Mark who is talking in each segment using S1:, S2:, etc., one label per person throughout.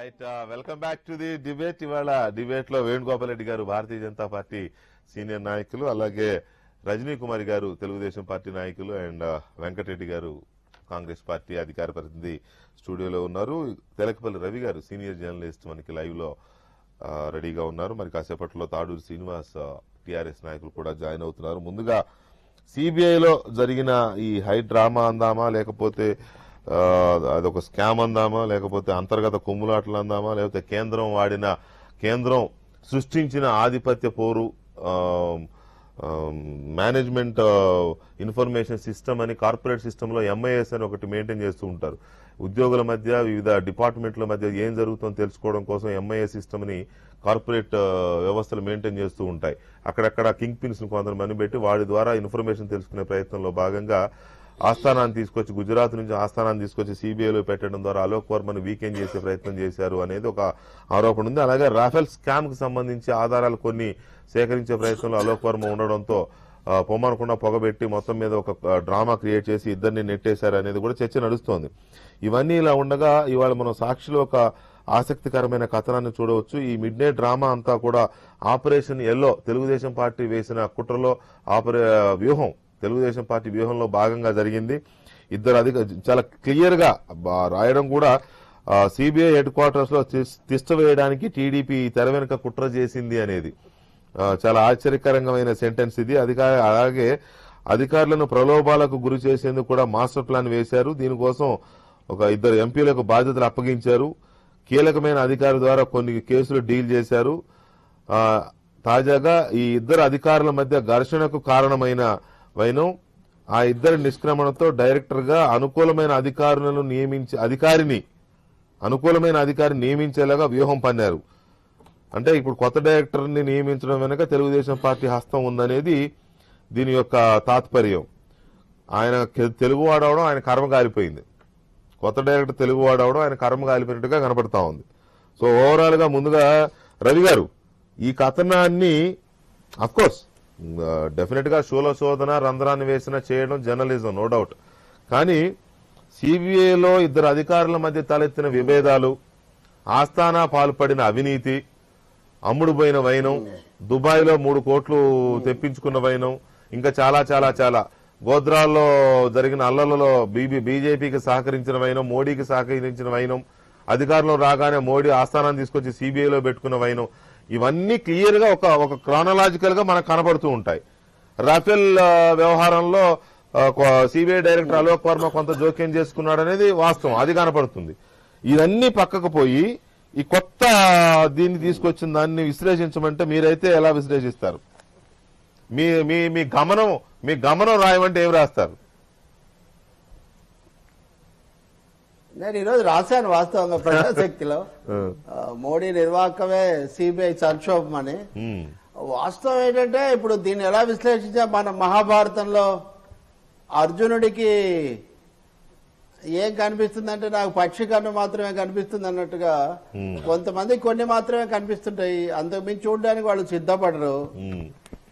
S1: Right welcome back to the debate ఇవాళ debate లో వేణుగోపాల్ రెడ్డి గారు భారతీయ జనతా పార్టీ సీనియర్ నాయకులు అలాగే రజనీ కుమారి గారు తెలుగుదేశం పార్టీ నాయకులు అండ్ వెంకటరెడ్డి గారు కాంగ్రెస్ పార్టీ అధికార ప్రతినిధి స్టూడియోలో ఉన్నారు తెలకపల్లి రవి గారు సీనియర్ జర్నలిస్ట్ మనకి లైవ్ లో ఆ, రెడీగా ఉన్నారు మరి కాసేపట్లో తాడూరు శ్రీనివాస్ టిఆర్ఎస్ నాయకులు కూడా జాయిన్ అవుతున్నారు ముందుగా సిబిఐలో జరిగిన ఈ హై డ్రామా అందామా లేకపోతే ఆ, అదొక స్కామ్ అందామా లేకపోతే అంతర్గత కుమ్ములాటలు అందామా లేకపోతే కేంద్రం వాడిన కేంద్రం సృష్టించిన ఆధిపత్య పోరు ఆ, ఆ, మేనేజ్మెంట్ ఆ, ఇన్ఫర్మేషన్ సిస్టమ్ అని కార్పొరేట్ సిస్టమ్ లో ఎంఐఎస్ అని ఒకటి మెయింటైన్ చేస్తూ ఉంటారు ఉద్యోగుల మధ్య వివిధ డిపార్ట్మెంట్ల మధ్య ఏం జరుగుతుందో తెలుసుకోవడం కోసం ఎంఐఎస్ సిస్టమ్ ని కార్పొరేట్ ఆ, వ్యవస్థలు మెయింటైన్ చేస్తూ ఉంటాయి అక్కడక్కడ కింగ్ పిన్స్ కొంతమంది పెట్టి వాడి ద్వారా ఇన్ఫర్మేషన్ తెలుసుకునే ప్రయత్నంలో భాగంగా ఆస్థానాన్ని తీసుకొచ్చి గుజరాత్ నుంచి ఆస్థానాన్ని తీసుకొచ్చి సిబిఐలో పెట్టడం ద్వారా అలోక్ వర్మను వీకెండ్ చేసే ప్రయత్నం చేశారు అనేది ఒక ఆరోపణ ఉంది అలాగే రాఫెల్ స్కామ్ కు సంబంధించి ఆధారాలు కొన్ని సేకరించే ప్రయత్నంలో అలోక్ వర్మ ఉండడంతో ఆ, పొమ్మనకుండా పొగబెట్టి మొత్తం మీద ఒక ఆ, డ్రామా క్రియేట్ చేసి ఇద్దరిని నెట్టేశారు అనేది కూడా చర్చ నడుస్తోంది ఇవన్నీ ఇలా ఉండగా ఇవాళ మనం సాక్షిలో ఒక ఆసక్తికరమైన కథనాన్ని చూడవచ్చు ఈ మిడ్ నైట్ డ్రామా అంతా కూడా ఆపరేషన్ ఎల్లో తెలుగుదేశం పార్టీ వేసిన కుట్రలో ఆపరే వ్యూహం తెలుగుదేశం పార్టీ వ్యూహంలో భాగంగా జరిగింది ఇద్దరు అధిక చాలా క్లియర్ గా బా- రాయడం కూడా సిబిఐ హెడ్ క్వార్టర్స్ లో తిస్- తిష్ట వేయడానికి టీడీపీ తెర వెనుక కుట్ర చేసింది అనేది ఆ, చాలా ఆశ్చర్యకరమైన సెంటెన్స్ ఇది అధికార అలాగే అధికారులను ప్రలోభాలకు గురి చేసేందుకు కూడా మాస్టర్ ప్లాన్ వేశారు దీనికోసం ఒక ఇద్దరు ఎంపీలకు బాధ్యతలు అప్పగించారు కీలకమైన అధికారి ద్వారా కొన్ని కేసులు డీల్ చేశారు ఆ, తాజాగా ఈ ఇద్దరు అధికారుల మధ్య ఘర్షణకు కారణమైన వైనం ఆ ఇద్దరి నిష్క్రమణతో డైరెక్టర్ గా అనుకూలమైన అధికారులను నియమించి అధికారిని అనుకూలమైన అధికారిని నియమించేలాగా వ్యూహం పన్నారు అంటే ఇప్పుడు కొత్త డైరెక్టర్ ని నియమించడం వెనుక తెలుగుదేశం పార్టీ హస్తం ఉందనేది దీని యొక్క తాత్పర్యం ఆయన కె- తెలుగు వాడవడం ఆయన కర్మ కాలిపోయింది కొత్త డైరెక్టర్ తెలుగు వాడవడం ఆయన కర్మ కాలిపోయినట్టుగా కనపడతా ఉంది సో ఓవరాల్ గా ముందుగా రవి గారు ఈ కథనాన్ని అఫ్ కోర్స్ డెఫినెట్ గా షోలో శోధన రంధ్రాన్ని వేసిన చేయడం జర్నలిజం నో డౌట్ కానీ సిబిఐలో ఇద్దరు అధికారుల మధ్య తలెత్తిన విభేదాలు ఆస్థానా పాల్పడిన అవినీతి అమ్ముడుపోయిన వైనం దుబాయ్ లో మూడు కోట్లు తెప్పించుకున్న వైనం ఇంకా చాలా చాలా చాలా గోద్రాల్లో జరిగిన అల్లర్లలో బీబీ బీజేపీకి సహకరించిన వైనం మోడీకి సహకరించిన వైనం అధికారంలో రాగానే మోడీ ఆస్థానాన్ని తీసుకొచ్చి సిబిఐలో పెట్టుకున్న వైనం ఇవన్నీ క్లియర్ గా ఒక ఒక క్రానలాజికల్ గా మనకు కనబడుతూ ఉంటాయి రాఫెల్ ఆ, వ్యవహారంలో సిబిఐ డైరెక్టర్ అలోక్ వర్మ కొంత జోక్యం చేసుకున్నాడు అనేది వాస్తవం అది కనపడుతుంది ఇవన్నీ పక్కకు పోయి ఈ కొత్త దీన్ని తీసుకొచ్చిన దాన్ని విశ్లేషించమంటే మీరైతే ఎలా విశ్లేషిస్తారు మీ మీ మీ గమనం మీ గమనం రాయమంటే ఏం రాస్తారు
S2: నేను ఈరోజు రాశాను వాస్తవంగా ప్రజాశక్తిలో
S1: ఆ.
S2: ఆ, మోడీ నిర్వాహకమే సిబిఐ సంక్షోభం అని
S1: ఉమ్,
S2: వాస్తవం ఏంటంటే ఇప్పుడు దీన్ని ఎలా విశ్లేషించా మన మహాభారతంలో అర్జునుడికి ఏం కనిపిస్తుందంటే నాకు పక్షి కన్ను మాత్రమే కనిపిస్తుంది అన్నట్టుగా కొంతమంది కొన్ని మాత్రమే కనిపిస్తుంటాయి అంతకుమించి చూడడానికి వాళ్ళు సిద్ధపడరు
S1: ఉమ్,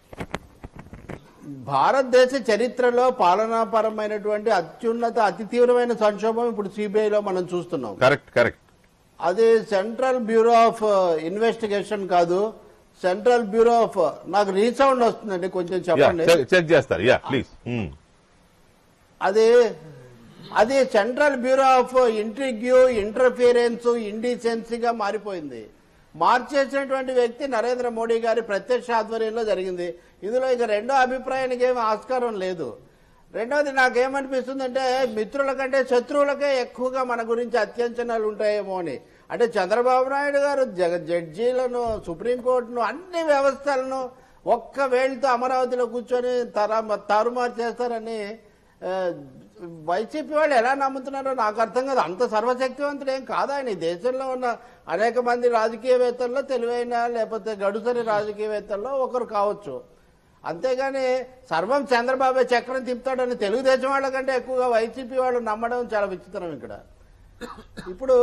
S2: భారతదేశ చరిత్రలో పాలనాపరమైనటువంటి అత్యున్నత అతి తీవ్రమైన సంక్షోభం ఇప్పుడు సిబిఐలో మనం చూస్తున్నాం
S1: కరెక్ట్ కరెక్ట్
S2: అది సెంట్రల్ బ్యూరో ఆఫ్ ఇన్వెస్టిగేషన్ కాదు సెంట్రల్ బ్యూరో ఆఫ్ నాకు రీసౌండ్ వస్తుందండి కొంచెం
S1: యా
S2: చెప్పండి
S1: చెక్- చెక్ చేస్తారు యా ప్లీజ్ ఉమ్,
S2: అది అది central bureau of intrigue interference ఇండిసెన్సీగా మారిపోయింది మార్చేసినటువంటి వ్యక్తి నరేంద్ర మోడీ గారి ప్రత్యక్ష ఆధ్వర్యంలో జరిగింది ఇందులో ఇక రెండో అభిప్రాయానికి ఏమి ఆస్కారం లేదు రెండవది నాకేమనిపిస్తుందంటే మిత్రుల కంటే శత్రువులకే ఎక్కువగా మన గురించి అత్యంచనాలు ఉంటాయేమో అని అంటే చంద్రబాబు నాయుడు గారు జగ జడ్జీలను సుప్రీంకోర్టును అన్ని వ్యవస్థలను ఒక్క వేళతో అమరావతిలో కూర్చొని తరా తారుమారు చేస్తారని ఆ, వైసీపీ వాళ్ళు ఎలా నమ్ముతున్నారో నాకు అర్థం కాదు అంత సర్వశక్తివంతుడు ఏం కాదు ఆయన ఈ దేశంలో ఉన్న అనేక మంది రాజకీయవేత్తల్లో తెలివైన లేకపోతే గడుసరి రాజకీయవేత్తల్లో ఒకరు కావచ్చు అంతేగాని సర్వం చంద్రబాబు చక్రం తిప్పుతాడని తెలుగుదేశం వాళ్ళకంటే ఎక్కువగా వైసీపీ వాళ్ళు నమ్మడం చాలా విచిత్రం ఇక్కడ ఇప్పుడు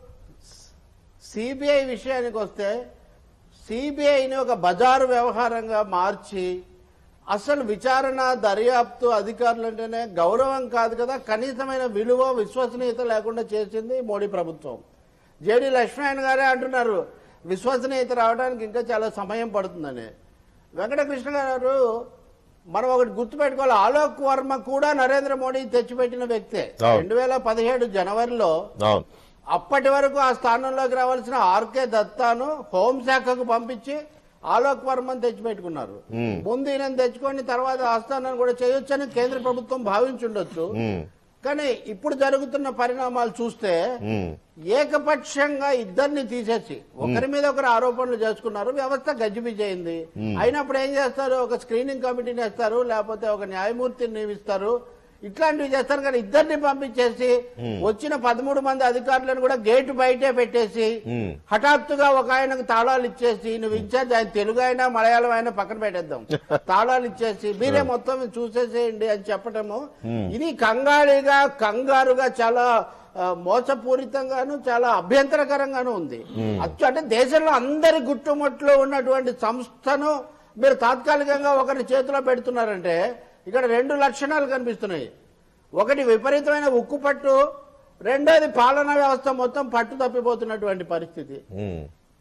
S2: సిబిఐ విషయానికి వస్తే సిబిఐని ఒక బజారు వ్యవహారంగా మార్చి అసలు విచారణ దర్యాప్తు అధికారులు అంటేనే గౌరవం కాదు కదా కనీసమైన విలువ విశ్వసనీయత లేకుండా చేసింది మోడీ ప్రభుత్వం జేడి లక్ష్మీనారాయణ గారే అంటున్నారు విశ్వసనీయత రావడానికి ఇంకా చాలా సమయం పడుతుందని వెంకటకృష్ణ గారు మనం ఒకటి గుర్తుపెట్టుకోవాలి ఆలోక్ వర్మ కూడా నరేంద్ర మోడీ తెచ్చిపెట్టిన వ్యక్తే
S1: అవును.
S2: రెండు వేల పదిహేడు జనవరిలో
S1: అవును
S2: అప్పటి వరకు ఆ స్థానంలోకి రావాల్సిన ఆర్కే దత్తాను హోంశాఖకు పంపించి ఆలోక్ వర్మను తెచ్చిపెట్టుకున్నారు
S1: మ్మ్.
S2: ముందు ఈయన తెచ్చుకొని తర్వాత ఆ స్థానాన్ని కూడా చేయొచ్చని కేంద్ర ప్రభుత్వం భావించుండొచ్చు
S1: ఉమ్,
S2: కానీ ఇప్పుడు జరుగుతున్న పరిణామాలు చూస్తే
S1: ఉమ్,
S2: ఏకపక్షంగా ఇద్దరిని తీసేసి ఒకరి మీద ఒకరు ఆరోపణలు చేసుకున్నారు వ్యవస్థ గజిబిజైంది అయినప్పుడు ఏం చేస్తారు ఒక స్క్రీనింగ్ కమిటీని వేస్తారు లేకపోతే ఒక న్యాయమూర్తిని నియమిస్తారు ఇట్లాంటివి చేస్తారు కానీ ఇద్దరిని పంపించేసి వచ్చిన పదమూడు మంది అధికారులను కూడా గేటు బయటే పెట్టేసి
S1: ఉమ్.
S2: హఠాత్తుగా ఒక ఆయనకు తాళాలు ఇచ్చేసి నువ్వు ఇన్ఛార్జ్ ఆయన తెలుగు అయినా మలయాళం అయినా పక్కన పెట్టేద్దాం తాళాలు ఇచ్చేసి మీరే మొత్తం చూసేసేయండి అని చెప్పటము ఇది కంగాళిగా కంగారుగా చాలా ఆ, మోసపూరితంగాను చాలా అభ్యంతరకరంగాను ఉంది అచ్చు అంటే దేశంలో అందరి గుట్టుముట్లో ఉన్నటువంటి సంస్థను మీరు తాత్కాలికంగా ఒకరి చేతిలో పెడుతున్నారంటే ఇక్కడ రెండు లక్షణాలు కనిపిస్తున్నాయి ఒకటి విపరీతమైన ఉక్కు పట్టు రెండోది పాలనా వ్యవస్థ మొత్తం పట్టు తప్పిపోతున్నటువంటి పరిస్థితి
S1: ఉమ్.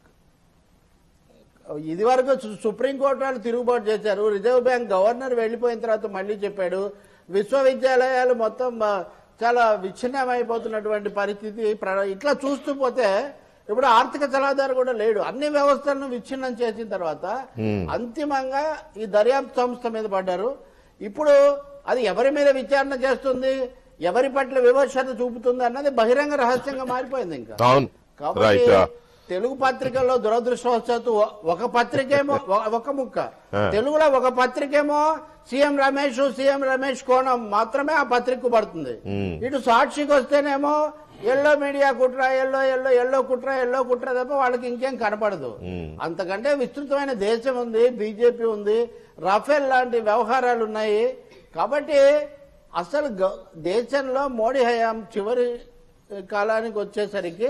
S2: ఇది వరకు సు- సుప్రీంకోర్టు వాళ్ళు తిరుగుబాటు చేశారు రిజర్వ్ బ్యాంక్ గవర్నర్ వెళ్లిపోయిన తర్వాత మళ్ళీ చెప్పాడు విశ్వవిద్యాలయాలు మొత్తం ఆ, చాలా విచ్ఛిన్నమైపోతున్నటువంటి పరిస్థితి ప్ర- ఇట్లా చూస్తూ పోతే ఇప్పుడు ఆర్థిక సలహాదారు కూడా లేడు అన్ని వ్యవస్థలను విచ్ఛిన్నం చేసిన తర్వాత అంతిమంగా ఈ దర్యాప్తు సంస్థ మీద పడ్డారు ఇప్పుడు అది ఎవరి మీద విచారణ చేస్తుంది ఎవరి పట్ల విమర్శన చూపుతుంది అన్నది బహిరంగ రహస్యంగా మారిపోయింది ఇంకా
S1: అవును
S2: కాబట్టి
S1: రైట్
S2: తెలుగు పత్రికల్లో దురదృష్టవశాత్తు ఒ- ఒక పత్రికేమో ఒ- ఒక ముక్క
S1: ఆ.
S2: తెలుగులో ఒక పత్రికేమో సీఎం రమేష్ సీఎం రమేష్ కోణం మాత్రమే ఆ పత్రిక పడుతుంది
S1: ఉమ్.
S2: ఇటు సాక్షికి వస్తేనేమో ఎల్లో మీడియా కుట్ర ఎల్లో ఎల్లో ఎల్లో కుట్ర ఎల్లో కుట్ర తప్ప వాళ్ళకి ఇంకేం కనపడదు
S1: ఉమ్.
S2: అంతకంటే విస్తృతమైన దేశం ఉంది బీజేపీ ఉంది రఫేల్ లాంటి వ్యవహారాలు ఉన్నాయి కాబట్టి అసలు గ- దేశంలో మోడీ హయాం చివరి కాలానికి వచ్చేసరికి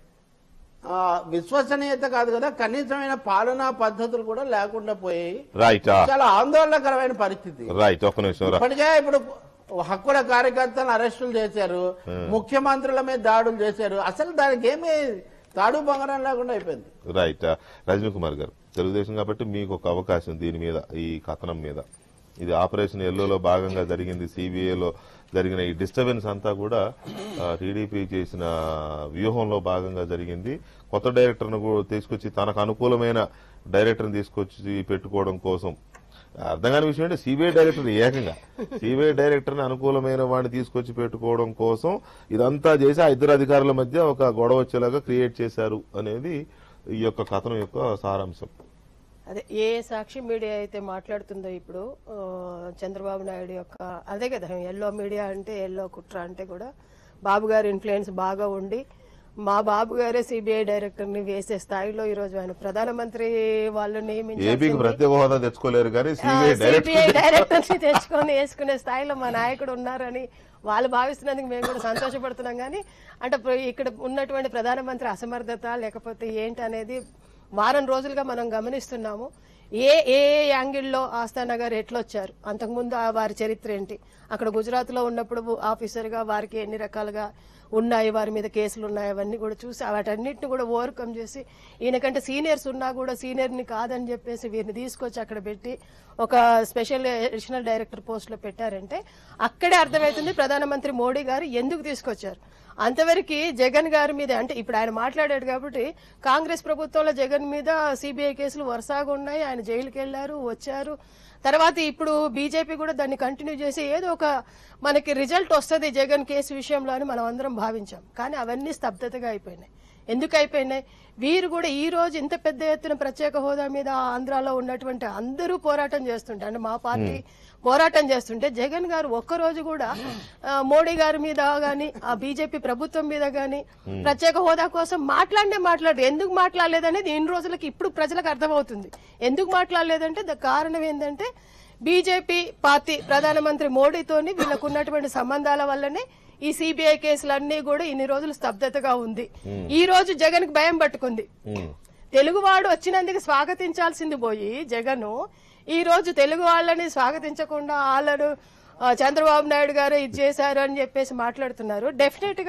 S2: ఆ, విశ్వసనీయత కాదు కదా కనీసమైన పాలనా పద్ధతులు కూడా లేకుండా పోయాయి
S1: రైట్
S2: చాలా ఆందోళనకరమైన పరిస్థితి
S1: రైట్ ఒక్క నిమిషం రా
S2: ఇప్పటికే ఇప్పుడు హక్కుల కార్యకర్తలను అరెస్టులు చేశారు ముఖ్యమంత్రుల మీద దాడులు చేశారు అసలు దానికి ఏమీ తాడు బంగారం లేకుండా అయిపోయింది
S1: రైట్ రజనీ కుమార్ గారు తెలుగుదేశం కాబట్టి మీకు ఒక అవకాశం దీని మీద ఈ కథనం మీద ఇది ఆపరేషన్ ఎల్లోలో భాగంగా జరిగింది సిబిఐలో జరిగిన ఈ డిస్టర్బెన్స్ అంతా కూడా టీడీపీ చేసిన వ్యూహంలో భాగంగా జరిగింది కొత్త డైరెక్టర్ను కూడా తీసుకొచ్చి తనకు అనుకూలమైన డైరెక్టర్ని తీసుకొచ్చి పెట్టుకోవడం కోసం అర్థం కాని విషయం అంటే సిబిఐ డైరెక్టర్ ఏకంగా సిబిఐ డైరెక్టర్ని అనుకూలమైన వాడిని తీసుకొచ్చి పెట్టుకోవడం కోసం ఇదంతా చేసి ఆ ఇద్దరు అధికారుల మధ్య ఒక గొడవ వచ్చేలాగా క్రియేట్ చేశారు అనేది ఈ యొక్క కథనం యొక్క సారాంశం
S3: అదే ఏ సాక్షి మీడియా అయితే మాట్లాడుతుందో ఇప్పుడు ఆ, చంద్రబాబు నాయుడు యొక్క అదే కదా ఎల్లో మీడియా అంటే ఎల్లో కుట్ర అంటే కూడా బాబు గారి ఇన్ఫ్లుయెన్స్ బాగా ఉండి మా బాబు గారే సిబిఐ డైరెక్టర్ ని వేసే స్థాయిలో ఈ రోజు ఆయన ప్రధానమంత్రి వాళ్ళు
S1: ఏపీకి
S3: నియమించాల్సింది
S1: ప్రత్యేక హోదా తెచ్చుకోలేరు కానీ సిబిఐ
S3: సిబిఐ
S1: డైరెక్టర్
S3: డైరెక్టర్ ని తెచ్చుకొని వేసుకునే స్థాయిలో మా నాయకుడు ఉన్నారని వాళ్ళు భావిస్తున్నందుకు మేము కూడా సంతోషపడుతున్నాం కానీ అంటే ప్ర- ఇక్కడ ఉన్నటువంటి ప్రధానమంత్రి అసమర్థత లేకపోతే ఏంటి అనేది వారం రోజులుగా మనం గమనిస్తున్నాము ఏ ఏ ఏ యాంగిల్లో ఆస్థానా గారు ఎట్లొచ్చారు అంతకుముందు ఆ వారి చరిత్ర ఏంటి అక్కడ గుజరాత్ లో ఉన్నప్పుడు ఆఫీసర్గా వారికి ఎన్ని రకాలుగా ఉన్నాయి వారి మీద కేసులు ఉన్నాయి అవన్నీ కూడా చూసి వాటన్నిటిని కూడా ఓవర్కమ్ చేసి ఈయనకంటే సీనియర్స్ ఉన్నా కూడా సీనియర్ని కాదని చెప్పేసి వీరిని తీసుకొచ్చి అక్కడ పెట్టి ఒక స్పెషల్ అడిషనల్ డైరెక్టర్ పోస్ట్ లో పెట్టారంటే అక్కడే అర్థమవుతుంది ప్రధానమంత్రి మోడీ గారు ఎందుకు తీసుకొచ్చారు అంతవరకు జగన్ గారి మీద అంటే ఇప్పుడు ఆయన మాట్లాడాడు కాబట్టి కాంగ్రెస్ ప్రభుత్వంలో జగన్ మీద సిబిఐ కేసులు వరుసగా ఉన్నాయి ఆయన జైలుకి వెళ్లారు వచ్చారు తర్వాత ఇప్పుడు బీజేపీ కూడా దాన్ని కంటిన్యూ చేసి ఏదో ఒక మనకి రిజల్ట్ వస్తుంది జగన్ కేసు విషయంలో అని మనం అందరం భావించాం కానీ అవన్నీ స్తబ్దతగా అయిపోయినాయి ఎందుకు అయిపోయినాయి వీరు కూడా ఈ రోజు ఇంత పెద్ద ఎత్తున ప్రత్యేక హోదా మీద ఆంధ్రాలో ఉన్నటువంటి అందరూ పోరాటం చేస్తుంటే అంటే మా పార్టీ పోరాటం చేస్తుంటే జగన్ గారు ఒక్కరోజు కూడా ఆ, మోడీ గారి మీద గాని ఆ బీజేపీ ప్రభుత్వం మీద గాని ప్రత్యేక హోదా కోసం మాట్లాడినే మాట్లాడు ఎందుకు మాట్లాడలేదనేది ఇన్ని రోజులకి ఇప్పుడు ప్రజలకు అర్థమవుతుంది ఎందుకు మాట్లాడలేదంటే దా కారణం ఏంటంటే బీజేపీ పార్టీ ప్రధానమంత్రి మోడీతోని వీళ్ళకు ఉన్నటువంటి సంబంధాల వల్లనే ఈ సిబిఐ కేసులన్నీ కూడా ఇన్ని రోజులు స్తబ్దతగా ఉంది ఈ రోజు జగన్ కి భయం పట్టుకుంది తెలుగువాడు వచ్చినందుకు స్వాగతించాల్సింది పోయి జగన్ ఈ రోజు తెలుగు వాళ్ళని స్వాగతించకుండా వాళ్ళను ఆ, చంద్రబాబు నాయుడు గారు ఇది చేశారు అని చెప్పేసి మాట్లాడుతున్నారు డెఫినెట్ గా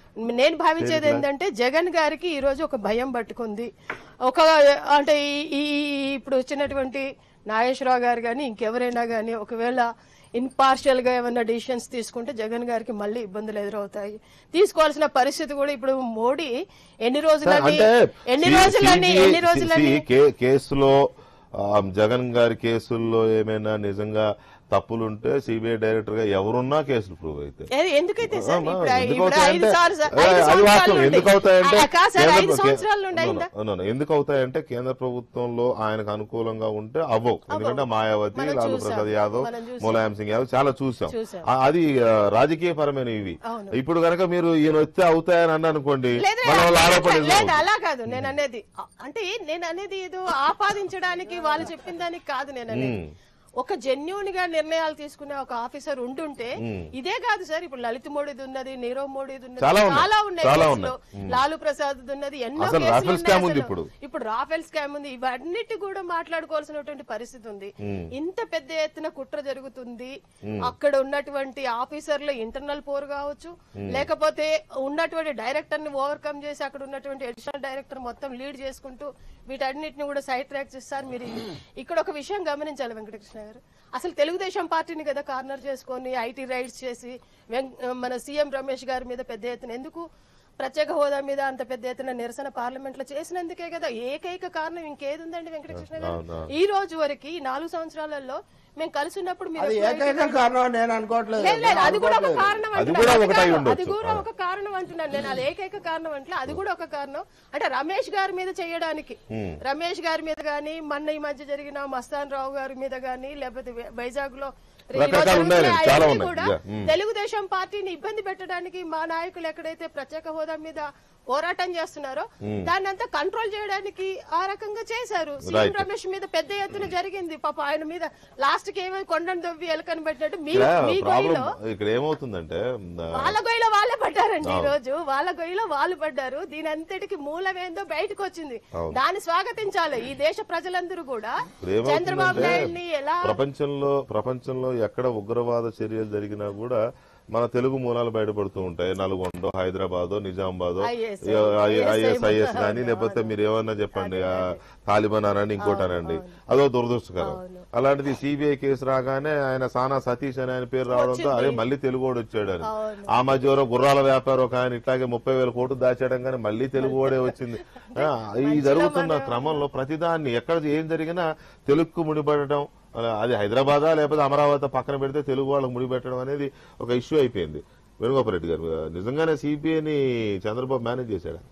S3: నేను భావించేది ఏంటంటే జగన్ గారికి ఈ రోజు ఒక భయం పట్టుకుంది ఒక అంటే ఈ- ఈ ఈ- ఇప్పుడు వచ్చినటువంటి నాగేశ్వరరావు గారు కానీ ఇంకెవరైనా కానీ ఒకవేళ ఇంపార్షియల్ గా ఏమైనా డిసిషన్స్ తీసుకుంటే జగన్ గారికి మళ్ళీ ఇబ్బందులు ఎదురవుతాయి తీసుకోవాల్సిన పరిస్థితి కూడా ఇప్పుడు మోడీ ఎన్ని రోజులని
S1: అంటే
S3: ఎన్ని
S1: సి-
S3: రోజులని
S1: సిబిఐ
S3: ఎన్ని రోజులని
S1: సి- కే- కేసులో ఆ, జగన్ గారి కేసుల్లో ఏమైనా నిజంగా తప్పులుంటే సిబిఐ డైరెక్టర్ గా ఎవరున్నా కేసులు ప్రూవ్ అయితే
S3: ఏ- ఎందుకైతే సార్
S1: అమ్మా,
S3: ఇప్పుడు
S1: ఎందుకు
S3: ఇప్పుడు ఐదు
S1: అవుతాయంటే-
S3: సార్లు సార్,
S1: ఏ,
S3: ఐదు
S1: అది
S3: సంవత్సరాల
S1: వాస్తవం.
S3: నుండి.
S1: ఎందుకు అవుతాయంటే
S3: ఆ, కాదు సార్,
S1: కేంద్ర-
S3: ఐదు
S1: కే-
S3: సంవత్సరాల నుండి
S1: no, no,
S3: అయిందా?
S1: no, no. ఎందుకు అవుతాయంటే కేంద్ర ప్రభుత్వంలో ఆయనకు అనుకూలంగా ఉంటే అవ్వవు ఎందుకంటే మాయావతి
S3: మనం
S1: లాలూ
S3: చూసాం.
S1: ప్రసాద్ యాదవ్
S3: మనం చూసాం.
S1: ములాయం సింగ్ యాదవ్ చాలా చూసాం
S3: చూసాం.
S1: ఆ, అది ఆ, రాజకీయ పరమైన ఇవి
S3: అవును.
S1: ఇప్పుడు కనుక మీరు ఈయన వస్తే అవుతాయని అన్న అనుకోండి
S3: లేదు,
S1: మన వాళ్ళు ఆరోపణ
S3: లేదు, లేదు
S1: ఎదురవుతుంది.
S3: అలా కాదు నేను అనేది అంటే నేను అనేది ఏదో ఆపాదించడానికి వాళ్ళు చెప్పిన దానికి కాదు నేను అనేది ఒక జెన్యున్ గా నిర్ణయాలు తీసుకునే ఒక ఆఫీసర్ ఉంటుంటే ఇదే కాదు సార్ ఇప్పుడు లలిత్ మోడీది ఉన్నది నీరవ్ మోడీది ఉన్నది
S1: చాలా ఉన్నాయి.
S3: చాలా ఉన్నాయి
S1: చాలా
S3: కేసులు. లాలూ ప్రసాద్ ఉన్నది ఎన్నో
S1: అసలు
S3: కేసులు
S1: రాఫెల్
S3: ఉన్నాయి
S1: స్కామ్ ఉంది
S3: అసలు.
S1: ఇప్పుడు.
S3: ఇప్పుడు రాఫెల్ స్కామ్ ఉంది ఇవన్నిటి కూడా మాట్లాడుకోవాల్సినటువంటి పరిస్థితి ఉంది ఇంత పెద్ద ఎత్తున కుట్ర జరుగుతుంది అక్కడ ఉన్నటువంటి ఆఫీసర్ల ఇంటర్నల్ పోర్ కావచ్చు లేకపోతే ఉన్నటువంటి డైరెక్టర్ ని ఓవర్కమ్ చేసి అక్కడ ఉన్నటువంటి అడిషనల్ డైరెక్టర్ మొత్తం లీడ్ చేసుకుంటూ వీటన్నిటిని కూడా సైడ్ ట్రాక్ చేస్తారు మీరు ఇక్కడ ఒక విషయం గమనించాలి వెంకటకృష్ణ గారు అసలు తెలుగుదేశం పార్టీని కదా కార్నర్ చేసుకొని ఐటీ రైడ్స్ చేసి వెం- మన సీఎం రమేష్ గారి మీద పెద్ద ఎత్తున ఎందుకు ప్రత్యేక హోదా మీద అంత పెద్ద ఎత్తున నిరసన పార్లమెంట్ లో చేసినందుకే కదా ఏకైక కారణం ఇంకేది ఉందండి వెంకటకృష్ణ గారు
S1: అవునా.
S3: ఈ రోజు వరకు ఈ నాలుగు సంవత్సరాలలో మేము కలిసి ఉన్నప్పుడు మీరు
S2: అది
S3: ఎప్పుడు
S2: ఏకైక కారణం అని నేను అనుకోవట్లేదు
S3: లేదు, లేదు, అది కూడా ఒక
S2: అనుకోవట్లేదు.
S3: కారణం
S1: అది
S3: అంటున్నాను.
S1: కూడా
S3: అది
S1: ఒకటై
S3: కాదు,
S1: ఉండొచ్చు.
S3: అది కూడా ఒక కారణం అంటున్నాను నేను అది ఏకైక కారణం అంటే అది కూడా ఒక కారణం అంటే రమేష్ గారి మీద చేయడానికి రమేష్ గారి మీద గానీ మొన్న ఈ మధ్య జరిగిన మస్తాన్ రావు గారి మీద గానీ లేకపోతే వైజాగ్ లో
S1: రకరకాలు ఉన్నాయి, చాలా ఉన్నాయి.
S3: కూడా
S1: Yeah. Hmm.
S3: తెలుగుదేశం పార్టీని ఇబ్బంది పెట్టడానికి మా నాయకులు ఎక్కడైతే ప్రత్యేక హోదా మీద పోరాటం చేస్తున్నారో దాన్ని అంతా కంట్రోల్ చేయడానికి ఆ రకంగా చేశారు సీఎం
S1: Right.
S3: రమేష్ మీద పెద్ద ఎత్తున జరిగింది పాప ఆయన మీద లాస్ట్ కి ఏమో కొండను దొవ్వి ఎలకని పెట్టినట్టు మీ
S1: ఇక్కడ
S3: మీ
S1: ప్రాబ్లం
S3: గొయ్యిలో
S1: ఇక్కడ ఏమవుతుందంటే ఆ,
S3: వాళ్ళ గొయ్యిలో వాళ్ళే పడ్డారండి ఈ రోజు వాళ్ళ గొయ్యిలో వాళ్ళు పడ్డారు దీని అంతటికి మూలమేందో బయటకు వచ్చింది
S1: అవును.
S3: దాన్ని స్వాగతించాలి ఈ దేశ ప్రజలందరూ కూడా
S1: ఇప్పుడు
S3: చంద్రబాబు
S1: ఏమవుతుందంటే
S3: నాయుడిని ఎలా
S1: ప్రపంచంలో ప్రపంచంలో ఎక్కడ ఉగ్రవాద చర్యలు జరిగినా కూడా మన తెలుగు మూలాలు బయటపడుతూ ఉంటాయి నల్గొండ హైదరాబాద్ నిజామాబాద్
S3: IS,
S1: ఐఎస్ఐఎస్ కానీ లేకపోతే మీరు ఏమన్నా చెప్పండి ఆ, తాలిబాన్ అనండి ఇంకోటి అనండి అదో దురదృష్టకరం అలాంటిది సిబిఐ కేసు రాగానే ఆయన సానా సతీష్ అని ఆయన పేరు రావడంతో అరే మళ్ళీ తెలుగువాడు వచ్చాడు అని ఆ మధ్య ఎవరో గుర్రాల వ్యాపారం ఒక ఆయన ఇట్లాగే ముప్పై వేల కోట్లు దాచేయడం కానీ మళ్ళీ తెలుగువాడే వచ్చింది ఆ, ఈ జరుగుతున్న క్రమంలో ప్రతిదాన్ని ఎక్కడ ఏం జరిగినా తెలుగుకు ముడిపడటం అలా అది హైదరాబాదా లేకపోతే అమరావతి పక్కన పెడితే తెలుగు వాళ్ళకి ముడిపెట్టడం అనేది ఒక ఇష్యూ అయిపోయింది వేణుగోపాల్ రెడ్డి గారు నిజంగానే సిపిఐని చంద్రబాబు మేనేజ్ చేశాడు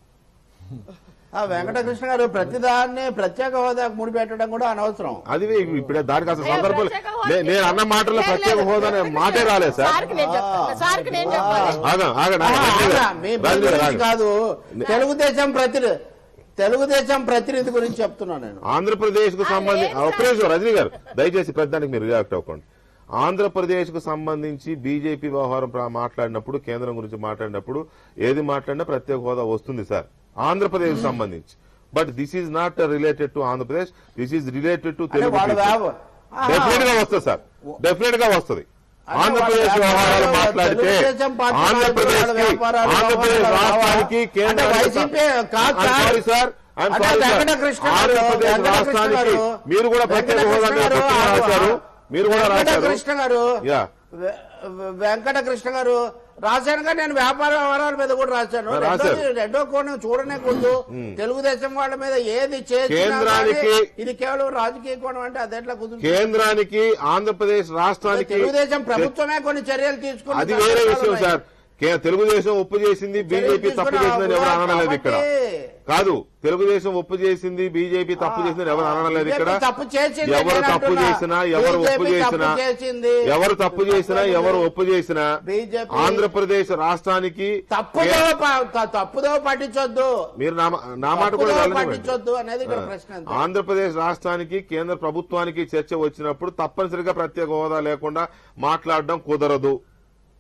S2: ఆ వెంకటకృష్ణ గారు ప్రతిదాన్ని ప్రత్యేక హోదాకు ముడిపెట్టడం కూడా అనవసరం
S1: అది ఇప్పుడే దానికి అసలు సందర్భం
S3: ప్రత్యేక హోదా-
S1: నే- నేను అన్న మాటలో
S3: లేదు,
S1: ప్రత్యేక
S3: లేదు.
S1: హోదా అనే మాటే రాలేదు సార్
S3: సార్కి నేను చెప్తాను సార్కి నేను చెప్పాలి
S1: ఆగం ఆగండి
S2: ఆహా,
S1: ఆగండి.
S2: ఆహా, మీ మీ
S1: రాజు గారు,
S2: గురించి
S1: ఆగండి.
S2: కాదు తెలుగుదేశం ప్రతినిధి తెలుగుదేశం ప్రతినిధి గురించి చెప్తున్నాను నేను
S1: ఆంధ్రప్రదేశ్ కు సంబంధించి
S3: లేదు
S1: ఒక్క నిమిషం రజనీ గారు దయచేసి ప్రతిదానికి మీరు రియాక్ట్ అవ్వకండి ఆంధ్రప్రదేశ్ కు సంబంధించి బీజేపీ వ్యవహారం ప్రా- మాట్లాడినప్పుడు కేంద్రం గురించి మాట్లాడినప్పుడు ఏది మాట్లాడినా ప్రత్యేక హోదా వస్తుంది సార్ ఆంధ్రప్రదేశ్ కు సంబంధించి but this is not related to Andhra Pradesh this is related to
S2: అంటే
S1: తెలుగు
S2: వాళ్ళ వ్యాప- ఆహా.
S1: డెఫినెట్ గా వస్తుంది సార్ డెఫినెట్ గా వస్తుంది
S2: అంటే
S1: ఆంధ్రప్రదేశ్
S2: వాళ్ళ
S1: వ్యవహారాలు
S2: వ్యాపారాలు,
S1: మాట్లాడితే
S2: తెలుగుదేశం పార్టీ
S1: ఆంధ్రప్రదేశ్
S2: వాళ్ళ వ్యాపారాలు,
S1: ఆంధ్రప్రదేశ్
S2: వ్యవహారాలు
S1: రాష్ట్రానికి
S2: అంటే
S1: కేంద్ర
S2: వైసీపీ కాదు సార్.
S1: సారీ సార్ ఐఎమ్
S2: అంటే
S1: సారీ సార్
S2: వెంకటకృష్ణ గారు,
S1: ఆంధ్రప్రదేశ్
S2: వెంకటకృష్ణ
S1: రాష్ట్రానికి
S2: గారు,
S1: మీరు కూడా ప్రత్యేక హోదా
S2: వెంకటకృష్ణ గారు,
S1: పత్రిక రాశారు మీరు కూడా రాశారు
S2: వెంకటకృష్ణ గారు
S1: యా
S2: వె- వె- వెంకటకృష్ణ గారు రాశానుగా నేను వ్యాపార వ్యవహారాల మీద కూడా రాశాను
S1: ఆ, రాశారు.
S2: రెండోది- రెండో కోణం చూడనే ముందు తెలుగుదేశం వాళ్ళ మీద ఏది చేసినా
S1: కేంద్రానికి-
S2: కానీ ఇది కేవలం రాజకీయ కోణం అంటే అదెట్లా కుదురుతుంది
S1: కేంద్రానికి ఆంధ్రప్రదేశ్ రాష్ట్రానికి
S2: తెలుగుదేశం ప్రభుత్వమే కొన్ని చర్యలు తీసుకుని
S1: అది వేరే విషయం సార్ కే- తెలుగుదేశం ఒప్పు చేసింది బీజేపీ తప్పు చేసిందని ఎవరు అనలేదు ఇక్కడ కాదు తెలుగుదేశం ఒప్పు చేసింది బీజేపీ తప్పు చేసిందని ఎవరు అనలేదు ఇక్కడ
S2: BJP తప్పు చేసింది
S1: ఎవరు
S2: నేను
S1: తప్పు
S2: అంటున్నా.
S1: చేసినా ఎవరు ఒప్పు
S2: BJP
S1: చేసినా
S2: తప్పు చేసింది.
S1: ఎవరు తప్పు చేసినా ఎవరు ఒప్పు చేసినా
S2: BJP
S1: ఆంధ్రప్రదేశ్ రాష్ట్రానికి
S2: తప్పుదో ప- త- తప్పుదో పట్టించొద్దు
S1: మీరు నా మా- నా మాట కూడా
S2: తప్పుదో
S1: కాలేదండి.
S2: పట్టించొద్దు అనేది ఇక్కడ ప్రశ్న అంతే.
S1: ఆంధ్రప్రదేశ్ రాష్ట్రానికి కేంద్ర ప్రభుత్వానికి చర్చ వచ్చినప్పుడు తప్పనిసరిగా ప్రత్యేక హోదా లేకుండా మాట్లాడడం కుదరదు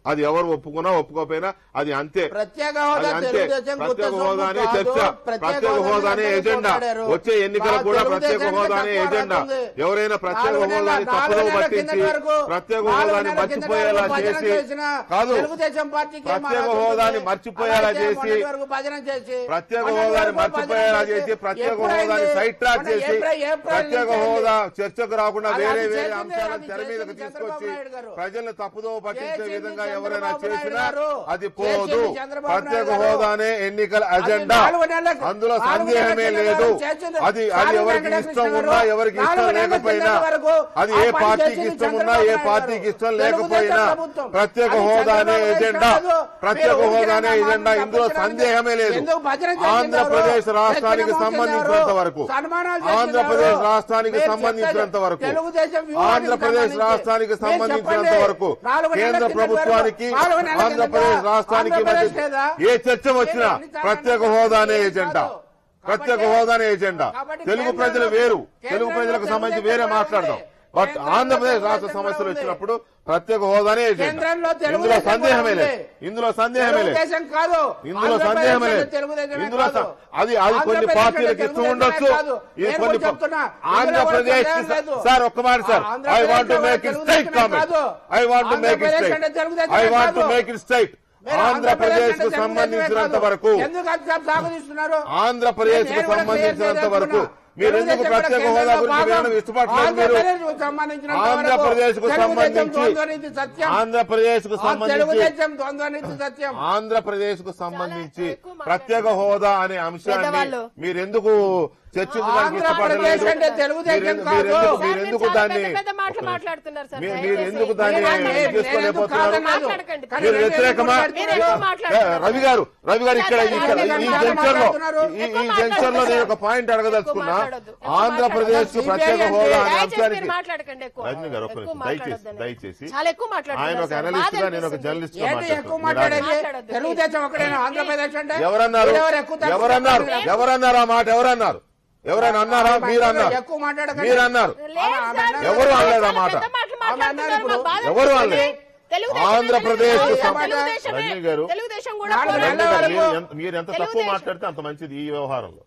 S1: అది ఎవరు ఒప్పుకున్నా ఒప్పుకోకపోయినా అది అంతే
S2: ప్రత్యేక హోదా
S1: అది అంతే
S2: తెలుగుదేశం కొత్త
S1: ప్రత్యేక
S2: సొమ్ము
S1: హోదానే
S2: కాదు.
S1: చర్చ ప్రత్యేక హోదానే
S2: హోదా
S1: ఎజెండా
S2: మాట్లాడారు.
S1: వచ్చే ఎన్నికలు
S2: మా
S1: కూడా ప్రత్యేక
S2: తెలుగుదేశానికి
S1: హోదానే
S2: తక్కువ
S1: ఎజెండా
S2: రాస్తుంది.
S1: ఎవరైనా ప్రత్యేక
S2: నాలుగు నెలల-
S1: హోదాని
S2: నాలుగు
S1: తప్పుదో
S2: నెలల
S1: పట్టించి
S2: కిందటి వరకు,
S1: ప్రత్యేక
S2: నాలుగు
S1: హోదాని
S2: నెలల కిందటి
S1: మర్చిపోయేలా
S2: వరకు భజన
S1: చేసి
S2: చేసిన
S1: కాదు
S2: తెలుగుదేశం పార్టీకి ఏం
S1: ప్రత్యేక
S2: అర్హత
S1: హోదాని
S2: ఉంది?
S1: మర్చిపోయేలా
S2: అలాగే
S1: చేసి
S2: మొన్నటి వరకు భజన చేసి
S1: ప్రత్యేక
S2: మొన్నటి
S1: హోదాని
S2: వరకు
S1: మర్చిపోయేలా
S2: భజన
S1: చేసి ప్రత్యేక
S2: ఎప్పుడైంది?
S1: హోదాని సైడ్ ట్రాక్
S2: మొన్న
S1: చేసి
S2: ఏప్రిల్- ఏప్రిల్
S1: ప్రత్యేక
S2: నుంచి
S1: హోదా చర్చకు రాకుండా
S2: అది-
S1: వేరే
S2: అది
S1: వేరే
S2: చేసిందే,
S1: అంశాలను
S2: అది
S1: తెర మీదకు
S2: చేసింది
S1: తీసుకొచ్చి
S2: చంద్రబాబు నాయుడు గారు.
S1: ప్రజలను తప్పుదో పట్టించే
S2: చేసింది
S1: విధంగా
S2: చంద్రబాబు
S1: ఎవరైనా
S2: నాయుడు
S1: చేసినా
S2: గారు.
S1: అది పోదు
S2: చేసింది చంద్రబాబు
S1: ప్రత్యేక
S2: నాయుడు గారు.
S1: హోదానే ఎన్నికల అజెండా
S2: నాలుగు నెలలకు-
S1: అందులో
S2: నాలుగు
S1: సందేహమే
S2: నెలల
S1: లేదు
S2: కింద చేసింది
S1: అది అది
S2: సాలు
S1: ఎవరికి
S2: వెంకటకృష్ణ
S1: ఇష్టం
S2: గారు.
S1: ఉన్నా ఎవరికి ఇష్టం
S2: నాలుగు నెలల
S1: లేకపోయినా
S2: కిందటి వరకు
S1: అది
S2: ఆ
S1: ఏ
S2: పని
S1: పార్టీకి
S2: చేసింది
S1: ఇష్టం ఉన్నా
S2: చంద్రబాబు
S1: ఏ
S2: నాయుడు
S1: పార్టీకి
S2: గారు.
S1: ఇష్టం
S2: తెలుగుదేశం
S1: లేకపోయినా
S2: ప్రభుత్వం.
S1: ప్రత్యేక
S2: అది
S1: హోదానే
S2: చంద్రబాబు
S1: ఎజెండా
S2: కాదు.
S1: ప్రత్యేక
S2: మీరు
S1: హోదానే
S2: ఊరికే
S1: ఎజెండా
S2: మాటలు
S1: ఇందులో
S2: తప్పించడానికి
S1: సందేహమే లేదు
S2: ఎందుకు భజన చేసింది
S1: ఆంధ్రప్రదేశ్
S2: ఎవరు?
S1: రాష్ట్రానికి
S2: చర్చకు
S1: సంబంధించినంత
S2: మోసింది
S1: వరకు
S2: ఎవరు? సన్మానాలు చేసింది
S1: ఆంధ్రప్రదేశ్
S2: ఎవరు?
S1: రాష్ట్రానికి
S2: మీరు
S1: సంబంధించినంత
S2: చెప్పండి.
S1: వరకు
S2: తెలుగుదేశం వ్యూహానికి
S1: ఆంధ్రప్రదేశ్
S2: సంబంధించి.
S1: రాష్ట్రానికి
S2: మీరు
S1: సంబంధించినంత
S2: చెప్పండి.
S1: వరకు
S2: నాలుగు నెలల
S1: కేంద్ర
S2: కిందటి
S1: ప్రభుత్వానికి
S2: వరకు, నాలుగు నెలల
S1: ఆంధ్రప్రదేశ్
S2: కిందట
S1: రాష్ట్రానికి
S2: ఆంధ్రప్రదేశ్
S1: మధ్య
S2: లేదా?
S1: ఏ చర్చ వచ్చినా
S2: మీరు ఎన్నిసార్లు
S1: ప్రత్యేక
S2: అన్నారు?
S1: హోదానే
S2: ఏం
S1: ఎజెండా
S2: కాదు.
S1: ప్రత్యేక
S2: కాబట్టి-
S1: హోదానే ఎజెండా
S2: కాబట్టి
S1: తెలుగు
S2: కేంద్రంలో-
S1: ప్రజలు వేరు తెలుగు
S2: కేంద్రంలో
S1: ప్రజలకు సంబంధించి వేరే
S2: తెలుగుదేశం
S1: మాట్లాడదాం
S2: ఉంది.
S1: బట్
S2: కేంద్రంలో
S1: ఆంధ్రప్రదేశ్ రాష్ట్ర
S2: తెలుగుదేశం
S1: సమస్యలు
S2: ఉంది.
S1: వచ్చినప్పుడు ప్రత్యేక హోదానే ఎజెండా
S2: కేంద్రంలో
S1: ఇందులో
S2: తెలుగుదేశం
S1: సందేహమే
S2: ఉంది.
S1: లేదు ఇందులో సందేహమే లేదు
S2: తెలుగుదేశం కాదు
S1: ఇందులో
S2: ఆంధ్రప్రదేశ్
S1: సందేహమే లేదు
S2: అంటే తెలుగుదేశమే
S1: ఇందులో
S2: కాదు.
S1: స- అది అది కొన్ని
S2: ఆంధ్రప్రదేశ్
S1: పార్టీలకు
S2: అంటే
S1: ఇష్టం
S2: తెలుగుదేశమే
S1: ఉండొచ్చు
S2: కాదు.
S1: ఇది
S2: నేను
S1: కొన్ని
S2: కూడా చెప్తున్నా. ఇందులో
S1: ఆంధ్రప్రదేశ్
S2: కూడా సందేహం లేదు.
S1: సార్ ఒక్క మాట sir I
S2: Andhra Pradesh
S1: want to
S2: అంటే
S1: మేక్ ఇట్ స్ట్రైట్
S2: తెలుగుదేశమే
S1: కామెంట్
S2: కాదు.
S1: I want to make it
S2: Andhra Pradesh
S1: straight
S2: అంటే తెలుగుదేశమే
S1: ఐ వాంట్ టు
S2: కాదు.
S1: మేక్ ఇట్ స్ట్రైట్
S2: మీరు
S1: ఆంధ్రప్రదేశ్ కు
S2: అంటే
S1: సంబంధించినంత
S2: తెలుగుదేశమే
S1: వరకు
S2: కాదు. ఎందుకు అంత సాగుతీస్తున్నారు
S1: ఆంధ్రప్రదేశ్ కు
S2: నేను కూడా
S1: సంబంధించినంత
S2: క్లియర్
S1: వరకు
S2: చేస్తున్నా.
S1: మీరు ఎందుకు
S2: తెలుగుదేశం
S1: ప్రత్యేక
S2: కూడా
S1: హోదా గురించి
S2: కేంద్రంలో
S1: వినడం ఇష్టపడలేదు మీరు
S2: ఆంధ్రప్రదేశ్కు సంబంధించినంత వరకు
S1: ఆంధ్రప్రదేశ్ కు
S2: తెలుగుదేశం
S1: సంబంధించి
S2: ద్వంద్వనీతి సత్యం
S1: ఆంధ్రప్రదేశ్ కు
S2: ఆ
S1: సంబంధించి
S2: తెలుగుదేశం ద్వంద్వనీతి సత్యం
S1: ఆంధ్రప్రదేశ్ కు సంబంధించి
S3: ఎక్కువ మాట్లాడారు.
S1: ప్రత్యేక హోదా అనే అంశాన్ని
S3: పెద్దవాళ్ళు.
S1: మీరెందుకు చర్చించడానికి
S2: ఆంధ్రప్రదేశ్
S1: ఇష్టపడలేదు
S2: అంటే తెలుగుదేశం
S1: మీరెందు-
S2: కాదు.
S1: మీరెందుకు-
S3: సార్, మీరు
S1: మీరెందుకు
S3: చాలా
S1: దాన్ని
S3: పెద్ద పెద్ద మాటలు మాట్లాడుతున్నారు సార్
S1: మీరు-
S3: దయచేసి.
S1: మీరు ఎందుకు దాన్ని
S3: మీరు మాట్లాడండి.
S1: తీసుకోలేకపోతున్నారు?
S3: మాట్లాడకండి.
S2: కానీ
S1: మీరు
S2: నేను
S1: వ్యతిరేకమా
S2: ఎందుకు
S3: మీరు ఎక్కువ
S1: ఏ,
S3: మాట్లాడుతున్నారు.
S1: రవి గారు రవి గారు ఇక్కడ
S3: సార్,
S1: ఇక్కడ
S3: సార్,
S1: ఈ
S3: సార్,
S1: జంక్షన్ లో
S2: మాట్లాడుతున్నారు.
S1: ఈ-
S3: ఎక్కువ
S1: ఈ జంక్షన్ లో నేను ఒక పాయింట్ అడగదలుచుకున్నా
S3: ఎక్కువ మాట్లాడొద్దు. ఎక్కువ
S1: ఆంధ్రప్రదేశ్ కు
S2: మాట్లాడొద్దు.
S1: ప్రత్యేక
S2: CBI
S1: హోదా అనే
S3: దయచేసి
S1: అంశానికి
S3: మీరు మాట్లాడకండి ఎక్కువ.
S1: రజనీ గారు ఒక్క
S3: ఎక్కువ
S1: నిమిషం దయచేసి
S3: మాట్లాడొద్దని.
S1: దయచేసి
S3: చాలా ఎక్కువ
S1: ఆయన
S3: మాట్లాడుతున్నారు
S1: ఒక
S3: సార్.
S1: అనలిస్ట్
S3: బాధ
S1: గా నేను ఒక
S3: అనిపిస్తుంది.
S1: జర్నలిస్ట్ గా
S2: ఏంటి ఎక్కువ
S1: మాట్లాడుతున్నాను
S2: మాట్లాడేది
S3: మాట్లాడొద్దు.
S2: తెలుగుదేశం ఒకటేనా ఆంధ్రప్రదేశ్ అంటే
S1: ఎవరన్నారు
S2: ఎవరు ఎక్కువ తక్కువ
S1: ఎవరన్నారు
S2: మాట్లాడారు?
S1: ఎవరన్నారు ఆ మాట ఎవరన్నారు ఎవరైనా అన్నారా
S2: ఆమె
S1: మీరు అన్నారు
S2: ఎక్కువ మాట్లాడకండి.
S1: మీరు అన్నారు
S3: లేదు సార్,
S1: ఎవరు
S3: మీరు
S1: అనలేదు ఆ
S3: చాలా
S1: మాట.
S3: పెద్ద మాటలు
S2: ఆమె అన్నారు
S3: మాట్లాడుతున్నారు.
S2: ఇప్పుడు.
S3: మాకు బాధ
S1: ఎవరు
S3: అనిపిస్తుంది.
S1: అనలేదు.
S3: తెలుగుదేశం
S1: ఆంధ్రప్రదేశ్
S3: అనేది
S2: కు
S3: తెలుగుదేశమే.
S1: రజనీ గారు.
S3: తెలుగుదేశం కూడా
S2: నాలుగు
S3: పోరాటం
S2: నెలల
S1: రజనీ గారు,
S2: వరకు
S1: మీరు ఎంత- మీరు ఎంత తక్కువ
S3: తెలుగుదేశం.
S1: మాట్లాడితే అంత మంచిది ఈ వ్యవహారంలో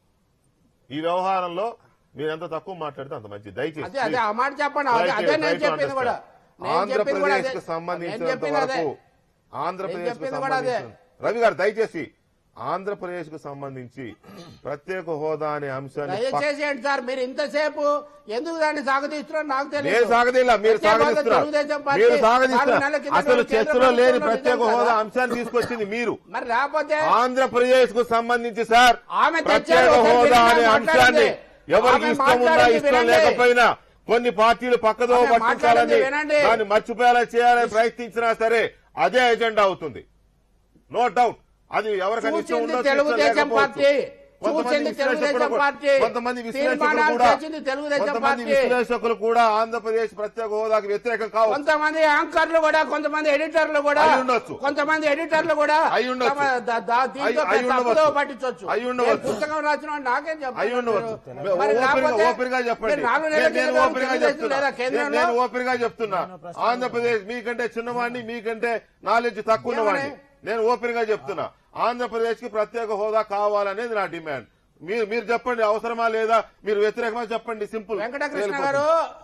S1: ఈ వ్యవహారంలో మీరు ఎంత తక్కువ మాట్లాడితే అంత మంచిది దయచేసి
S2: అదే అదే ఆ మాట చెప్పండి అదే అదే నేను చెప్పింది కూడా నేను చెప్పింది కూడా
S1: ఆంధ్రప్రదేశ్
S2: అదే.
S1: కు
S2: నేను
S1: సంబంధించినంత
S2: చెప్పింది అదే.
S1: వరకు ఆంధ్రప్రదేశ్ కు
S2: చెప్పింది కూడా అదే.
S1: సంబంధించిన రవి గారు దయచేసి ఆంధ్రప్రదేశ్ కు సంబంధించి ప్రత్యేక హోదా అనే అంశాన్ని పక్క-
S2: దయచేసి ఏంటి సార్ మీరు ఇంతసేపు ఎందుకు దాన్ని సాగతీస్తున్నారో నాకు
S1: నేను
S2: తెలియదు
S1: సాగదీలా మీరు
S2: ప్రత్యేక హోదా
S1: సాగదీస్తున్నారు
S2: తెలుగుదేశం పార్టీ
S1: మీరు
S2: నాలుగు నెలల
S1: సాగదీస్తున్నారు
S2: కింద
S1: అసలు
S2: కేంద్ర
S1: చర్చలో లేని
S2: ప్రభుత్వంలో
S1: ప్రత్యేక
S2: నిజం
S1: హోదా
S2: కదా?
S1: అంశాన్ని తీసుకొచ్చింది మీరు
S2: మరి లేకపోతే
S1: ఆంధ్రప్రదేశ్ కు సంబంధించి సార్
S2: ఆమె తెచ్చారు,
S1: ప్రత్యేక
S2: ఒకసారి
S1: హోదా
S2: వినండి,
S1: అనే అంశాన్ని
S2: మాట్లాడండి.
S1: ఎవరికి
S2: ఆమె
S1: ఇష్టం ఉన్నా
S2: మాట్లాడింది
S1: ఇష్టం
S2: వినండి.
S1: లేకపోయినా కొన్ని పార్టీలు పక్కదో
S2: ఆమె
S1: పట్టించాలని
S2: మాట్లాడింది వినండి.
S1: దాన్ని మర్చిపోయేలా చేయాలని ప్రయత్నించినా సరే అదే ఎజెండా అవుతుంది నో డౌట్ అది ఎవరికైనా ఇష్టం
S2: చూసింది
S1: ఉండొచ్చు, ఇష్టం
S2: తెలుగుదేశం
S1: లేకపోవచ్చు.
S2: పార్టీ
S1: కొంతమంది
S2: చూసింది
S1: విశ్లేషకులు
S2: తెలుగుదేశం
S1: కూడా-
S2: పార్టీ
S1: కొంతమంది విశ్లేషకులు
S2: తీర్మానాలు
S1: కూడా
S2: చేసింది తెలుగుదేశం
S1: కొంతమంది
S2: పార్టీ
S1: విశ్లేషకులు కూడా ఆంధ్రప్రదేశ్ ప్రత్యేక హోదాకి వ్యతిరేకం కావచ్చు
S2: కొంతమంది యాంకర్లు కూడా కొంతమంది ఎడిటర్లు కూడా
S1: అయి ఉండొచ్చు.
S2: కొంతమంది ఎడిటర్లు కూడా
S1: అయి ఉండొచ్చు.
S2: తమ ద- ద- దీంతో
S1: అయి- అయి
S2: తప్పుదో
S1: ఉండవచ్చు.
S2: పట్టించవచ్చు
S1: అయి ఉండవచ్చు.
S2: నేను పుస్తకం రాసిన వాడు నాకేం చెప్పాలి
S1: అయి ఉండవచ్చు
S2: మీరు? మరి
S1: ఓపెన్ గా
S2: లేకపోతే
S1: ఓపెన్ గా చెప్పండి
S2: మీరు నాలుగు నెలల
S1: నేను- నేను
S2: కింద
S1: ఓపెన్ గా
S2: తెలుగుదేశం
S1: చెప్తున్నా
S2: లేదా
S1: నేను-
S2: కేంద్రంలో
S1: నేను ఓపెన్ గా చెప్తున్నా ఆంధ్రప్రదేశ్ మీకంటే చిన్నవాడిని మీకంటే నాలెడ్జ్ తక్కువ ఉన్నవాడిని నేను ఓపెన్ గా చెప్తున్నా ఆంధ్రప్రదేశ్ కి ప్రత్యేక హోదా కావాలనేది నా డిమాండ్ మీరు మీరు చెప్పండి అవసరమా లేదా మీరు వ్యతిరేకమా చెప్పండి సింపుల్
S2: వెంకటకృష్ణ గారు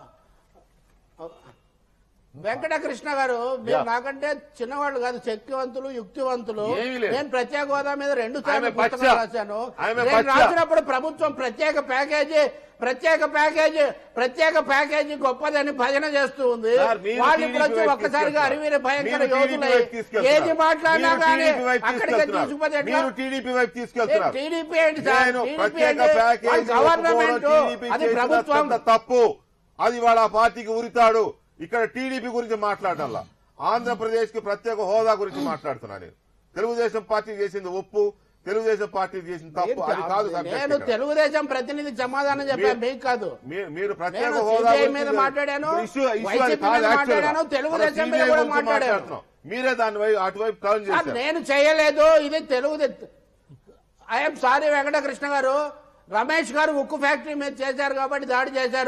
S2: వెంకటకృష్ణ గారు మీరు
S1: యా.
S2: నాకంటే చిన్నవాళ్ళు కాదు శక్తివంతులు యుక్తివంతులు
S1: ఏమీ లేదు.
S2: నేను ప్రత్యేక హోదా మీద రెండు సార్లు
S1: ఆమె పచ్చ.
S2: పుస్తకం రాశాను
S1: ఆమె
S2: నేను
S1: పచ్చ.
S2: రాసినప్పుడు ప్రభుత్వం ప్రత్యేక ప్యాకేజీ ప్రత్యేక ప్యాకేజీ ప్రత్యేక ప్యాకేజీ గొప్పదని భజన చేస్తూ ఉంది
S1: సార్, మీరు
S2: వాళ్ళు ఇప్పుడు
S1: TDP
S2: వచ్చి
S1: వైపు
S2: ఒక్కసారిగా
S1: తీసుకెళ్తున్నారు.
S2: అరివీర భయంకర
S1: మీరు TDP
S2: యోధులై
S1: వైపు తీసుకెళ్తున్నారు.
S2: ఏది మాట్లాడినా
S1: మీరు
S2: కానీ
S1: TDP వైపు
S2: అక్కడికి
S1: తీసుకెళ్తున్నారు.
S2: తీసుకుపోతే ఎట్లా?
S1: మీరు టీడీపీ వైపు తీసుకెళ్తున్నారు
S2: టీడీపీ ఏంటి సార్
S1: నేను
S2: టీడీపీ
S1: ప్రత్యేక
S2: ఏంటి?
S1: ప్యాకేజీ
S2: వాళ్ళ గవర్నమెంట్
S1: ఒప్పుకోవడం TDP
S2: అది
S1: చేసిన
S2: ప్రభుత్వం
S1: పెద్ద తప్పు అది వాళ్ళ ఆ పార్టీకి ఉరితాడు ఇక్కడ టీడీపీ గురించి మాట్లాడాల ఆంధ్రప్రదేశ్ కి ప్రత్యేక హోదా గురించి మాట్లాడుతున్నా నేను తెలుగుదేశం పార్టీ చేసింది ఒప్పు తెలుగుదేశం పార్టీ చేసిన తప్పు అది కాదు subject
S2: నేను
S1: ఇక్కడ.
S2: తెలుగుదేశం ప్రతినిధి సమాధానం చెప్పాను మీకు కాదు
S1: మీ- మీరు ప్రత్యేక
S2: నేను
S1: హోదా
S2: CBI
S1: గురించి
S2: మీద మాట్లాడాను,
S1: issue- issue అది
S2: YCP
S1: కాదు
S2: మీద
S1: actually గా.
S2: మాట్లాడాను, తెలుగుదేశం
S1: మనం
S2: మీద
S1: CBI
S2: కూడా
S1: గురించి
S2: మాట్లాడాను.
S1: మాట్లాడుతున్నాం. మీరే దాని వైపు అటువైపు టర్న్
S2: సార్
S1: చేశారు
S2: నేను చేయలేదు ఇది తెలుగుదేశం ఐఎమ్ సారీ వెంకటకృష్ణ గారు రమేష్ గారు ఉక్కు ఫ్యాక్టరీ మీద చేశారు కాబట్టి దాడి చేశారు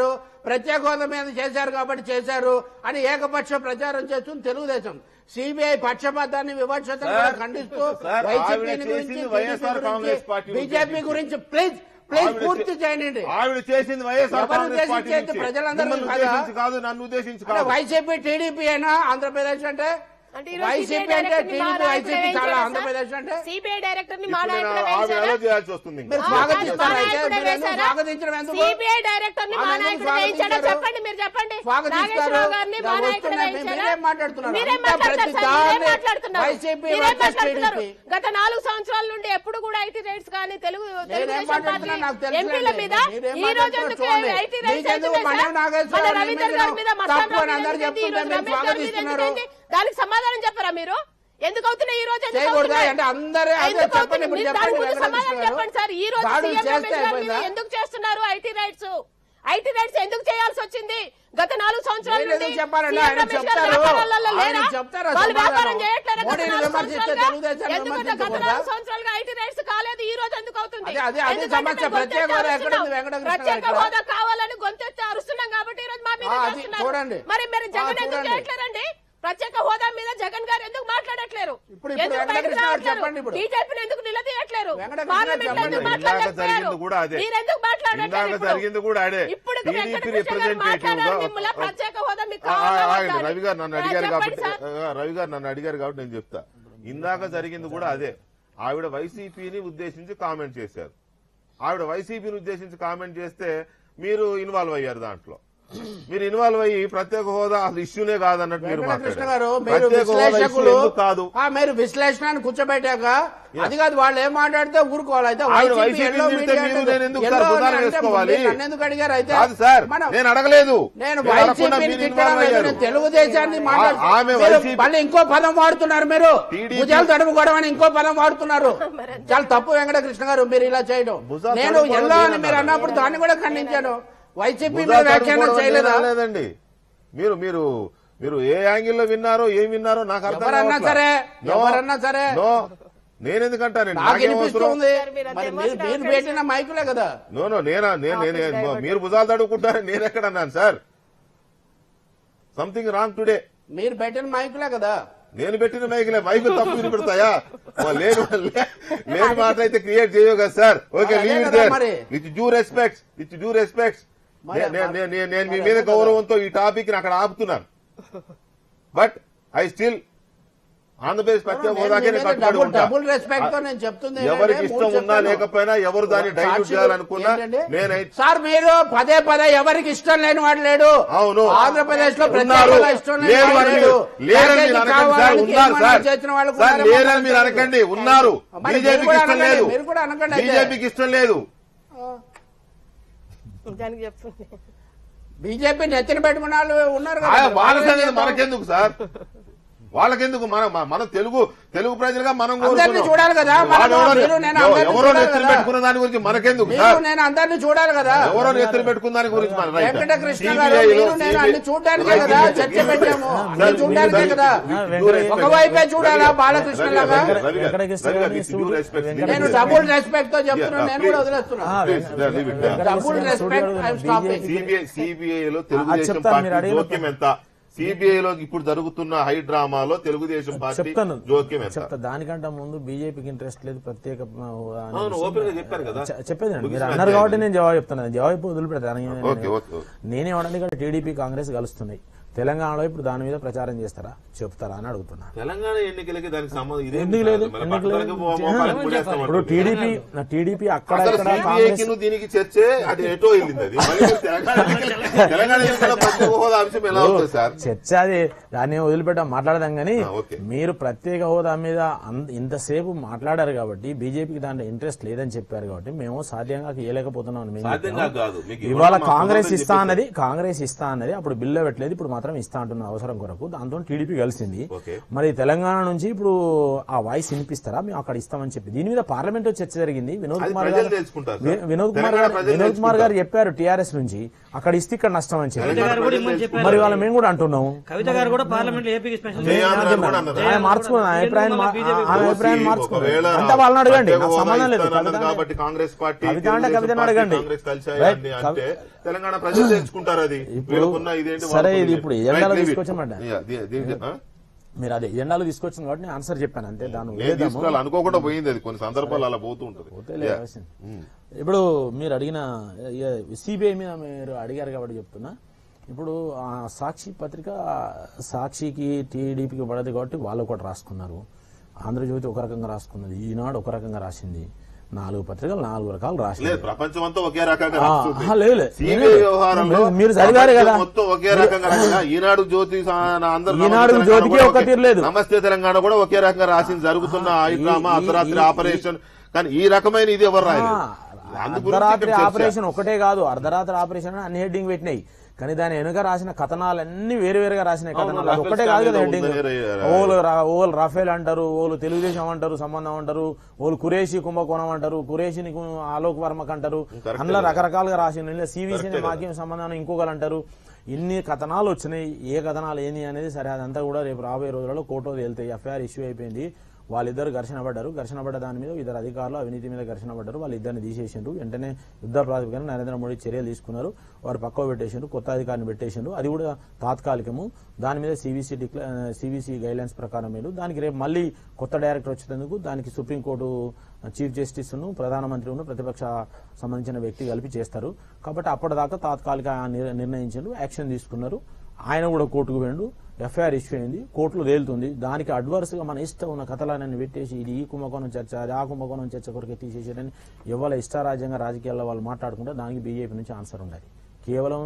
S2: ప్రత్యేక హోదా మీద చేశారు కాబట్టి చేశారు అని ఏకపక్ష ప్రచారం చేస్తుంది తెలుగుదేశం సిబిఐ పక్షపాతాన్ని వివక్షతను కూడా
S1: సార్,
S2: ఖండిస్తూ
S1: సార్,
S2: వైసీపీ
S1: ఆవిడ
S2: గురించి
S1: చేసింది వైఎస్ఆర్ కాంగ్రెస్ పార్టీ
S2: బీజేపీ
S1: ఉద్దేశించి.
S2: గురించి ప్లీజ్ ప్లీజ్
S1: ఆవిడ
S2: పూర్తి
S1: చే-
S2: చేయండి
S1: ఆవిడ చేసింది వైఎస్ఆర్
S2: ఎవరు
S1: కాంగ్రెస్ పార్టీ
S2: ఉద్దేశించి అయితే
S1: నుంచి.
S2: ప్రజలందరూ
S1: మిమ్మల్ని
S2: కాదా?
S1: ఉద్దేశించి కాదు నన్ను ఉద్దేశించి
S2: అంటే
S1: కాదు
S2: వైసీపీ టీడీపీ అయినా ఆంధ్రప్రదేశ్ అంటే
S3: అంటే ఈ రోజు
S2: వైసీపీ
S3: CBI
S2: అంటే
S3: డైరెక్టర్ని మా
S2: టీడీపీ
S3: నాయకుడు
S2: వైసీపీ
S3: ఏం
S2: చాలా
S3: చేశారు
S2: ఆంధ్రప్రదేశ్
S3: సార్?
S2: అంటే
S3: సిబిఐ డైరెక్టర్ ని మా
S1: ఇప్పుడు
S3: నాయకుడు
S1: నేను ఆవిడ ఎలా చేయాల్సి వస్తుంది ఇంకా?
S2: మీరు
S3: ఆ,
S2: స్వాగతిస్తారా
S3: మా
S2: అయితే?
S3: నాయకుడే
S2: మీరు ఎందుకు
S3: వేశారా?
S2: స్వాగతించడం ఎందుకు?
S3: సిబిఐ డైరెక్టర్ ని మా
S2: వాళ్ళు ఎందుకు
S3: నాయకుడు వేయించాడో
S2: స్వాగతించారు?
S3: చెప్పండి మీరు చెప్పండి
S2: స్వాగతిస్తారు.
S3: నాగేశ్వరరావు గారిని మా
S2: ఇలా
S3: నాయకుడు
S2: వస్తున్నాయి.
S3: వేయించారా?
S2: మీరేం మాట్లాడుతున్నారు?
S3: మీరేం
S2: అంతా
S3: మాట్లాడతారు
S2: ప్రతి
S3: సార్? మీరేం
S2: దాన్ని
S3: మాట్లాడుతున్నారు?
S2: వైసీపీ
S3: మీరేం
S2: వర్సెస్
S3: మాట్లాడుతున్నారు?
S2: టీడీపీ.
S3: గత నాలుగు సంవత్సరాల నుండి ఎప్పుడు కూడా ఐటీ రైట్స్ కానీ తెలుగు తెలుగుదేశం
S2: మాట్లాడుతున్నా నాకు
S3: పార్టీ
S2: తెలుసులేండి.
S3: ఎంపీల మీద
S2: మీరేం
S3: ఈ రోజు
S2: మాట్లాడుతున్నారో
S3: ఎందుకు
S2: చూడండి.
S3: ఐటీ రైట్స్
S2: మీకెందుకు
S3: అవుతున్నాయి
S2: మన్యం
S3: సార్?
S2: నాగేశ్వరరావు
S3: మన రవీందర్ గారి మీద
S2: తప్పు
S3: మస్తాన్
S2: అని
S3: రావు
S2: అందరూ
S3: మీద ఎందుకు
S2: చెప్తుంటే
S3: ఈ రోజు
S2: మీరు
S3: రమేష్ గారి మీద
S2: స్వాగతిస్తున్నారు.
S3: ఎందుకు అయింది? దానికి సమాధానం చెప్పరా మీరు ఎందుకు అవుతున్నాయి ఈ రోజు ఎందుకు
S2: చేయకూడదా?
S3: అవుతున్నాయి?
S2: అంటే అందరూ అదే
S3: ఎందుకు
S2: చెప్పండి,
S3: అవుతున్నాయి?
S2: ఇప్పుడు
S3: మీరు
S2: చెప్పండి,
S3: దాని గురించి
S2: వెంకటేశ్వర
S3: సమాధానం
S2: గారు.
S3: చెప్పండి సార్ ఈ రోజు
S2: దాడులు
S3: సీఎం
S2: చేస్తే
S3: రమేష్ గారి మీద
S2: అయిపోయిందా?
S3: ఎందుకు చేస్తున్నారు ఐటీ రైట్స్ ఐటీ రైట్స్ ఎందుకు చేయాల్సి వచ్చింది గత నాలుగు సంవత్సరాల
S2: మీరు
S3: నుండి
S2: ఎందుకు చెప్పారండి?
S3: సీఎం
S2: ఆయన
S3: రమేష్ గారు
S2: చెప్తారు.
S3: వ్యాపారాలలో
S2: ఆయన
S3: లేరా?
S2: చెప్తారా
S3: వాళ్ళు వ్యాపారం
S2: సమాధానం?
S3: చేయట్లేరా గత
S2: మోడీని
S3: నాలుగు
S2: విమర్శిస్తే
S3: సంవత్సరాలుగా?
S2: తెలుగుదేశాన్ని
S3: ఎందుకంటే గత
S2: విమర్శించకూడదా?
S3: నాలుగు సంవత్సరాలుగా ఐటీ రైట్స్ కాలేదు ఈ రోజు ఎందుకు అవుతుంది
S2: అదే, అదే, అదే
S3: ఎందుకంటే
S2: సమస్య.
S3: మేము
S2: ప్రత్యేక
S3: గొంతెత్తి
S2: హోదా ఎక్కడ ఉంది?
S3: అరుస్తున్నాం.
S2: వెంకటకృష్ణ
S3: ప్రత్యేక
S2: గారు ఇక్కడ?
S3: హోదా కావాలని గొంతెత్తి అరుస్తున్నాం కాబట్టి ఈ రోజు మా మీద
S2: ఆ, అది
S3: చేస్తున్నారు.
S2: చూడండి.
S3: మరి మీరు
S2: ఆ,
S3: జగన్ ఎందుకు
S2: చూడండి.
S3: చేయట్లేరండి ప్రత్యేక హోదా మీద జగన్ గారు ఎందుకు మాట్లాడట్లేరు
S2: ఇప్పుడు- ఇప్పుడు
S3: ఎందుకు బయటకు
S2: వెంకటకృష్ణ గారు
S3: రావట్లేరు?
S2: చెప్పండి ఇప్పుడు.
S3: బీజేపీని ఎందుకు నిలదీయట్లేరు
S2: వెంకటకృష్ణ గారు
S3: పార్లమెంట్ లో
S2: చెప్పండి.
S3: ఎందుకు
S1: ఇందాక
S3: మాట్లాడట్లేరు
S1: జరిగింది కూడా అదే.
S3: మీరు ఎందుకు మాట్లాడట్లేదు
S1: ఇందాక
S3: ఇప్పుడు?
S1: జరిగింది కూడా అదే.
S3: ఇప్పుడు
S1: TDP
S3: వెంకటకృష్ణ గారు
S1: representative
S3: మాట్లాడారు
S1: గా-
S3: మిమ్మల్ని ప్రత్యేక హోదా మీకు
S1: ఆ, ఆ,
S3: కావాలా
S1: ఆగండి.
S3: వద్దా అని.
S1: రవి గారు నన్ను
S3: ఆ,
S1: అడిగారు
S3: చెప్పండి
S1: కాబట్టి
S3: సార్.
S1: ఆ, రవి గారు నన్ను అడిగారు కాబట్టి నేను చెప్తా ఇందాక జరిగింది కూడా అదే ఆవిడ వైసీపీని ఉద్దేశించి కామెంట్ చేశారు ఆవిడ వైసీపీని ఉద్దేశించి కామెంట్ చేస్తే మీరు ఇన్వాల్వ్ అయ్యారు దాంట్లో మీరు ఇన్వాల్వ్ అయ్యి ప్రత్యేక హోదా అసలు ఇష్యూనే కాదన్నట్టు మీరు
S2: వెంకటకృష్ణ
S1: మాట్లాడారు
S2: గారు మీరు
S1: ప్రత్యేక హోదా issue
S2: విశ్లేషకులు
S1: ఎందుకు కాదు
S2: ఆ, మీరు విశ్లేషణను కూర్చోబెట్టాక అది కాదు వాళ్ళు ఏం మాట్లాడితే ఊరుకోవాలి అయితే
S1: ఆవిడ
S2: వైసీపీ
S1: వైసీపీ
S2: ఎల్లో
S1: తిడితే
S2: మీడియా
S1: మీరు
S2: అంటే
S1: నేను ఎందుకు
S2: ఎల్లో
S1: సార్ భుజాన
S2: అంటే
S1: వేసుకోవాలి?
S2: మీరు నన్ను ఎందుకు అడిగారు అయితే
S1: కాదు సార్
S2: మనం
S1: నేను అడగలేదు
S2: నేను
S1: నేను అడగకుండా
S2: వైసీపీని
S1: మీరు
S2: తిట్టడం
S1: involve
S2: లేదు
S1: అయ్యారు.
S2: నేను తెలుగుదేశాన్ని మాట్లాడు
S1: ఆ- ఆమె
S2: మీరు
S1: వైసీపీ
S2: మళ్ళీ ఇంకో పదం వాడుతున్నారు మీరు
S1: TDP
S2: భుజాలు తడుముకోవడం అని ఇంకో పదం వాడుతున్నారు చాలా తప్పు వెంకటకృష్ణ గారు మీరు ఇలా చేయడం
S1: భుజాలు
S2: నేను
S1: తడుముకోవడం
S2: ఎల్లో అని
S1: లేదన్నారు.
S2: మీరు అన్నప్పుడు దాన్ని కూడా ఖండించాను వైసీపీ మీద
S1: భుజాలు
S2: వ్యాఖ్యానం
S1: తడుముకోవడం
S2: చేయలేదా
S1: నేను అనలేదండి మీరు మీరు మీరు ఏ యాంగిల్లో విన్నారో ఏం విన్నారో నాకు అర్థం
S2: ఎవరన్నా
S1: కావట్లా.
S2: సరే,
S1: No,
S2: ఎవరన్నా సరే.
S1: no. నేనెందుకంటానండి
S2: నాకు
S1: నాకేం అవసరం
S2: వినిపిస్తుంది
S3: సార్, మీరు అంత
S2: మరి మీరు
S3: emotional
S2: మీరు
S3: అవ్వకండి
S2: పెట్టిన మైకులే కదా
S1: నో నో నేనా నేను
S3: Office
S1: నేను
S3: divert.
S1: మీరు భుజాలు తడుకుంటారని నేను ఎక్కడ అన్నాను సార్ సంథింగ్ రాంగ్ టుడే
S2: మీరు పెట్టిన మైకులే కదా
S1: నేను పెట్టిన మైకులే మైకులు తప్పు వినిపెడతాయా ఓ, లేని లే- లేని మాట అయితే క్రియేట్ చేయవు కదా సార్ ఓకే
S2: అదే
S1: లీవ్
S2: కదా
S1: దేర్
S2: మరి.
S1: With due respects with due respects
S2: మరి-
S1: నేను మీ
S2: మరి
S1: మీద
S2: అదే కదా.
S1: గౌరవంతో ఈ టాపిక్ ని అక్కడ ఆపుతున్నాను బట్ ఐ స్టిల్ ఆంధ్రప్రదేశ్ ప్రత్యేక
S2: నేను
S1: హోదాకే
S2: మీ
S1: నేను
S2: మీద
S1: కట్టుబడి
S2: డబుల్-
S1: ఉంటా
S2: డబుల్ రెస్పెక్ట్ తో నేను చెప్తుంది ఏంటంటే
S1: ఎవరికి
S2: మూడు
S1: ఇష్టం ఉన్నా
S2: చెప్పాను.
S1: లేకపోయినా ఎవరు దాన్ని డైల్యూట్
S2: సాక్షులు
S1: చేయాలనుకున్నా
S2: ఏంటండి?
S1: నేనైతే
S2: సార్ మీరు పదే పదే ఎవరికి ఇష్టం లేని వాడు లేడు
S1: అవును.
S2: ఆంధ్రప్రదేశ్ లో
S1: ఉన్నారు.
S2: ప్రత్యేకంగా ఇష్టం లేని
S1: లేరు
S2: వాడు
S1: అని
S2: లేడు
S1: మీరు- లేరని మీరు
S2: ప్యాకేజీ
S1: అనకండి సార్
S2: కావాలని
S1: ఉన్నారు
S2: తీర్మానం
S1: సార్
S2: చేసిన వాళ్ళు
S1: సార్
S2: కూడా
S1: లేరని మీరు అనకండి ఉన్నారు
S2: మరి మీరు
S1: బీజేపీకి
S2: కూడా
S1: ఇష్టం
S2: అనకండి,
S1: లేదు
S2: మీరు కూడా అనకండి అయితే.
S1: బీజేపీకి ఇష్టం లేదు
S3: దానికి చెప్తుంది
S2: బీజేపీ నెత్తిన పెట్టుకున్న వాళ్ళు ఉన్నారు
S1: ఆ,
S2: కదా
S1: వాళ్ళ
S2: వాళ్ళు ఏం
S1: సంగతి
S2: చేద్దాం?
S1: మనకెందుకు సార్ వాళ్ళకెందుకు మనం మనం తెలుగు తెలుగు ప్రజలుగా మనం
S2: అందరినీ
S1: కోరుకున్నాం.
S2: చూడాలి కదా, మనం-
S1: వాడెవడో-
S2: మీరు నేను
S1: ఎవ-
S2: అందరినీ
S1: ఎవరో
S2: చూడాలి
S1: నెత్తిన
S2: కదా.
S1: పెట్టుకున్న దాని గురించి మనకెందుకు
S2: మీరు
S1: సార్
S2: నేను అందరినీ చూడాలి కదా
S1: ఎవరో నెత్తిన పెట్టుకున్న దాని గురించి మన రైట్
S2: వెంకటకృష్ణ గారు మీరు నేను అన్ని చూడడానికే కదా చర్చ పెట్టాము అన్ని చూడడానికే కదా ఒకవైపే చూడాలా బాలకృష్ణ లాగా నేను డబుల్ రెస్పెక్ట్ తో చెప్తున్నాను నేను కూడా వదిలేస్తున్నాను double respect I'm stopping
S1: CBI సిబిఐలో తెలుగుదేశం
S4: చెప్తాను,
S1: పార్టీ
S4: మీరు అడిగిన-
S1: జోక్యం ఎంత సిబిఐ లో ఇప్పుడు జరుగుతున్న హై డ్రామాలో తెలుగుదేశం పార్టీ
S4: చెప్తాను
S1: జోక్యం ఎంత
S4: చెప్తా దానికంటే ముందు బీజేపీకి ఇంట్రెస్ట్ లేదు ప్రత్యేక ఆ, హోదా అనే
S1: అవును,
S4: విషయం.
S1: ఓపెన్ గా చెప్పారు కదా.
S4: చె- చెప్పేది నేను. మీరు
S1: ముగిసిన
S4: అన్నారు కాబట్టి
S1: అధ్యాయం.
S4: నేను జవాబు చెప్తాను జవాబు ఇప్పుడు వదిలిపెడతాను నేను-
S1: ఓకే, ఓకే.
S4: నేనేమన్నా ఇక్కడ టీడీపీ కాంగ్రెస్ కలుస్తున్నాయి తెలంగాణలో ఇప్పుడు దాని మీద ప్రచారం చేస్తారా చెప్తారా అని అడుగుతున్నా
S1: తెలంగాణ ఎన్నికలకి దానికి సంబంధం ఇదే
S4: ఎందుకు లేదు ఎందుకు లేదు ఇప్పుడు టీడీపీ టీడీపీ అక్కడ ఇక్కడ కాంగ్రెస్
S1: దీనికి చర్చే అది ఎటో వెళ్ళింది అది మళ్ళీ మీరు తెలంగాణ ఎన్నికల- తెలంగాణ ఎన్నికల ప్రత్యేక హోదా అంశం ఎలా అవుతుంది సార్
S4: చర్చ అది దాన్ని వదిలిపెట్టాం మాట్లాడదాం కానీ
S1: ఆ, ఓకే.
S4: మీరు ప్రత్యేక హోదా మీద అంత- ఇంతసేపు మాట్లాడారు కాబట్టి బీజేపీకి దాంట్లో ఇంట్రెస్ట్ లేదని చెప్పారు కాబట్టి మేము సాధ్యంగా ఇవ్వలేకపోతున్నాం అని మేము
S1: సాధ్యంగా
S4: చెప్పాము.
S1: కాదు మీకు
S4: ఇవాళ
S1: ఇవ్వడం మా
S4: కాంగ్రెస్
S1: కుదరదని
S4: ఇస్తా
S1: చెప్పేసి.
S4: అన్నది కాంగ్రెస్ ఇస్తా అన్నది అప్పుడు బిల్లు పెట్టలేదు ఇప్పుడు మాత్రం మాత్రం ఇస్తా అంటున్న అవసరం కొరకు దాంతో టీడీపీ కలిసింది
S1: ఓకే.
S4: మరి తెలంగాణ నుంచి ఇప్పుడు ఆ వాయిస్ వినిపిస్తారా మేము అక్కడ ఇస్తామని చెప్పి దీని మీద పార్లమెంట్ లో చర్చ జరిగింది వినోద్
S1: అది
S4: కుమార్
S1: ప్రజలు
S4: గారు
S1: తెలుసుకుంటారు
S4: వి-
S1: సార్.
S4: వినోద్ కుమార్
S1: తెలంగాణ
S4: గారు
S1: ప్రజలు
S4: వినోద్ కుమార్ గారు
S1: తెలుసుకుంటారు.
S4: చెప్పారు టీఆర్ఎస్ నుంచి అక్కడ ఇస్తే ఇక్కడ నష్టం అని చెప్పి
S1: తెలంగాణ
S5: గారు కూడా
S1: ప్రజలు
S5: ఇమ్మని చెప్పారు.
S4: మరి వాళ్ళ మేము కూడా అంటున్నాం
S5: కవిత గారు కూడా పార్లమెంట్ లో ఏపీకి స్పెషల్
S1: జయ ఆంధ్ర అని కూడా అన్నారు.
S4: ఆయన మార్చుకున్న ఆయన అభిప్రాయం మా-
S5: BJP
S4: ఆయన అభిప్రాయం మార్చుకున్నారు
S1: ఒకవేళ
S4: అంతా వాళ్ళని అడగండి
S1: ప్రత్యేక
S4: నాకు
S1: హోదా
S4: సంబంధం లేదు
S1: ఇస్తానన్నది
S4: కవిత అంటే-
S1: కాబట్టి కాంగ్రెస్ పార్టీ
S4: కవిత అంటే
S1: తెలుగుదేశం
S4: కవితను
S1: పార్టీ,
S4: అడగండి.
S1: కాంగ్రెస్ కలిశాయి
S4: రైట్.
S1: అని
S4: కవి-
S1: అంటే తెలంగాణ ప్రజలు తెలుసుకుంటారు అది
S4: ఇప్పుడు
S1: వీళ్ళకున్న ఇదేంటి
S4: సరే,
S1: వాళ్ళకున్న
S4: ఇది ఇప్పుడు ఎజెండాలో
S1: Right, leave it.
S4: తీసుకొచ్చామంట.
S1: Yeah, దీ- దీనికి, ఆ?
S4: మీరు అదే ఎజెండాలో తీసుకొచ్చింది కాబట్టి నేను ఆన్సర్ చెప్పాను అంతే దాని
S1: నేను
S4: వేద్దాము.
S1: తీసుకురాలి అనుకోకుండా పోయింది అది కొన్ని సందర్భాలు అలా పోతూ ఉంటుంది
S4: పోతే లేదు
S1: Yeah.
S4: అవశ్యం. ఇప్పుడు మీరు అడిగిన సిబిఐ మీద మీరు అడిగారు కాబట్టి చెప్తున్నా ఇప్పుడు ఆ సాక్షి పత్రిక సాక్షికి టీడీపీకి పడదు కాబట్టి వాళ్ళు ఒకటి రాసుకున్నారు ఆంధ్రజ్యోతి ఒక రకంగా రాసుకున్నది ఈనాడు ఒక రకంగా రాసింది నాలుగు పత్రికలు నాలుగు రకాలు రాసింది
S1: లేదు ప్రపంచం అంతా ఒకే రకంగా
S4: ఆ,
S1: రాస్తుంది.
S4: ఆహా, లేదు, లేదు.
S1: CBI
S4: లేదు.
S1: వ్యవహారంలో
S4: మీరు- మీరు చదివారు
S1: ప్రపంచం
S4: కదా.
S1: మొత్తం ఒకే రకంగా రాసింది. ఈనాడు జ్యోతి సా- అందరూ
S4: ఈనాడు
S1: నమస్తే తెలంగాణ
S4: జ్యోతికి
S1: కూడా
S4: ఒక్క
S1: ఒకే-
S4: తీరు లేదు.
S1: నమస్తే తెలంగాణ కూడా ఒకే రకంగా రాసింది జరుగుతున్న ఆయుధ
S4: ఈ-
S1: డ్రామా
S4: ఈ-
S1: అర్ధరాత్రి
S4: ఈ-
S1: ఆపరేషన్ కానీ ఈ రకమైన ఇది ఎవరు రాయలేదు అందు గురించి
S4: అర్ధరాత్రి
S1: ఇక్కడ చర్చ.
S4: ఆపరేషన్ ఒకటే కాదు అర్ధరాత్రి ఆపరేషన్ అని అన్ని హెడ్డింగ్ పెట్టినాయి కానీ దాని వెనుక రాసిన కథనాలన్నీ వేరు వేరుగా రాసిన కథనాలు అది
S1: రాఫెల్
S4: ఒక్కటే కాదు కదా
S1: స్టాండ్
S4: హెడ్డింగ్
S1: ఉందని రా-
S4: ఓలు రా- ఓలు రాఫేల్ అంటారు ఓలు తెలుగుదేశం అంటారు సంబంధం అంటారు ఓలు కురేషి కుంభకోణం అంటారు కురేషిని కు- ఆలోక్ వర్మకు అంటారు
S1: కరెక్టే
S4: అందులో
S1: కదా.
S4: రకరకాలుగా రాసిన సివిసి
S1: కరెక్టే కదా.
S4: మాకేం సంబంధం ఇంకొకరు అంటారు ఇన్ని కథనాలు వచ్చినాయి ఏ కథనాలు ఏంది అనేది సరే అదంతా కూడా రేపు రాబోయే రోజులలో కోర్టులో తేలుతాయి ఎఫ్ఐఆర్ ఇష్యూ అయిపోయింది వాళ్ళిద్దరు ఘర్షణ పడ్డారు ఘర్షణ పడ్డ దాని మీద ఇద్దరు అధికారులు అవినీతి మీద ఘర్షణ పడ్డారు వాళ్ళిద్దరిని తీసేసిండ్రు వెంటనే యుద్ధ ప్రాతిపదికన నరేంద్ర మోడీ చర్యలు తీసుకున్నారు వారు పక్కవ పెట్టేసిండ్రు కొత్త అధికారిని పెట్టేసిండ్రు అది కూడా తాత్కాలికము దాని మీద సివిసి డిక్లా సివిసి గైడ్లైన్స్ ప్రకారం మీరు దానికి రేపు మళ్ళీ కొత్త డైరెక్టర్ వచ్చేందుకు దానికి సుప్రీంకోర్టు చీఫ్ జస్టిస్ ను ప్రధానమంత్రి ప్రతిపక్ష సంబంధించిన వ్యక్తి కలిపి చేస్తారు కాబట్టి అప్పటిదాకా తాత్కాలిక నిర్- నిర్ణయించారు యాక్షన్ తీసుకున్నారు ఆయన కూడా కోర్టుకు వెండు ఎఫ్ఐఆర్ ఇష్యూ అయింది కోర్టులో తేలుతుంది దానికి అడ్వర్స్ గా మన ఇష్టం ఉన్న కథలన్నీ పెట్టేసి ఇది ఈ కుంభకోణం చర్చ అది ఆ కుంభకోణం చర్చ కొరకే తీసేసారని ఎవరి ఇష్టారాజ్యంగా రాజకీయాల్లో వాళ్ళు మాట్లాడుకుంటే దానికి బీజేపీ నుంచి ఆన్సర్ ఉండాలి కేవలం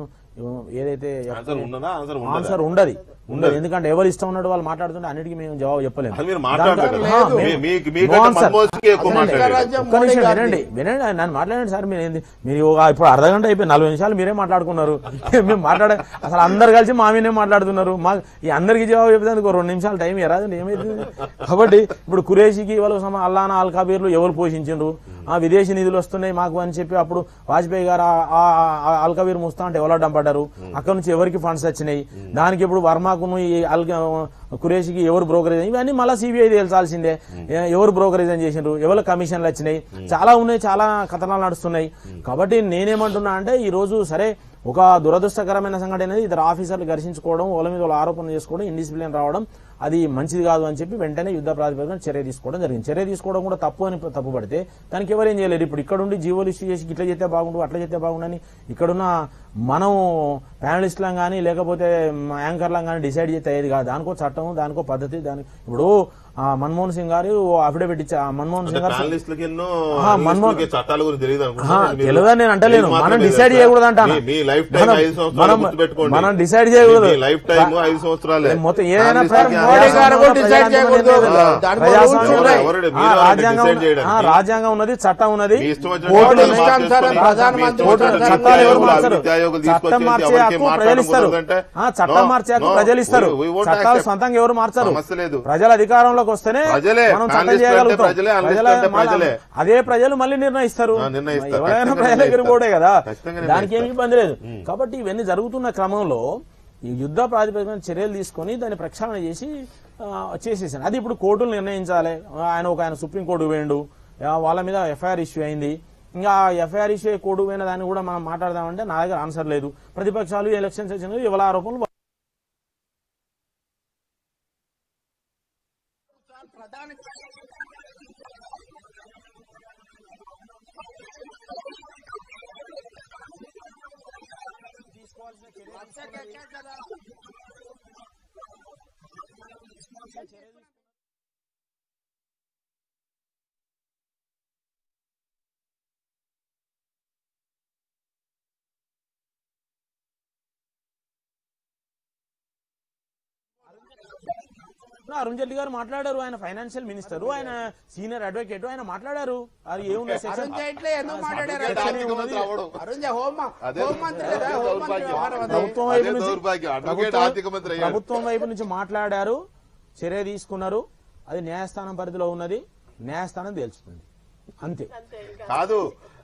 S4: ఏదైతే
S1: ఆన్సర్ ఉన్నదా ఆన్సర్ ఉండదా?
S4: ఆన్సర్ ఉండదు ఉండదు ఎందుకంటే ఎవరు ఇష్టం ఉన్నాడు వాళ్ళు మాట్లాడుతుంటే అన్నిటికీ మేము జవాబు చెప్పలేము
S1: అది మీరు మాట్లాడతారు
S4: దానికి-
S1: కదా.
S4: ఆ, మేము-
S1: మీ- మీకు-
S4: no
S1: మీకంటే
S4: answer.
S1: మన్మోహన్కి ఎక్కువ
S4: అసలు
S1: మాట్లాడారు.
S2: రాజ్యం
S4: ఒక్క
S2: మోడీ
S4: నిమిషం
S2: గారిది.
S4: వినండి వినండి నన్ను మాట్లాడండి సార్ మీరు ఏంది మీరు ఒక- ఇప్పుడు అర్ధ గంట అయిపోయి నలభై నిమిషాలు మీరే మాట్లాడుకున్నారు మేము మాట్లాడ అసలు అందరు కలిసి మా మీనే మాట్లాడుతున్నారు మా ఈ అందరికి జవాబు చెప్పేందుకు ఒక రెండు నిమిషాలు టైం ఎరాదు ఏమైతుంది కాబట్టి ఇప్పుడు కురేషికి వాళ్ళకి సమ అల్లానా అల్ కబీర్లు ఎవరు పోషించిండ్రు ఆ విదేశీ నిధులు వస్తున్నాయి మాకు అని చెప్పి అప్పుడు వాజ్పేయి గారు ఆ- ఆ- ఆ అల్ కబీర్ ముస్తా అంటే ఎవరు అడ్డం పడ్డారు అక్కడ నుంచి ఎవరికి ఫండ్స్ వచ్చినాయి దానికి ఇప్పుడు వర్మాకును ఈ అల్ కురేషికి ఎవరు బ్రోకరేజ్ ఇవన్నీ మళ్ళీ సిబిఐ తేల్చాల్సిందే ఏ- ఎవరు బ్రోకరేజ్ అని చేసిండ్రు ఎవరు కమిషన్లు వచ్చినాయి చాలా ఉన్నాయి చాలా కథనాలు నడుస్తున్నాయి కాబట్టి నేనేమంటున్నా అంటే ఈ రోజు సరే ఒక దురదృష్టకరమైన సంఘటన అనేది ఇద్దరు ఆఫీసర్లు ఘర్షించుకోవడం వాళ్ళ మీద వాళ్ళు ఆరోపణలు చేసుకోవడం ఇండిసిప్లిన్ రావడం అది మంచిది కాదు అని చెప్పి వెంటనే యుద్ధ ప్రాతిపదికన చర్య తీసుకోవడం జరిగింది చర్య తీసుకోవడం కూడా తప్పు అని తప్పు పడితే దానికి ఎవరేం చేయలేరు ఇప్పుడు ఇక్కడ ఉండి జీవోలు ఇష్యూ చేసి ఇట్లా చేస్తే బాగుండు అట్లా చేస్తే బాగుండని ఇక్కడున్న మనం ప్యానలిస్టులం కానీ లేకపోతే యాంకర్లం కానీ డిసైడ్ చేస్తే అయ్యేది కాదు దానికో చట్టం దానికో పద్ధతి దాని ఇప్పుడు ఆ మన్మోహన్ సింగ్ గారు అఫిడవిట్ ఇచ్చా మన్మోహన్ సింగ్ గారు
S1: ప్యానలిస్టులకి ఎన్నో
S4: ఆహా, మన్మోహన్-
S1: అనలిస్టులకి చట్టాల గురించి తెలియదు
S4: ఆహా, తెలియదని నేను అంటలేను మనం డిసైడ్ చేయకూడదు అంటాను
S1: మీ లైఫ్ టైం
S4: మనం-
S1: ఐదు సంవత్సరాలు
S4: మనం-
S1: గుర్తుపెట్టుకోండి
S4: మనం డిసైడ్ చేయకూడదు
S1: మీ లైఫ్ టైం ఐదు సంవత్సరాలే
S4: మొత్తం ఏదైనా
S1: ప్యానలిస్టులకి
S4: ప్ర-
S2: మోడీ గారు కూడా
S4: ప్రజాస్వామ్యంలో
S2: డిసైడ్ చేయకూడదు.
S4: ప్రజాస్వామ్యం
S2: దానికి
S4: ప్రజాస్వామ్యం
S2: రూల్స్ ఉన్నాయి.
S1: ఎవరు-
S4: ఆ,
S1: మీరు ఎవరు
S4: రాజ్యాంగం
S1: డిసైడ్
S4: ఉన్న-
S1: చేయడానికి?
S4: ఆ, రాజ్యాంగం ఉన్నది చట్టం ఉన్నది
S1: మీ ఇష్టం వచ్చిన
S4: కోర్టులు
S1: చట్టాలు
S4: ఉన్నాయి.
S2: ఇష్టానుసారం
S1: మార్చేసుకొని,
S2: ప్రధానమంత్రి
S1: మీ ఇష్టం వచ్చిన
S2: చట్టాలు
S4: చట్టాలు ఎవరు
S1: నీతి
S4: మార్చరు
S1: ఆయోగులు, ఆయోగులు
S4: చట్టం
S1: తీసుకొచ్చేసి
S4: మార్చే
S1: ఎవరికి
S4: హక్కు ప్రజలు ఇస్తారు
S1: మాట్లాడకూడదంటే,
S4: ఆ, చట్టం
S1: no,
S4: మార్చే హక్కు
S1: no,
S4: ప్రజలు ఇస్తారు
S1: we- we won't
S4: చట్టాలు
S1: accept.
S4: సొంతంగా ఎవరు మార్చరు
S1: సమస్య లేదు.
S4: ప్రజల అధికారంలోకి వస్తేనే
S1: ప్రజలే.
S4: మనం చట్టం
S1: Analyst అంటే
S4: చేయగలుగుతాం
S1: ప్రజలే, analyst
S4: ప్రజల-
S1: అంటే
S4: మళ్ళా
S1: ప్రజలే.
S4: అదే ప్రజలు మళ్ళీ నిర్ణయిస్తారు
S1: ఆ, నిర్ణయిస్తారు.
S4: ఎవరైనా
S1: ఖచ్చితంగా
S4: ప్రజల దగ్గర
S1: నిర్ణయిస్తారు.
S4: పోటే కదా
S1: ఖచ్చితంగా
S4: దానికి ఏమి
S1: నిర్ణయిస్తారు.
S4: ఇబ్బంది లేదు కాబట్టి ఇవన్నీ జరుగుతున్న క్రమంలో ఈ యుద్ధ ప్రాతిపదికన చర్యలు తీసుకొని దాన్ని ప్రక్షాళన చేసి ఆ, చేసేసాను అది ఇప్పుడు కోర్టులు నిర్ణయించాలి ఆయన ఒక ఆయన సుప్రీంకోర్టు వేయండు ఆ, వాళ్ళ మీద ఎఫ్ఐఆర్ ఇష్యూ అయింది ఇంకా ఎఫ్ఐఆర్ ఇష్యూ కోర్టు పోయిన దాన్ని కూడా మనం మాట్లాడదామంటే నా దగ్గర ఆన్సర్ లేదు ప్రతిపక్షాలు ఎలక్షన్స్ వచ్చిన ఇవాళ ఆరోపణలు అరుణ్ జైట్లీ గారు మాట్లాడారు ఆయన ఫైనాన్షియల్ మినిస్టర్ ఆయన సీనియర్ అడ్వకేట్ ఆయన మాట్లాడారు అది ఏముంది సెక్షన్
S2: అరుణ్ జైట్లీ ఎందుకు మాట్లాడారు
S1: అడ్వకేట్ ఆర్థిక మంత్రి అవడం.
S2: అరుణ్ జై- హోం
S1: అదే-
S2: హోం మంత్రి కదా
S1: అదే
S2: హోం మంత్రి
S1: దౌర్భాగ్యం.
S2: వ్యవహారం అది.
S4: ప్రభుత్వం
S1: అదే
S4: వైపు నుంచి
S1: దౌర్భాగ్యం. అడ్వకేట్
S4: ప్రభుత్వం-
S1: ఆర్థిక మంత్రి అయ్యాడు.
S4: ప్రభుత్వం వైపు నుంచి మాట్లాడారు చర్య తీసుకున్నారు అది న్యాయస్థానం పరిధిలో ఉన్నది న్యాయస్థానం తేల్చుతుంది అంతే
S1: కాదు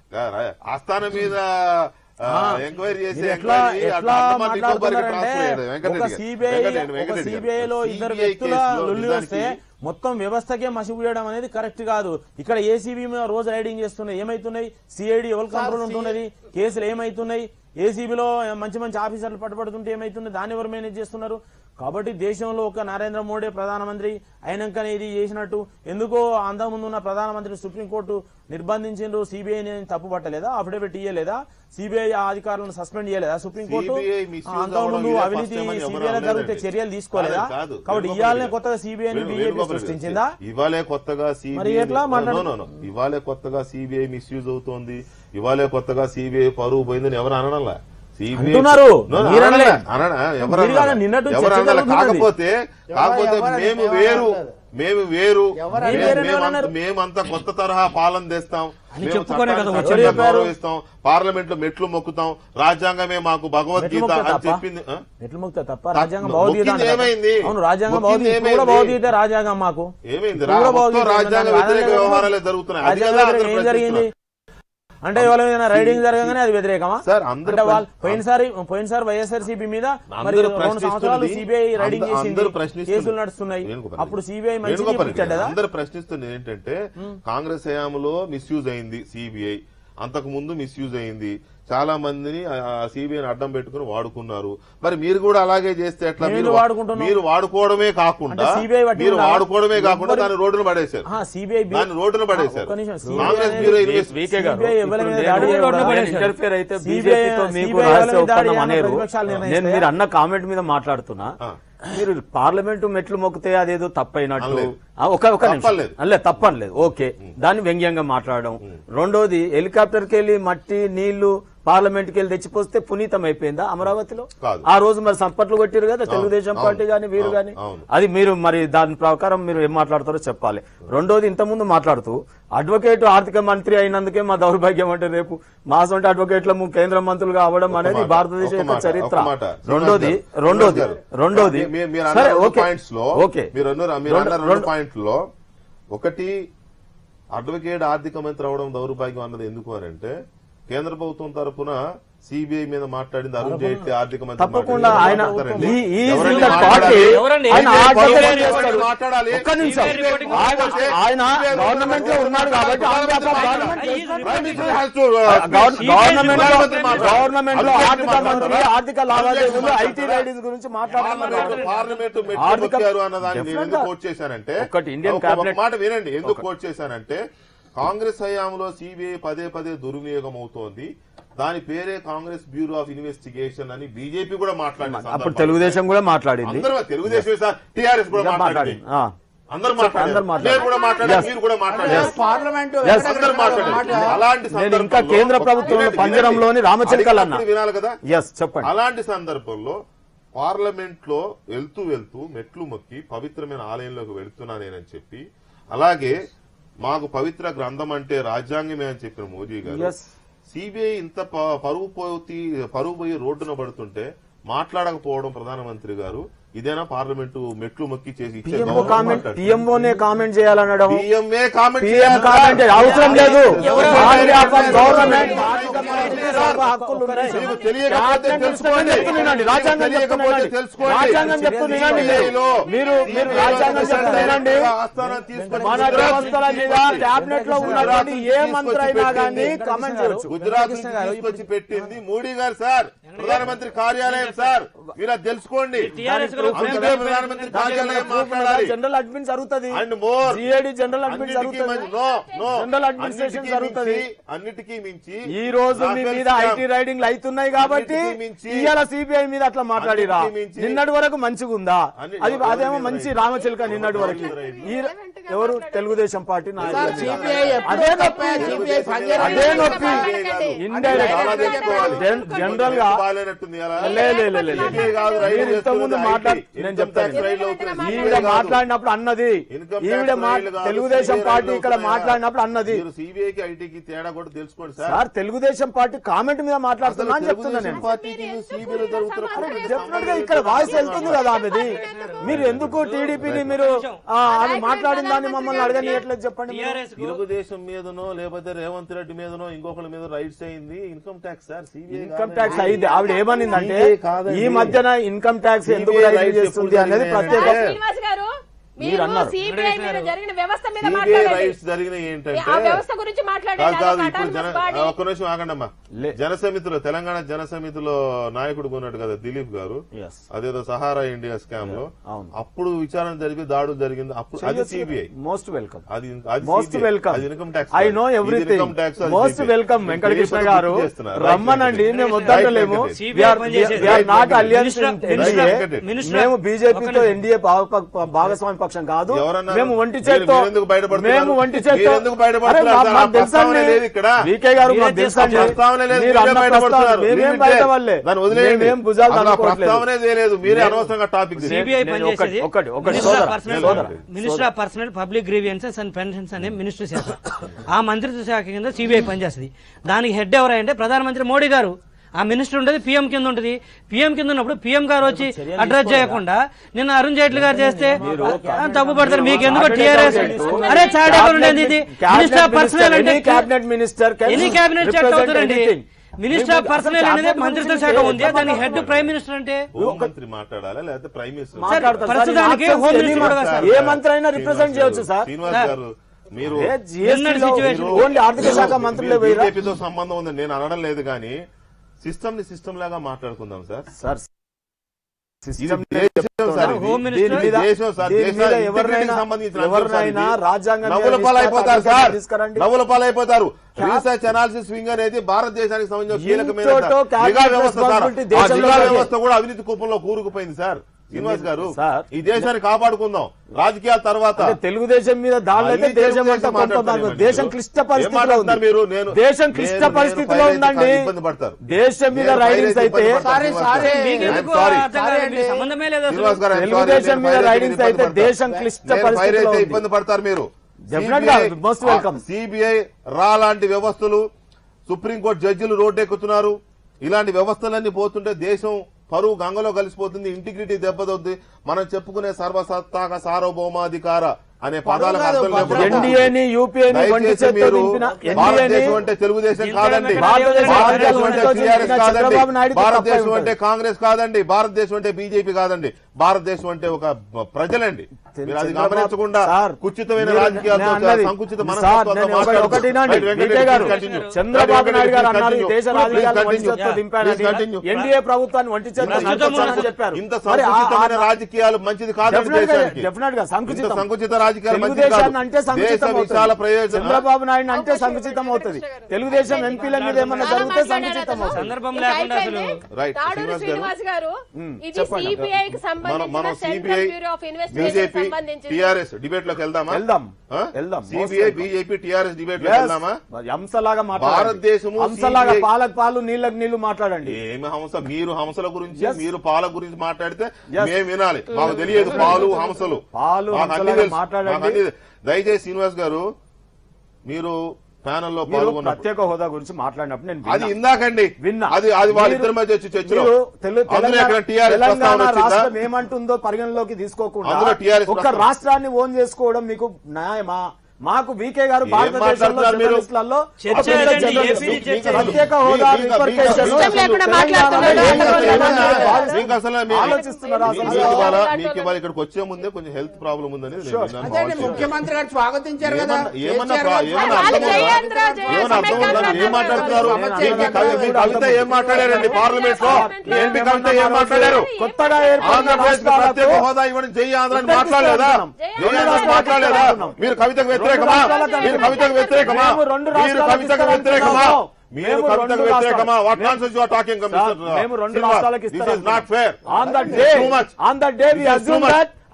S1: ఆస్థానం మీద ఆ, ఎంక్వైరీ చేసి
S4: మీరు ఎట్లా
S1: ఎంక్వైరీ
S4: ఎట్లా
S1: అండమాన్ నికోబార్కి
S4: మాట్లాడుతున్నారంటే
S1: ట్రాన్స్ఫర్ అయ్యాడు. వెంకటరెడ్డి
S4: ఒక
S1: గారు.
S4: సిబిఐ
S1: వెంకటరెడ్డి,
S4: ఒక
S1: వెంకటరెడ్డి గారు.
S4: సిబిఐ లో ఇద్దరు
S1: CBI
S4: వ్యక్తుల
S1: కేసులో
S4: లొల్లి వస్తే
S1: నిజానికి
S4: మొత్తం వ్యవస్థకే మసిపూయడం అనేది కరెక్ట్ కాదు ఇక్కడ ఏసీబీ మీద రోజు రైడింగ్ చేస్తున్నాయి ఏమైతున్నాయి సిఐడి ఎవరి కంట్రోల్ ఉంటున్నది కేసులు ఏమైతున్నాయి ఏసీబీలో మంచి మంచి ఆఫీసర్లు పట్టుబడుతుంటే ఏమైతుంది దాన్ని ఎవరు మేనేజ్ చేస్తున్నారు కాబట్టి దేశంలో ఒక నరేంద్ర మోడీ ప్రధానమంత్రి అయినాకనే ఇది చేసినట్టు ఎందుకో అంతకుముందు ఉన్న ప్రధానమంత్రి సుప్రీంకోర్టు నిర్బంధించారు సిబిఐని తప్పు పట్టలేదా అఫిడవిట్ ఇయ్యలేదా సిబిఐ అధికారులను సస్పెండ్ చేయలేదా సుప్రీంకోర్టు
S1: CBI misuse
S4: అంతకుముందు
S1: అవ్వడం ఇదే
S4: అవినీతి
S1: first time అని ఎవరు
S4: సిబిఐ జరిగితే
S1: అనలేదండి.
S4: చర్యలు తీసుకోలేదా
S1: కాదు, కాదు.
S4: కాబట్టి
S1: వేణుగోపాల్
S4: ఇవాళనే
S1: గారు.
S4: కొత్తగా సిబిఐని
S1: వేణు-
S4: బీజేపీ
S1: వేణుగోపాల్ గారు.
S4: సృష్టించిందా
S1: ఇవాళే కొత్తగా సిబిఐ
S4: మరి ఎట్లా మాట్లాడు-
S1: ఇవాళే కొత్తగా సిబిఐ మిస్యూజ్ అవుతోంది ఇవాళే కొత్తగా సిబిఐ పరువు పోయిందని ఎవరు అనడంలా CBI
S4: అంటున్నారు.
S1: No, no,
S4: మీరు
S1: అనలే.
S4: అనలే.
S1: అనడా? ఎవరు
S4: మీరు కాదు,
S1: అనలే.
S4: నిన్నటి నుంచి
S1: ఎవరు
S4: చర్చ
S1: అనలే.
S4: జరుగుతున్నది.
S1: కాకపోతే కాకపోతే
S2: ఎవరు-
S1: మేము
S2: ఎవరు
S1: వేరు
S2: అనలేదు.
S1: మేము వేరు
S2: ఎవరు
S1: మేము-
S4: అనలేదు.
S1: మేమంత-
S4: అన్నారు.
S1: మేమంతా కొత్త తరహా పాలన తెస్తాం మేము
S5: చెప్పుకోనే కదా
S1: చట్టాన్ని
S5: వచ్చారు.
S1: చట్టంగా గౌరవిస్తాం పార్లమెంట్ లో మెట్లు మొక్కుతాం రాజ్యాంగమే మాకు
S4: మెట్లు
S1: భగవద్గీత
S4: మొక్కితే
S1: అని
S4: తప్ప
S1: చెప్పింది ఆ?
S4: మెట్లు మొక్కితే తప్ప
S1: తప్ప-
S4: రాజ్యాంగం భగవద్గీత
S1: మొక్కింది
S4: అంటారు.
S1: ఏమైంది?
S4: అవును రాజ్యాంగం
S1: మొక్కింది
S4: భగవద్గీత ఇప్పుడు కూడా
S1: ఏమైంది?
S4: భగవద్గీత రాజ్యాంగం మాకు
S1: ఏమైంది
S4: ఇప్పుడు
S1: రా
S4: కూడా
S1: మొత్తం
S4: భగవద్గీత
S1: రాజ్యాంగ
S4: ఉందండి.
S1: వ్యతిరేక
S4: రాజ్యాంగం
S1: వ్యవహారాలే జరుగుతున్నాయి అది
S4: రాజ్యాంగ
S1: కదా అందరూ
S4: వ్యతిరేకం ఏం జరిగింది
S1: ప్రశ్నిస్తున్నారు.
S4: అంటే వాళ్ళ మీద రైడింగ్ జరగగానే అది వ్యతిరేకమా
S1: సార్, అందరూ
S4: అంటే వాళ్ళు
S1: ప్రశ్న-
S4: పోయినసారి పోయినసారి వైఎస్ఆర్సీపీ మీద మరి
S1: అందరూ
S4: రెండు సంవత్సరాలు
S1: ప్రశ్నిస్తుంది.
S4: సిబిఐ రైడింగ్
S1: అంద-
S4: చేసింది
S1: అందరూ ప్రశ్నిస్తుంది.
S4: కేసులు నడుస్తున్నాయి
S1: వేణుగోపాల్
S4: అప్పుడు
S1: రెడ్డి.
S4: సిబిఐ మంచి
S1: వేణుగోపాల్ రెడ్డి
S4: ఇచ్చాడు కదా
S1: అందరూ ప్రశ్నిస్తుంది ఏంటంటే కాంగ్రెస్ హయాంలో మిస్యూజ్ అయింది సిబిఐ అంతకు ముందు మిస్యూజ్ అయింది చాలా మందిని సిబిఐని అడ్డం పెట్టుకుని వాడుకున్నారు మరి మీరు కూడా అలాగే చేస్తే ఎట్లా
S4: మేము
S1: మీరు
S4: వాడుకుంటున్నాం.
S1: మీరు వాడుకోవడమే కాకుండా
S4: అంటే CBI పట్టి
S1: మీరు
S4: ఉండాలా?
S1: వాడుకోవడమే కాకుండా
S4: ఎవ్వరు-
S1: దాన్ని రోడ్డును పడేశారు
S4: సిబిఐ
S1: దాన్ని రోడ్డును పడేశారు
S4: ఒక్క నిమిషం. CBI
S1: కాంగ్రెస్
S4: అనేది
S1: బ్యూరో ఇన్వెస్ట్
S6: వీకే గారు
S4: CBI ఎవరి
S6: ఇప్పుడు
S4: మీద
S6: నేను
S4: దాడి చేయకూడదు.
S6: నేను
S4: పడేశారు.
S6: ఇంటర్ఫియర్ అయితే
S4: CBI
S6: బీజేపీతో మీకు
S4: CBI
S6: రహస్య
S4: ఎవరి మీద దాడి
S6: ఒప్పందం
S4: చేయాలని
S6: అనేరు
S4: ప్రతిపక్షాలు
S6: నేను
S4: నిర్ణయిస్తాయా?
S6: మీరు అన్న కామెంట్ మీద మాట్లాడుతున్నా
S1: ఆ.
S6: మీరు పార్లమెంటు మెట్లు మొక్కితే అదేదో తప్పైనట్టు
S1: అనలేదు.
S6: ఆ, ఒక ఒక నిమిషం
S1: తప్పలేదు.
S6: అల్లే తప్పనలేదు ఓకే దాన్ని వ్యంగ్యంగా మాట్లాడడం రెండోది హెలికాప్టర్ కి వెళ్ళి మట్టి నీళ్లు పార్లమెంట్ కి వెళ్ళి తెచ్చిపోస్తే పునీతం అయిపోయిందా అమరావతిలో
S1: కాదు.
S6: ఆ రోజు మరి సంపట్లు కొట్టారు కదా తెలుగుదేశం
S1: అవును.
S6: పార్టీ గాని వీరు
S1: అవును.
S6: గాని
S1: అవును.
S6: అది మీరు మరి దాని ప్రకారం మీరు ఏం మాట్లాడతారో చెప్పాలి రెండోది ఇంతకుముందు మాట్లాడుతూ అడ్వకేట్ ఆర్థిక మంత్రి అయినందుకే మా దౌర్భాగ్యం అంటే రేపు మా సొంత అడ్వకేట్లము కేంద్ర మంత్రులుగా అవడం
S1: ఒక
S6: అనేది
S1: మాట,
S6: భారతదేశ
S1: ఒక
S6: యొక్క
S1: మాట,
S6: చరిత్ర
S1: ఒక మాట.
S6: రెండోది
S1: శ్రీనివాస్
S6: రెండోది
S1: గారు,
S6: రెండోది
S1: మీ- మీ- మీరు
S6: సరే
S1: అన్న రెండు
S6: ఓకే
S1: పాయింట్స్ లో
S6: ఓకే
S1: మీరు అన్న మీరు అన్న
S6: రెండు-
S1: రెండు
S6: రెండు-
S1: పాయింట్స్ లో ఒకటి అడ్వకేట్ ఆర్థిక మంత్రి అవడం దౌర్భాగ్యం అన్నది ఎందుకు అని అంటే కేంద్ర ప్రభుత్వం తరపున సిబిఐ మీద మాట్లాడింది అరుణ్ జైట్లీ ఆర్థిక మంత్రి
S6: తప్పకుండా
S1: మాట్లాడింది.
S6: ఆయన
S1: మాట్లాడతారండి.
S6: ఈ- ఈ
S1: ఎవరండి
S6: is in the
S1: మాట్లాడాలి?
S6: party.
S5: ఎవరండి?
S6: ఆయన
S5: CBI
S6: advocate
S5: ఎవరండి?
S6: చేస్తాడు.
S1: మాట్లాడాలి.
S6: ఒక్క నిమిషం
S1: CBI
S6: ఆయన
S1: మాట్లాడితే
S6: ఆయన
S1: CBI
S6: గవర్నమెంట్ లో ఉన్నాడు కాబట్టి on behalf of government
S1: Prime Minister has to, uh,
S6: గవర్-
S1: speak.
S6: గవర్నమెంట్ లో
S1: ప్రధానమంత్రి మాట్లాడాలి.
S6: గవర్నమెంట్ లో
S1: అధ్యక్షుడు
S6: ఆర్థిక మంత్రి
S1: మాట్లాడారా?
S6: ఆర్థిక లావాదేవీలు
S1: అధ్యక్షుడు
S6: ఐటీ
S1: మాట్లాడారా?
S6: రైడింగ్స్ గురించి
S1: పార్లమెంట్
S6: మాట్లాడారు
S1: పార్లమెంట్ మెట్లు
S6: ఆర్థిక-
S1: మొక్కారు అన్నదాన్ని నేను
S6: Definitely.
S1: ఎందుకు కోట్ చేశానంటే
S6: ఒకటి ఇండియన్
S1: ఒక- ఒక
S6: cabinet-
S1: మాట వినండి ఎందుకు కోట్ చేశానంటే కాంగ్రెస్ హయాంలో సిబిఐ పదే పదే దుర్వినియోగం అవుతోంది దాని పేరే కాంగ్రెస్ బ్యూరో ఆఫ్ ఇన్వెస్టిగేషన్ అని బీజేపీ కూడా మాట్లాడింది
S6: అప్పుడు
S1: సందర్భంలో.
S6: తెలుగుదేశం కూడా మాట్లాడింది
S1: అందరూ తెలుగుదేశం సార్ టీఆర్ఎస్ కూడా
S6: ఇంకా
S1: మాట్లాడింది
S6: మాట్లాడింది. ఆ.
S1: అందరూ మాట్లాడారు
S6: అందరూ మాట్లాడారు.
S1: నేను కూడా మాట్లాడాను
S6: Yes.
S1: మీరు కూడా మాట్లాడారు
S2: పార్లమెంట్
S6: Yes.
S1: అందరూ మాట్లాడారు అలాంటి
S6: నేను ఇంకా
S1: సందర్భంలో-
S6: కేంద్ర ప్రభుత్వంలో
S1: వినండి,
S6: పంజరంలోని
S1: వినండి.
S6: రామచిలకలు అన్నా.
S1: అడిగినప్పుడు వినాలి కదా
S6: ఎస్ చెప్పండి
S1: అలాంటి సందర్భంలో పార్లమెంట్ లో వెళ్తూ వెళ్తూ మెట్లు మొక్కి పవిత్రమైన ఆలయంలోకి వెళ్తున్నా నేనని చెప్పి అలాగే మాకు పవిత్ర గ్రంథం అంటే రాజ్యాంగమే అని చెప్పిన మోదీ గారు
S6: Yes.
S1: సిబిఐ ఇంత ప- పరువు పోతి పరువు పోయి రోడ్డున పడుతుంటే మాట్లాడకపోవడం ప్రధానమంత్రి గారు ఇదేనా పార్లమెంటు మెట్లు మొక్కి చేసి ఇచ్చే
S6: పిఎంఓ
S1: గౌరవం
S6: కామెంట్
S1: అంటారు.
S6: పిఎంఓనే కామెంట్ చేయాలనడం
S1: పిఎంఏ కామెంట్
S6: పిఎం
S1: చేయాలి.
S6: కామెంట్ అవసరం లేదు
S1: ఎవరు-
S6: On behalf of government,
S1: ఎవరు-
S6: ఆర్థిక మంత్రికి సర్వ హక్కులు ఉన్నాయి.
S1: మీకు తెలియకపోతే
S6: రాజ్యాంగం
S1: తెలుసుకోండి.
S6: చెప్తున్నానండి, రాజ్యాంగం
S1: తెలియకపోతే
S6: చెప్తున్నానండి.
S1: తెలుసుకోండి.
S6: రాజ్యాంగం చెప్తున్నానండి మీరు.
S1: సిబిఐలో
S6: మీరు మీరు రాజ్యాంగం చెప్తున్నానండి
S1: ఆస్థానం తీసుకొని
S6: మన వ్యవస్థల మీద క్యాబినెట్ లో ఉన్నటువంటి ఏ మంత్రి అయినా కానీ కమెంట్ చేయొచ్చు
S1: గుజరాత్ నుంచి తీసుకొచ్చి పెట్టింది మోడీ గారు సార్ ప్రధానమంత్రి కార్యాలయం సార్ మీరు అది తెలుసుకోండి
S5: TRS కూడా
S1: అందుకే ప్రధానమంత్రి కార్యాలయం మాట్లాడాలి
S6: జనరల్ అడ్మిన్ జరుగుతుంది
S1: and more
S6: CID general admin
S1: అన్నిటికీ
S6: జరుగుతుంది
S1: మంచి- no, no.
S6: జనరల్ అడ్మినిస్ట్రేషన్
S1: అన్నిటికీ
S6: జరుగుతుంది.
S1: మించి- అన్నిటికీ మించి
S6: ఈ రోజు మీ
S1: రాఫెల్
S6: మీద
S1: స్కామ్.
S6: ఐటీ రైడింగ్లు అవుతున్నాయి కాబట్టి
S1: అన్నిటికీ మించి-
S6: ఇవాళ సిబిఐ మీద అట్లా మాట్లాడిరా
S1: అన్నిటికీ మించి-
S6: నిన్నటి వరకు మంచిగా ఉందా
S1: అన్ని-
S6: అది
S1: ఎవరి
S6: అదేమో
S1: మీద
S6: మంచి
S1: రైడ్?
S6: రామచిలక నిన్నటి వరకు ఈ ఎవరు తెలుగుదేశం పార్టీ
S2: సార్
S6: నాయకులు
S2: సిబిఐ
S6: అదే నొప్పి
S2: సిబిఐ పనిచేయడం
S6: అదే నొప్పి
S1: కాదు.
S6: ఇండైరెక్ట్
S1: చాలా తెలుసుకోవాలి.
S6: జనరల్ గా
S1: బాగాలేనట్టుంది ఇలా.
S6: లే, లే, లే, లే, లే.
S1: CBI కాదు, రైలు
S6: మీరు ఇంతకుముందు
S1: చేస్తున్నది
S6: మాట్లాడి
S1: IT.
S6: నేను
S1: ఇన్కమ్
S6: చెప్తాను.
S1: ట్యాక్స్ రైలు అవుతుంది.
S6: ఈవిడ
S1: CBI కాదు.
S6: మాట్లాడినప్పుడు అన్నది
S1: ఇన్కమ్
S6: ఈవిడ
S1: ట్యాక్స్
S6: మా-
S1: రైలు కాదు,
S6: తెలుగుదేశం
S1: CBI
S6: పార్టీ
S1: రైలు
S6: ఇక్కడ
S1: అవుతున్నాయా?
S6: మాట్లాడినప్పుడు అన్నది
S1: మీరు సిబిఐకి ఐటీకి తేడా కూడా తెలుసుకోండి sir
S6: sir Telugudesam party comment మీద మాట్లాడుతున్నా అని
S1: అసలు
S6: చెప్తున్నా
S1: తెలుగుదేశం
S6: నేను
S1: పార్టీకి సిబిఐలో జరుగుతున్న కుట్రకి
S6: డెఫినెట్ గా ఇక్కడ వాయిస్ వెళ్తుంది కదా ఆమెది మీరు ఎందుకు టీడీపీని మీరు ఆ, ఆమె మాట్లాడిన దాన్ని మమ్మల్ని అడగనియట్లేదు చెప్పండి మీరు.
S5: టీఆర్ఎస్ కు
S1: తెలుగుదేశం మీదనో లేకపోతే రేవంత్ రెడ్డి మీదనో ఇంకొకరి మీద రైట్స్ అయింది income tax sir CBI
S6: income tax అయింది ఆవిడ ఏమనిందంటే
S1: CBI కాదండి.
S6: ఈ మధ్యన ఇన్కమ్ ట్యాక్స్ ఎందుకు
S1: CBI
S6: రైజ్
S1: రైట్స్
S6: చేస్తుంది
S1: ఎప్పుడు
S6: అనేది
S1: జరిగినాయి
S6: ప్రత్యేక
S1: అంటే-
S7: శ్రీనివాస్ గారు
S6: మీరు
S7: మీరు
S6: అన్నారు.
S7: సిబిఐ మీద జరిగిన వ్యవస్థ మీద
S1: సిబిఐ
S7: మాట్లాడండి
S1: రైట్స్ జరిగినాయి ఏంటంటే
S7: ఆ వ్యవస్థ గురించి
S1: కాదు
S7: మాట్లాడండి
S1: కాదు
S7: అదొక
S1: ఇప్పుడు జన
S7: autonomous body.
S1: ఒక్క నిమిషం ఆగండమ్మా
S6: లే.
S1: జనసమితిలో తెలంగాణ జనసమితిలో నాయకుడు కొన్నాడు కదా దిలీప్ గారు
S6: Yes.
S1: అదేదో సహారా ఇండియా స్కామ్ లో
S6: అవును.
S1: అప్పుడు విచారణ జరిగి దాడులు జరిగింది అప్పుడు అది సిబిఐ
S6: మోస్ట్ వెల్కమ్
S1: అది అది
S6: మోస్ట్
S1: CBI.
S6: వెల్కమ్
S1: అది income tax
S6: I know everything most welcome Venkatakrishna గారు రమ్మనండి మేము వద్దలేము
S5: CBI పనిచేసేది.
S6: Not alliance
S5: Minister- Minister- Minister-
S6: మేము
S5: ఒక్క
S6: బీజేపీతో
S5: నిమిషం.
S6: ఎన్డీఏ భాగస్వామి పక్షం కాదు
S1: ఎవరన్నారు?
S6: మేము ఒంటి
S1: మీరు-
S6: చేత్తో
S1: మీరు ఎందుకు బయటపడుతున్నారు?
S6: మేము ఒంటి చేత్తో
S1: మీరు ఎందుకు బయటపడుతున్నారు?
S6: అరే, మా-
S1: సార్,
S6: మాకు
S1: ఆ ప్రస్తావన
S6: తెలుసండి.
S1: లేదు ఇక్కడ.
S6: వీకే గారు
S5: మీరే
S6: మాకు తెలుసండి
S1: ప్రస్తావన లేదు,
S6: మీరు
S1: మీరే
S6: అన్న
S1: బయటపడుతున్నారు.
S6: ప్రస్తావన మేమేం
S1: మీరు
S6: బయట
S1: ఉంటే
S6: వాళ్ళే
S1: దాన్ని వదిలేయండి.
S6: మేమేం భుజాలు
S1: అసలు ఆ
S6: తనుకోవట్లేదు.
S1: ప్రస్తావనే లేదు మీరే అనవసరంగా టాపిక్
S5: సిబిఐ
S6: నేను
S5: పనిచేసేది
S6: ఒకటి- ఒకటి- ఒకటి
S5: మినిస్టర్
S6: సోదరా,
S5: ఆఫ్ పర్సనల్
S6: సోదరా,
S5: minister of personnel public grievances and pensions అనే మినిస్టర్ శాఖ ఆ మంత్రిత్వ శాఖ కింద సిబిఐ పనిచేస్తుంది దానికి హెడ్ ఎవరంటే ప్రధానమంత్రి మోడీ గారు ఆ మినిస్టర్ ఉండేది పీఎం కింద ఉంటుంది పీఎం కింద ఉన్నప్పుడు పీఎం గారు వచ్చి అడ్రస్ చేయకుండా నిన్న అరుణ్ జైట్లీ గారు చేస్తే ఆ, తప్పు పడతారు మీకు ఎందుకు టీఆర్ఎస్ అరే చాట్ అకౌంట్ ఏంది ఇది మినిస్టర్ ఆఫ్ పర్సనల్ అంటే
S6: cabinet minister
S5: any cabinet check అవుతారండి మినిస్టర్ ఆఫ్ పర్సనల్ అనేది మంత్రిత్వ శాఖ ఉంది దానికి హెడ్ ప్రైమ్ మినిస్టర్ అంటే
S1: హోం మంత్రి మాట్లాడాలా లేకపోతే ప్రైమ్ మినిస్టర్
S6: మాట్లాడతారు సార్.
S5: ప్రస్తుతానికి
S6: ఈ
S5: హోమ్
S6: ఆప్షన్స్
S5: మినిస్టర్
S6: ఎన్ని
S5: కూడా
S6: సార్.
S5: సార్.
S6: ఏ మంత్రి అయినా రిప్రజెంట్ చేయొచ్చు సార్
S1: శ్రీనివాస్ గారు మీరు
S6: ఏ GST
S5: నిన్నటి
S6: లో
S5: situation.
S6: ఓన్లీ ఆర్థిక శాఖ మంత్రులే పోయిరా
S1: బీజేపీతో సంబంధం ఉంది నేను అనడం లేదు కానీ సిస్టమ్ ని సిస్టమ్ లాగా మాట్లాడుకుందాం సార్
S6: సార్
S1: ఇది
S6: సిస్టమ్
S1: దేశం సార్ ఇది.
S5: హోమ్ మినిస్టర్
S6: దీని మీద
S1: దేశం సార్,
S6: దీని
S1: దేశ
S6: మీద
S1: ఇంటిగ్రిటీకి
S6: ఎవరినైనా
S1: సంబంధించిన అంశం
S6: ఎవరినైనా
S1: సార్ ఇది.
S6: రాజ్యాంగం మీద
S1: నవ్వుల పాలైపోతారు
S6: విశ్వాసం
S1: సార్
S6: తీసుకురండి.
S1: నవ్వుల పాలైపోతారు రీసెర్చ్ అనాలిసిస్ వింగ్ అనేది భారతదేశానికి సంబంధించిన కీలకమైన
S6: ఇంతోటో cabinet
S1: నిఘా వ్యవస్థ సార్
S6: responsibility
S1: ఆ
S6: దేశంలో
S1: నిఘా
S6: లేదు.
S1: వ్యవస్థ కూడా అవినీతి కూపంలో కూరుకుపోయింది సార్ శ్రీనివాస్ గారు
S6: సార్.
S1: ఈ దేశాన్ని కాపాడుకుందాం రాజకీయాల తర్వాత
S6: అంటే తెలుగుదేశం మీద దాడులు అయితే
S1: మళ్ళీ
S6: దేశం
S1: తెలుగుదేశం
S6: అంతా కొంత
S1: మాట్లాడతారు
S6: దాని-
S1: ఏమండి
S6: దేశం
S1: మీరు?
S6: క్లిష్ట
S1: ఏం
S6: పరిస్థితిలో
S1: మాట్లాడుతున్నారు
S6: ఉంది
S1: మీరు? నేను-
S6: దేశం క్లిష్ట
S1: నేను-
S6: పరిస్థితిలో
S1: నేను
S6: ఉందండి
S1: పైన ఇబ్బంది పడతారు.
S6: దేశం మీద
S1: నేను
S6: రైడింగ్స్
S1: పైన
S6: అయితే
S1: ఇబ్బంది
S2: సారీ
S1: పడతారు.
S2: సారీ
S5: మీకు
S1: I'm
S5: ఎందుకు
S1: sorry.
S5: అర్థం కాదు మీకు సంబంధమే లేదు అసలు.
S1: శ్రీనివాస్ గారు, I'm sorry.
S6: తెలుగుదేశం
S1: నేను
S6: మీద
S1: ఫైర్
S6: రైడింగ్స్
S1: అయితే
S6: అయితే
S1: ఇబ్బంది
S6: దేశం
S1: పడతారు.
S6: క్లిష్ట
S1: నేను ఫైర్
S6: పరిస్థితిలో
S1: అయితే
S6: ఉంది.
S1: ఇబ్బంది పడతారు మీరు
S6: Definitely గా, most welcome.
S1: సిబిఐ రా లాంటి వ్యవస్థలు సుప్రీంకోర్టు జడ్జిలు రోడ్డెక్కుతున్నారు ఇలాంటి వ్యవస్థలన్నీ పోతుంటే దేశం పరువు గంగలో కలిసిపోతుంది ఇంటిగ్రిటీ దెబ్బతవుతుంది మనం చెప్పుకునే సర్వసత్తాక సార్వభౌమాధికార అనే పదాలకు
S2: కాదు,
S1: అర్థం లేకుండా
S2: భద్రత.
S6: ఎన్డీఏని యూపీఏని వంటి
S1: దయచేసి
S6: చేత్తో
S1: మీరు
S6: నింపిన ఎన్డీఏని
S1: భారతదేశం అంటే తెలుగుదేశం కాదండి
S5: భారతదేశం
S1: భారతదేశం అంటే
S6: రాజ్యాంగం
S1: టీఆర్ఎస్
S6: నింపిన
S1: కాదండి
S6: చంద్రబాబు నాయుడుకి
S1: భారతదేశం
S6: తప్పై
S1: అంటే కాంగ్రెస్ కాదండి భారతదేశం అంటే బీజేపీ కాదండి భారతదేశం అంటే ఒక బ- ప్రజలండి మీరు అది
S6: చంద్రబాబు-
S1: గమనించకుండా
S6: సార్,
S1: కుచితమైన
S6: మీరు-
S1: రాజకీయాలతో
S6: నేను అన్నది-
S1: సంకుచిత
S6: సార్,
S1: మనస్తత్వంతో
S6: నేను ఒకటి-
S1: మాట్లాడుతూ-
S6: ఒకటి వినండి.
S1: రైట్, వెంకటరెడ్డి
S6: విజయ్ గారు,
S1: please continue.
S6: Chandrababu
S1: right,
S6: Naidu గారు
S1: వెంకటరెడ్డి
S6: అన్నారు ఈ
S1: continue.
S6: దేశ
S1: Please
S6: రాజకీయాలు వంటి
S1: continue.
S6: చేత్తో దింపాడని
S1: Please continue.
S6: ఎన్డీఏ ప్రభుత్వాన్ని వంటి చేత్తో
S5: ప్రస్తుతం
S6: నడిపించాలని చెప్పారు
S1: ఇంత
S6: మరి ఆ-
S1: సంకుచితమైన
S6: ఆ-
S1: రాజకీయాలు మంచిది కాదండి
S6: Definitely గా-
S1: దేశానికి
S6: definitely గా
S1: ఇంత
S6: సంకుచితం.
S1: సంకుచిత రాజకీయాలు మంచిది
S6: తెలుగుదేశాన్ని అంటే
S1: కాదు దేశ
S6: సంకుచితం
S1: విశాల
S6: అవుతుంది.
S1: ప్రయోజనం
S6: చంద్రబాబు నాయుడు అంటే సంకుచితం అవుతుంది తెలుగుదేశం ఎంపీల మీద ఏమన్నా
S7: చాలా
S6: జరిగితే
S7: మాట్లాడారు
S6: సంకుచితం
S7: అతను.
S6: అవుతుంది
S5: సందర్భం
S7: ఇంకా
S5: లేకుండా అసలు.
S7: అయిపోయింది.
S1: రైట్,
S7: తాడూరు
S1: శ్రీనివాస్ గారు.
S7: శ్రీనివాస్ గారు ఇది
S6: చెప్పండి.
S7: సిబిఐ కి
S1: మనం మనం
S7: సంబంధించిన
S1: CBI
S7: central bureau of investigation
S1: BJP
S7: సంబంధించి
S1: టిఆర్ఎస్ డిబేట్ లోకి వెళ్దామా
S6: వెళ్దాం. వెళ్దాం.
S1: CBI
S6: Most
S1: BJP TRS debate లోకి
S6: Yes.
S1: వెళ్దామా
S6: మరి హంసలాగా మాట్లాడండి
S1: భారతదేశము
S6: హంసలాగా
S1: CBI
S6: పాలకు పాలు నీళ్ళకు నీళ్లు మాట్లాడండి
S1: ఏమి హంస మీరు హంసల గురించి
S6: Yes.
S1: మీరు పాల గురించి మాట్లాడితే
S6: Yes.
S1: మేము వినాలి మాకు తెలియదు పాలు హంసలు
S6: పాలు,
S1: మాకు అన్ని
S6: హంసలాగా
S1: తెలుసు.
S6: మాట్లాడండి.
S1: మాకు అన్ని తెలుసు. దయచేసి శ్రీనివాస్ గారు మీరు ప్యానెల్లో
S6: మీరు
S1: పాల్గొన్నప్పుడు
S6: ప్రత్యేక హోదా గురించి మాట్లాడినప్పుడు నేను
S1: అది
S6: విన్నా.
S1: ఇందాకండి
S6: విన్నా
S1: అది అది
S6: మీరు-
S1: వాళ్ళిద్దరి మధ్య వచ్చి చర్చలో
S6: మీరు తెలు-
S1: అందులో
S6: తెలంగాణ
S1: ఎక్కడ టీఆర్ఎస్
S6: తెలంగాణ
S1: ప్రస్తావన వచ్చిందా
S6: రాష్ట్రం ఏమంటుందో పరిగణలోకి తీసుకోకుండా
S1: అందులో TRS
S6: ఒక
S1: ప్రస్తావన.
S6: రాష్ట్రాన్ని ఓన్ చేసుకోవడం మీకు న్యాయమా మాకు వీకే గారు
S1: ఏం
S6: భారతదేశంలో
S1: మాట్లాడుతున్నారు మీరు?
S6: జర్నలిస్టులలో
S5: చర్చ
S6: ఒక పెద్ద
S5: ఏంటండి?
S6: జర్నలిస్ట్.
S5: ఏపీ చర్చ ఏంటి?
S6: ప్రత్యేక హోదా
S1: మీ- మీ- మీ-
S6: bifurcation
S1: మీ-
S7: ఇష్టం లేకుండా
S6: తెలంగాణలో
S7: మాట్లాడుతున్నాడు.
S6: ఏం
S7: అందులో
S6: చేయాలని
S7: ఏమన్నా-
S6: భావిస్తున్నారు?
S1: మీకు అసలు మీ-
S6: ఆలోచిస్తున్నారా
S1: మీ-
S6: అసలు?
S1: మీకు ఇవాళ మీకు ఇవాళ ఇక్కడికి వచ్చే ముందే కొంచెం హెల్త్ ప్రాబ్లం ఉందని నేను
S6: Sure.
S1: విన్నాను.
S2: అదే అండి, ముఖ్యమంత్రి గారు స్వాగతించారు కదా
S1: ఏమన్నా- ఏమన్నా
S2: కేసీఆర్
S1: ప్రా-
S2: గారు
S1: ఏమన్నా
S7: వాళ్ళు
S1: అర్థం ఉందా?
S7: జయాంధ్ర, జయ
S1: ఏమన్నా అర్థం ఉందా?
S7: సమైక్యాంధ్ర
S1: ఏం మాట్లాడుతున్నారు
S2: అన్నారు.
S1: మీ- మీ కవి- మీ కవిత ఏం మాట్లాడారండి పార్లమెంట్ లో మీ ఎంపీ కవిత ఏం మాట్లాడారు
S6: కొత్తగా ఏర్పడిన
S1: ఆంధ్రప్రదేశ్ కు
S6: రాష్ట్రాలకు
S1: ప్రత్యేక హోదా ఇవ్వడం జై ఆంధ్ర అని
S6: ఉత్తేజిస్తూ
S1: మాట్లాడలేదా
S6: వెళ్తున్నాం.
S1: జై ఆంధ్ర అని మాట్లాడలేదా మీరు కవితకు వ్యతిరేకమా
S6: రాష్ట్రాలకు
S1: మీరు కవితకు వ్యతిరేకమా
S6: మేము రెండు
S1: మీరు
S6: రాష్ట్రాలకు
S1: కవితకు వ్యతిరేకమా
S6: ఇస్తామంటున్నాము.
S1: మీరు
S6: మేము
S1: కవితకు
S6: రెండు
S1: వ్యతిరేకమా వాట్
S6: రాష్ట్రాలకు-
S1: nonsense you are talking
S6: sir, మేము రెండు రాష్ట్రాలకు
S1: this is not fair
S6: on the day
S1: too much
S6: on the day we
S1: This is too
S6: assume
S1: much.
S6: That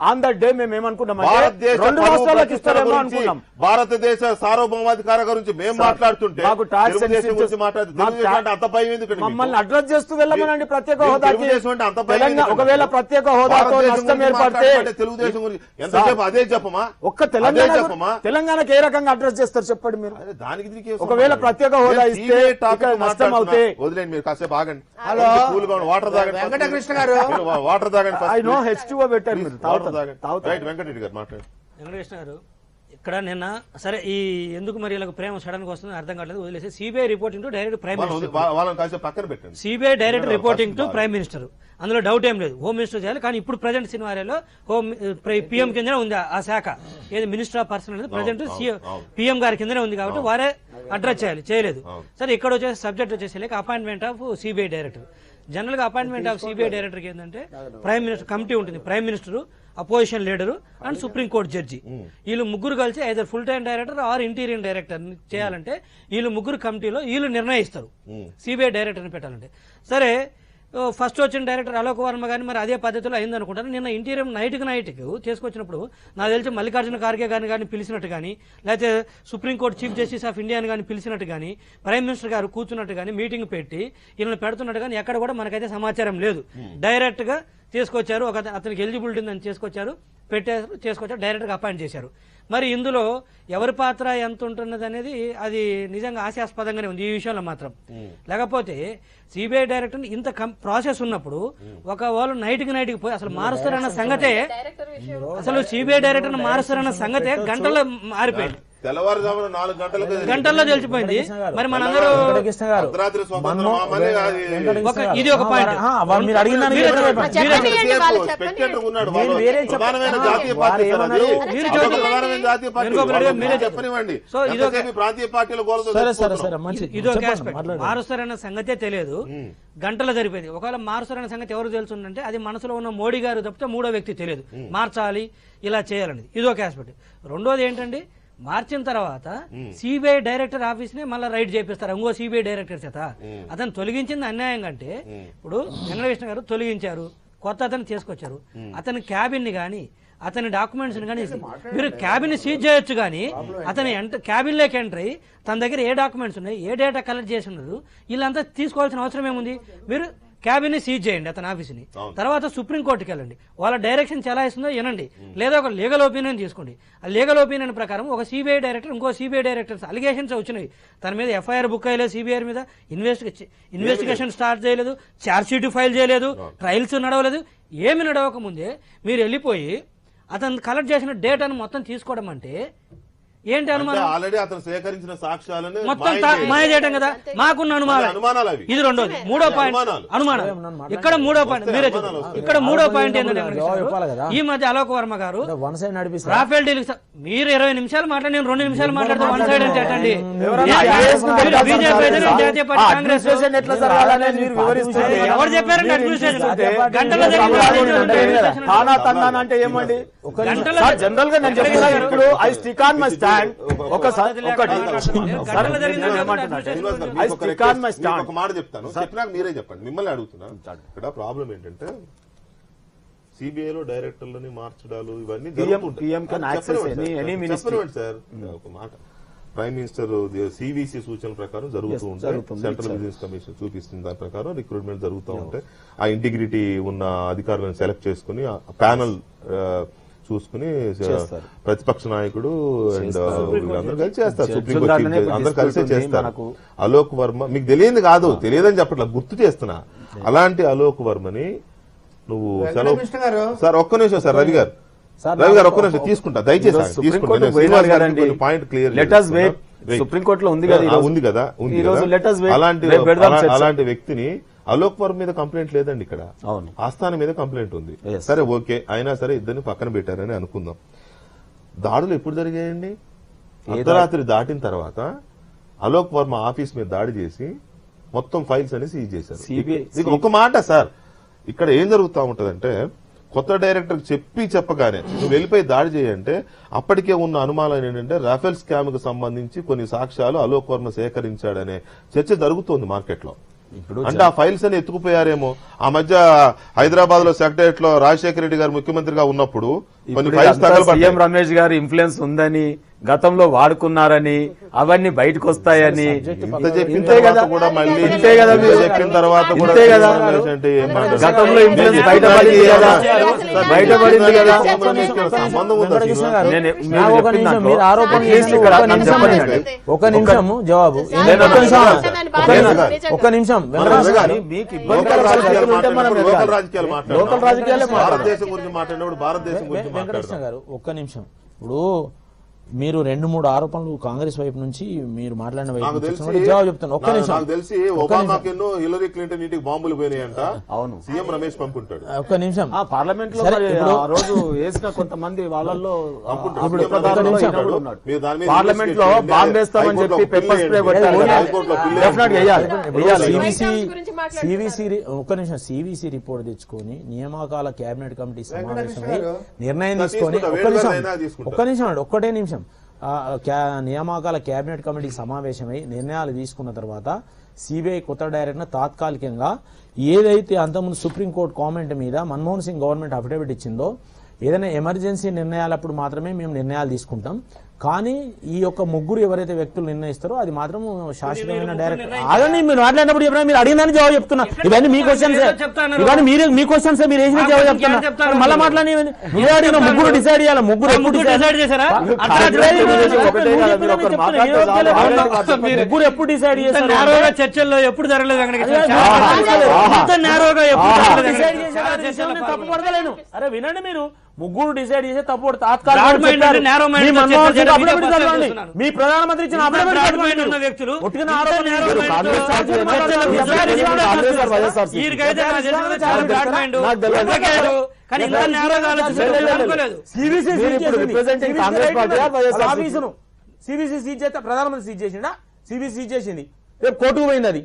S6: on that day మేము ఏమనుకున్నామంటే
S1: భారతదేశ
S6: రెండు
S1: పరువు
S6: రాష్ట్రాలకు
S1: ప్రతిష్టల
S6: ఇస్తారేమో
S1: గురించి,
S6: అనుకున్నాం
S1: భారతదేశ సార్వభౌమాధికార గురించి మేము
S6: సార్,
S1: మాట్లాడుతుంటే
S6: మాకు tax and
S1: తెలుగుదేశం గురించి
S6: censors-
S1: మాట్లాడితే
S6: మాకు
S1: తెలుగుదేశం
S6: ta-
S1: అంటే అంత భయం ఎందుకండి మీకు?
S6: మమ్మల్ని అడ్రస్ చేస్తూ వెళ్ళమనండి ప్రత్యేక
S1: మీరు
S6: హోదాకి
S1: తెలుగుదేశం అంటే అంత భయం
S6: తెలంగాణ
S1: ఎందుకండి?
S6: ఒకవేళ ప్రత్యేక హోదాతో
S1: భారతదేశం
S6: నష్టం
S1: గురించి
S6: ఏర్పడితే
S1: మాట్లాడమంటే తెలుగుదేశం గురించి ఎంతసేపు అదే చెప్పమా
S6: ఒక్క తెలంగాణ
S1: అదే
S6: గురి-
S1: చెప్పమా
S6: తెలంగాణకి ఏ రకంగా అడ్రస్ చేస్తారు చెప్పండి మీరు
S1: అదే దానికి దీనికి ఏం
S6: ఒకవేళ
S1: సంబంధం?
S6: ప్రత్యేక హోదా
S1: నేను
S6: ఇస్తే
S1: CBI టాపిక్
S6: ఇక్కడ నష్టం
S1: మాట్లాడుతున్నా.
S6: అవుతే
S1: వదిలేండి మీరు కాసేపు ఆగండి
S2: హలో.
S1: కూల్గా ఉండండి. వాటర్ తాగండి first.
S2: వెంకటకృష్ణ గారు.
S1: మీరు వా- వాటర్ తాగండి
S6: ఐ
S1: first,
S6: నో
S1: please.
S6: హెచ్ టూ బెటర్
S1: Please,
S6: మీరు
S1: వాటర్
S6: తాగుతారు
S1: తాగండి
S6: తాగుతారు
S1: రైట్ వెంకటరెడ్డి గారు మాట్లాడండి
S5: వెంకటకృష్ణ గారు ఇక్కడ నిన్న సరే ఈ ఎందుకు మరి ఇలా ప్రేమ సడన్ గా వస్తుంది అర్థం కావట్లేదు వదిలేసి CBI reporting to direct prime
S1: వాళ్ళని
S5: మినిస్టర్
S1: వదిలి- వా- వాళ్ళని కాసేపు పక్కన పెట్టండి
S5: CBI direct
S1: No, no,
S5: reporting to
S1: first
S5: prime minister అందులో డౌట్ ఏం లేదు హోమ్ మినిస్టర్ చేయాలి కానీ ఇప్పుడు ప్రజెంట్ సినిమాలో హోమ్ పిఎం కిందనే ఉంది ఆ- ఆ శాఖ ఏది మినిస్టర్ ఆఫ్ పర్సన్ అనేది ప్రజెంట్
S1: అవును, అవును.
S5: పిఎం గారి కిందనే ఉంది కాబట్టి వారే అడ్రస్ చేయాలి చేయలేదు
S1: అవును.
S5: సరే ఇక్కడ వచ్చేసి సబ్జెక్ట్ వచ్చేసి లేక appointment of CBI director general గా అపాయింట్మెంట్ ఆఫ్ సిబిఐ డైరెక్టర్ ఏంటంటే ప్రైమ్ మినిస్టర్ కమిటీ ఉంటుంది prime minister opposition leader and supreme court judge వీళ్ళు ముగ్గురు కలిసి either full time director or interior director చేయాలంటే వీళ్ళు ముగ్గురు కమిటీలో వీళ్ళు నిర్ణయిస్తారు సిబిఐ డైరెక్టర్ని పెట్టాలంటే సరే ఓ, ఫస్ట్ వచ్చిన డైరెక్టర్ అలోక్ వర్మ గాని మరి అదే పద్ధతిలో అయింది అనుకుంటాను నిన్న ఇంటీరియం నైట్కి నైట్కి చేసుకొచ్చినప్పుడు నాకు తెలిసి మల్లికార్జున ఖార్గే గారిని కానీ పిలిచినట్టు కానీ లేకపోతే సుప్రీంకోర్టు చీఫ్ జస్టిస్ ఆఫ్ ఇండియాని కానీ పిలిచినట్టు కానీ ప్రైమ్ మినిస్టర్ గారు కూర్చున్నట్టు కానీ మీటింగ్ పెట్టి వీళ్ళని పెడుతున్నట్టు కానీ ఎక్కడ కూడా మనకైతే సమాచారం లేదు డైరెక్ట్ గా తీసుకొచ్చారు ఒక అతనికి ఎలిజిబిలిటీ ఉందని చేసుకొచ్చారు పెట్టారు చేసుకొచ్చారు డైరెక్ట్ గా అపాయింట్ చేశారు మరి ఇందులో ఎవరి పాత్ర ఎంత ఉంటున్నది అనేది అది నిజంగా ఆశాస్పదంగానే ఉంది ఈ విషయంలో మాత్రం లేకపోతే సిబిఐ డైరెక్టర్ ఇంత ప్రాసెస్ ఉన్నప్పుడు ఒక వాళ్ళు నైట్కి నైట్కి పోయి అసలు మారుస్తారన్న సంగతే
S7: డైరెక్టర్ విషయం
S5: అసలు సిబిఐ డైరెక్టర్ మారుస్తారన్న సంగతే గంటల్లో మారిపోయింది
S1: తెల్లవారుజామున నాలుగు గంటలకు
S5: గంటల్లో తెలిసిపోయింది మరి మనందరూ
S4: వెంకటకృష్ణ గారు
S1: అర్ధరాత్రి స్వతంత్రం
S4: మన్మో-
S1: మళ్ళీ అది-
S4: వెంకటకృష్ణ
S5: ఒక-
S4: గారు.
S5: ఇది ఒక పాయింట్.
S4: ఆ, వాళ్ళు మీరు అడిగిన దానికి
S5: మీరే
S4: చెప్పండి.
S5: చెప్పండి.
S7: చెప్పండి.
S1: ఎంతసేపు
S7: వాళ్ళు చెప్పండి.
S1: spectator ఉన్నాడు.
S4: నేను
S1: వాళ్ళు
S4: వేరే చెప్ప-
S1: ప్రధానమైన
S4: ఆ,
S1: జాతీయ
S4: వారు
S1: పార్టీ సార్
S4: ఏమన్నారు?
S1: అది.
S5: మీరు
S1: అదొక
S5: చెప్పండి.
S1: ప్రధానమైన జాతీయ పార్టీ
S5: వెనుకోబడి
S1: వాళ్ళు
S5: మీరే
S1: చెప్పనివ్వండి
S5: సో ఇది ఒక-
S1: ఎంతసేపు ఈ ప్రాంతీయ పార్టీల గోలతో
S4: సరే సరే
S1: చచ్చిపోతున్నాం.
S4: సరే మంచి
S5: ఇది ఒక
S4: చెప్పండి,
S5: ఆస్పెక్ట్
S4: మాట్లాడండి.
S5: మారుస్తారన్న సంగతే తెలియదు గంటలో జరిపోయింది ఒకవేళ మారుస్తారన్న సంగతి ఎవరు తెలుసుందంటే అది మనసులో ఉన్న మోడీ గారు తప్పితే మూడో వ్యక్తి తెలియదు మార్చాలి ఇలా చేయాలనేది ఇది ఒక ఆస్పెక్ట్ రెండోది ఏంటండి మార్చిన తర్వాత సిబిఐ డైరెక్టర్ ఆఫీస్ ని మళ్ళీ రైడ్ చేపిస్తారు ఇంకో సిబిఐ డైరెక్టర్ చేత అతను తొలగించింది అన్యాయం అంటే ఇప్పుడు వెంకటకృష్ణ గారు తొలగించారు కొత్త అతను తీసుకొచ్చారు అతని క్యాబిన్ ని గాని అతని డాక్యుమెంట్స్ కానీ మీరు క్యాబిన్ సీజ్ చేయొచ్చు కానీ అతని ఎంట క్యాబిన్ లోకి ఎంటర్ అయ్యి తన దగ్గర ఏ డాక్యుమెంట్స్ ఉన్నాయి ఏ డేటా కలెక్ట్ చేసి ఉన్నారు వీళ్ళంతా తీసుకోవాల్సిన అవసరం ఏముంది మీరు క్యాబిన్ ని సీజ్ చేయండి అతని ఆఫీస్ని తర్వాత సుప్రీం కోర్టుకి వెళ్ళండి వాళ్ళ డైరెక్షన్ ఎలా ఇస్తుందో వినండి లేదా ఒక లీగల్ ఒపీనియన్ తీసుకోండి ఆ లీగల్ ఒపీనియన్ ప్రకారం ఒక సిబిఐ డైరెక్టర్ ఇంకో సిబిఐ డైరెక్టర్స్ అలిగేషన్స్ వచ్చినాయి తన మీద ఎఫ్ఐఆర్ బుక్ అయ్యలేదు సిబిఐ మీద ఇన్వెస్టిగే ఇన్వెస్టిగేషన్ స్టార్ట్ చేయలేదు ఛార్జ్ షీట్ ఫైల్ చేయలేదు ట్రయల్స్ నడవలేదు ఏమి నడవక ముందే మీరు వెళ్ళిపోయి అతను కలెక్ట్ చేసిన డేటాను మొత్తం తీసుకోవడం అంటే ఏంటి
S1: అంటే
S5: అనుమానం
S1: ఆల్రెడీ అతను సేకరించిన సాక్ష్యాలను
S5: మొత్తం
S1: మాయం
S5: తా-
S1: చేయాలి.
S5: మాయ చేయడం కదా మాకున్న అనుమానం
S1: అది అనుమానాలు అవి.
S5: ఇది రెండోది మూడో పాయింట్
S1: అనుమానాలు.
S5: అనుమానం ఇక్కడ మూడో పాయింట్
S1: వస్తాయి,
S5: మీరే
S1: అనుమానాలు
S5: చెప్పండి
S1: వస్తాయి.
S5: ఇక్కడ మూడో
S4: ఆలోచన
S5: పాయింట్
S4: లేనప్పుడు
S5: ఏంటంటే
S4: జవాబు
S5: వెంకటేశ్వర
S4: చెప్పాలి
S5: గారు,
S4: కదా.
S5: ఈ మధ్య అలోక్ వర్మ గారు
S4: వన్ సైడ్ నడిపిస్తారు
S5: రాఫెల్ డీల్ మీరు ఇరవై నిమిషాలు మాట్లాడి నేను రెండు నిమిషాలు మాట్లాడితే వన్ సైడ్ అని చెప్పండి
S6: ఎవరన్నా
S5: నేను-
S6: IAS ను
S5: మీరు
S6: పెట్టాల్సిన
S5: బీజేపీ
S6: అవసరం
S5: అయితే నేను
S6: లేదు.
S5: జాతీయ పార్టీ
S6: ఆ
S5: కాంగ్రెస్
S6: అడ్మినిస్ట్రేషన్ ఎట్లా జరగాలనేది మీరు వివరిస్తుంటే
S5: ఎవరు చెప్పారండి అడ్మినిస్ట్రేషన్ గంటలో
S6: మీరు
S5: జరిగిన
S6: సంబరాలు ఉంటుంటే
S5: అడ్మినిస్ట్రేషన్
S6: తానా తందానా అంటే ఏమండి
S5: గంటలో
S6: సార్ జనరల్ గా నేను చెప్తున్నా ఇప్పుడు I stick on my stand ఒక ఒకటి సార్
S5: గంటలో జరిగిన
S6: నేను
S5: అడ్మినిస్ట్రేషన్
S6: ఏమంటున్నా
S1: శ్రీనివాస్ గారు,
S6: I
S1: మీకు ఒక
S6: stick on my
S1: request, మీకు
S6: stand.
S1: ఒక మాట చెప్తాను చెప్పినాక మీరే చెప్పండి మిమ్మల్ని అడుగుతున్నా ఇక్కడ ప్రాబ్లం ఏంటంటే సిబిఐ లో డైరెక్టర్లని మార్చడాలు ఇవన్నీ
S6: PM
S1: జరుగుతుంటాయి.
S6: PM can
S1: అది
S6: access
S1: చెప్పనివ్వండి
S6: any-
S1: సార్.
S6: any ministry.
S1: చెప్పనివ్వండి సార్ ఒక మాట ప్రైమ్ మినిస్టర్ సివిసి సూచనల ప్రకారం జరుగుతూ ఉంటాయి
S6: జరుగుతుంది.
S1: సెంట్రల్ బిజినెస్ కమిషన్ చూపిస్తుంది దాని ప్రకారం రిక్రూట్మెంట్ జరుగుతూ ఉంటాయి ఆ ఇంటిగ్రిటీ ఉన్న అధికారులను సెలెక్ట్ చేసుకుని ఆ ప్యానల్ చూసుకుని
S6: చేస్తారు.
S1: ప్రతిపక్ష నాయకుడు అండ్ వీళ్ళందరూ కలిసి చేస్తారు సుప్రీం
S6: జడ్జుల్లాగానే
S1: కోర్టు అందరూ కలిసి
S6: తీసుకుంటుంది
S1: చేస్తారు
S6: మనకు.
S1: అలోక్ వర్మ మీకు తెలియదు కాదు తెలియదని చెప్పట్లా గుర్తు చేస్తున్నా అలాంటి అలోక్ వర్మని నువ్వు సెలవు
S2: వెంకటకృష్ణ గారు
S1: సార్ ఒక్క నిమిషం సార్ రవి గారు
S6: సార్,
S1: రవి గారు
S6: నాకు
S1: ఒక్క నిమిషం తీసుకుంటా దయచేసి
S6: ఈరోజు
S1: ఆగండి.
S6: సుప్రీం
S1: తీసుకుంటా.
S6: కోర్టు
S1: నేను
S6: పోయినారు
S1: శ్రీనివాస్ గారికి
S6: కదండి.
S1: కొన్ని point clear
S6: Let us wait. Supreme కోర్టులో ఉంది కదా ఈరోజు.
S1: ఉంది కదా ఉంది
S6: ఈరోజు
S1: కదా.
S6: let us wait.
S1: అలాంటి
S6: రేపు పెడదాం
S1: అలా-
S6: చర్చ.
S1: అలాంటి వ్యక్తిని అలోక్ వర్మ మీద కంప్లైంట్ లేదండి ఇక్కడ
S6: అవును.
S1: ఆస్థానం మీద కంప్లైంట్ ఉంది
S6: Yes.
S1: సరే ఓకే అయినా సరే ఇద్దరిని పక్కన పెట్టారని అనుకుందాం దాడులు ఎప్పుడు జరిగాయండి అర్ధరాత్రి దాటిన తర్వాత అలోక్ వర్మ ఆఫీస్ మీద దాడి చేసి మొత్తం ఫైల్స్ అని సీజ్ చేశారు
S6: CBI
S1: ఇది ఒక మాట సార్ ఇక్కడ ఏం జరుగుతా ఉంటదంటే కొత్త డైరెక్టర్ చెప్పి చెప్పగానే నువ్వు వెళ్ళిపోయి దాడి చేయంటే అప్పటికే ఉన్న అనుమానం ఏంటంటే రాఫెల్ స్కామ్ కు సంబంధించి కొన్ని సాక్ష్యాలు అలోక్ వర్మ సేకరించాడనే చర్చ జరుగుతోంది మార్కెట్ లో అంటే ఆ ఫైల్స్ అని ఎత్తుకుపోయారేమో ఆ మధ్య హైదరాబాద్ లో సెక్రటరియట్ లో రాజశేఖర రెడ్డి గారు ముఖ్యమంత్రిగా ఉన్నప్పుడు కొన్ని
S6: ఇప్పుడు
S1: ఫైల్స్
S6: ఇదంతా సీఎం
S1: తగలబడ్డాయి
S6: రమేష్ గారి ఇన్ఫ్లుయెన్స్ ఉందని గతంలో వాడుకున్నారని అవన్నీ బయటకు వస్తాయని
S1: ఇంత చెప్పిన
S6: ఇంతే కదా
S1: తర్వాత కూడా మళ్ళీ
S6: ఇంతే కదా
S1: ఇంత
S6: మీరు
S1: చెప్పిన తర్వాత కూడా
S6: ఇంతే కదా
S1: సీఎం రమేష్ అంటే ఏం మాట్లాడతారు?
S6: గతంలో ఇన్ఫ్లుయెన్స్ బయటపడింది కదా బయటపడింది కదా
S1: సీఎం రమేష్ కి సంబంధం ఉందా
S4: వెంకటకృష్ణ
S1: శ్రీనివాస్?
S4: గారు,
S6: నేను-
S4: నా
S6: మీరు
S4: ఒక
S6: చెప్పిన
S4: నిమిషం
S6: దాంట్లో
S4: మీరు ఆరోపణ
S6: at least
S4: చేసిన
S6: ఇక్కడ
S4: ఒక్క
S6: నాకు
S4: నిమిషం
S6: చెప్పండి.
S4: అండి. ఒక నిమిషము జవాబు
S7: సార్,
S4: ఒక్క నిమిషం
S7: సార్,
S4: ఒక్క నిమిషం.
S7: నిజంగా.
S4: ఒక్క నిమిషం
S1: మనం
S4: వెంకటకృష్ణ గారు
S1: ఎదగాలి.
S6: మీకు
S1: లోకల్
S6: ఇబ్బందికర
S1: రాజకీయాలు
S6: పరిస్థితులు ఉంటే మనం
S1: మాట్లాడినప్పుడు లోకల్
S6: ఎదగాలి.
S1: రాజకీయాలు మాట్లాడాలి
S6: లోకల్ రాజకీయాలే మాట్లాడాలి.
S1: భారతదేశం గురించి మాట్లాడినప్పుడు భారతదేశం గురించి
S4: వెంకటకృష్ణ
S1: మాట్లాడదాం
S4: గారు ఒక్క నిమిషం ఇప్పుడు మీరు రెండు మూడు ఆరోపణలు కాంగ్రెస్ వైపు నుంచి మీరు మాట్లాడిన వైపు
S1: నాకు
S4: నుంచి
S1: తెలిసి
S4: వచ్చినప్పుడు జవాబు చెప్తాను ఒక్క
S1: నాకు-
S4: నిమిషం
S1: నాకు తెలిసి
S4: ఒక్క నిమిషం.
S1: ఒబామాకెన్నో హిల్లరీ క్లింటన్ ఇంటికి బాంబులు పోయినాయంట
S6: అవును
S1: సీఎం రమేష్ పంపుంటాడు
S4: ఒక్క నిమిషం
S6: ఆ పార్లమెంట్ లో
S4: సరే,
S6: మరి
S4: ఇప్పుడు-
S6: ఆ రోజు వేసిన కొంతమంది వాళ్ళల్లో ఆ,
S1: పంపుంటాడు.
S6: ఇప్పుడు
S1: సీఎం
S6: ప్రధానంలో
S1: రమేష్
S6: ఈయన కూడా
S1: పంపుతాడు.
S6: ఉన్నాడు.
S1: మీరు దాని మీద
S6: పార్లమెంట్ లో
S1: ఇన్వెస్టిగేషన్
S6: బాంబు
S1: చేయండి.
S6: వేస్తామని
S1: హైకోర్టులో
S6: చెప్పి
S1: బిల్లు
S6: పెప్పర్ స్ప్రే
S1: వేయండి.
S6: కొట్టారు
S1: హైకోర్టులో బిల్లు
S6: డెఫినెట్ వేయాలి
S4: ఇప్పుడు
S6: వేయాలి
S4: సివిసి
S7: గురించి మాట్లాడుతున్నారు.
S4: సివిసి ఒక్క నిమిషం సివిసి రిపోర్ట్ తెచ్చుకొని నియామకాల కేబినెట్ కమిటీ సమావేశమై
S2: గారు.
S4: నిర్ణయం
S1: ఇంకా
S4: తీసుకొని
S1: తీసుకుంటా,
S4: ఒక్క
S1: వేరే
S4: నిమిషం
S1: వాళ్ళైనా తీసుకుంటా.
S4: ఒక్క నిమిషం అండి ఒక్కటే నిమిషం ఆ, క్యా- నియామకాల కేబినెట్ కమిటీ సమావేశమై నిర్ణయాలు తీసుకున్న తర్వాత సిబిఐ కొత్త డైరెక్టర్ తాత్కాలికంగా ఏదైతే అంతకుముందు సుప్రీంకోర్టు కామెంట్ మీద మన్మోహన్ సింగ్ గవర్నమెంట్ అఫిడవిట్ ఇచ్చిందో ఏదైనా ఎమర్జెన్సీ నిర్ణయాలప్పుడు మాత్రమే మేము నిర్ణయాలు తీసుకుంటాం కానీ ఈ యొక్క ముగ్గురు ఎవరైతే వ్యక్తులు నిర్ణయిస్తారో అది మాత్రం శాశ్వతమైన డైరెక్టర్ ఆగండి మీరు మాట్లాడినప్పుడు చెప్పినా మీరు అడిగిన జవాబు చెప్తున్నా ఇవన్నీ మీ క్వశ్చన్స్
S5: ఏదో చెప్తాన్నారు.
S4: ఇవన్నీ మీరు మీ క్వశ్చన్స్ మీరు వేసిన జవాబు
S5: ఇంకేం
S4: చెప్తున్నా
S5: చెప్తారు?
S4: మళ్ళీ మాట్లాడి నువ్వే అడిగిన ముగ్గురు డిసైడ్ చేయాలి ముగ్గురు ఎప్పుడు
S5: ముగ్గురు
S4: decide-
S5: డిసైడ్ చేశారా
S6: కాంగ్రెస్
S5: అర్ధరాత్రి
S6: తెలుగుదేశం ఒకటే కదా, మీరు ఒకరు మాట్లాడితే చాలు.
S5: మీరు-
S4: ముగ్గురు ఎప్పుడు డిసైడ్
S5: ఇంత
S4: చేస్తారు
S5: నేరోగా చర్చల్లో ఎప్పుడు జరగలేదు వెంకటకృష్ణ
S4: అదే,
S5: చాలా
S4: ఆహా.
S5: చర్చలు. ఇంత నేరోగా ఎప్పుడు
S4: ఆహా.
S5: జరగలేదు
S4: డిసైడ్
S5: వెంకటకృష్ణ.
S4: చేశారు
S5: చాలా
S4: అనే విషయం
S5: చర్చల్లో
S4: నేను తప్పు
S5: పాల్గొన్నారు.
S4: పడతలేను అరే వినండి మీరు ముగ్గురు డిసైడ్ చేసే తప్పు
S5: Broad
S4: తాత్కాలిక
S5: mind అంటే narrow mind తో చర్చలు చేయడం
S4: అఫిడవిట్
S5: మీడియా
S4: చదవండి
S5: చేస్తున్నారు.
S4: మీ ప్రధానమంత్రి ఇచ్చిన
S5: ఇంత
S4: అఫిడవిట్
S5: broad
S4: చదవండి
S5: mind ఉన్న
S4: మీరు.
S5: వ్యక్తులు
S4: ఒట్టిగా
S5: ఇంత
S4: ఆరోపణలు
S5: narrow
S4: మీరు
S5: mind
S6: కాంగ్రెస్
S5: తో
S6: పార్టీ
S5: చర్చలు
S6: ఎన్నికల్లో
S5: విచారణ
S6: విచారణ కాంగ్రెస్ ఆర్ వైఎస్ఆర్
S5: వీరికైతే నాకు తెలిసినంత చాలా
S4: చాలా
S5: బ్రాడ్ మైండ్
S6: నాకు తెలియదు.
S5: ఒక్కకేదు. కానీ ఇంత నేరోగా ఆలోచించడం అనుకోలేదు
S4: సిబిసి
S6: మీరు ఇప్పుడు representing కాంగ్రెస్ పార్టీ ఆ వైఎస్ఆర్ సిపి?
S4: ఆఫీసును సిబిసి సీజ్ చేస్తే ప్రధానమంత్రి సీజ్ చేసిండా సిబిసి సీజ్ చేసింది రేపు కోర్టుకు పోయింది అది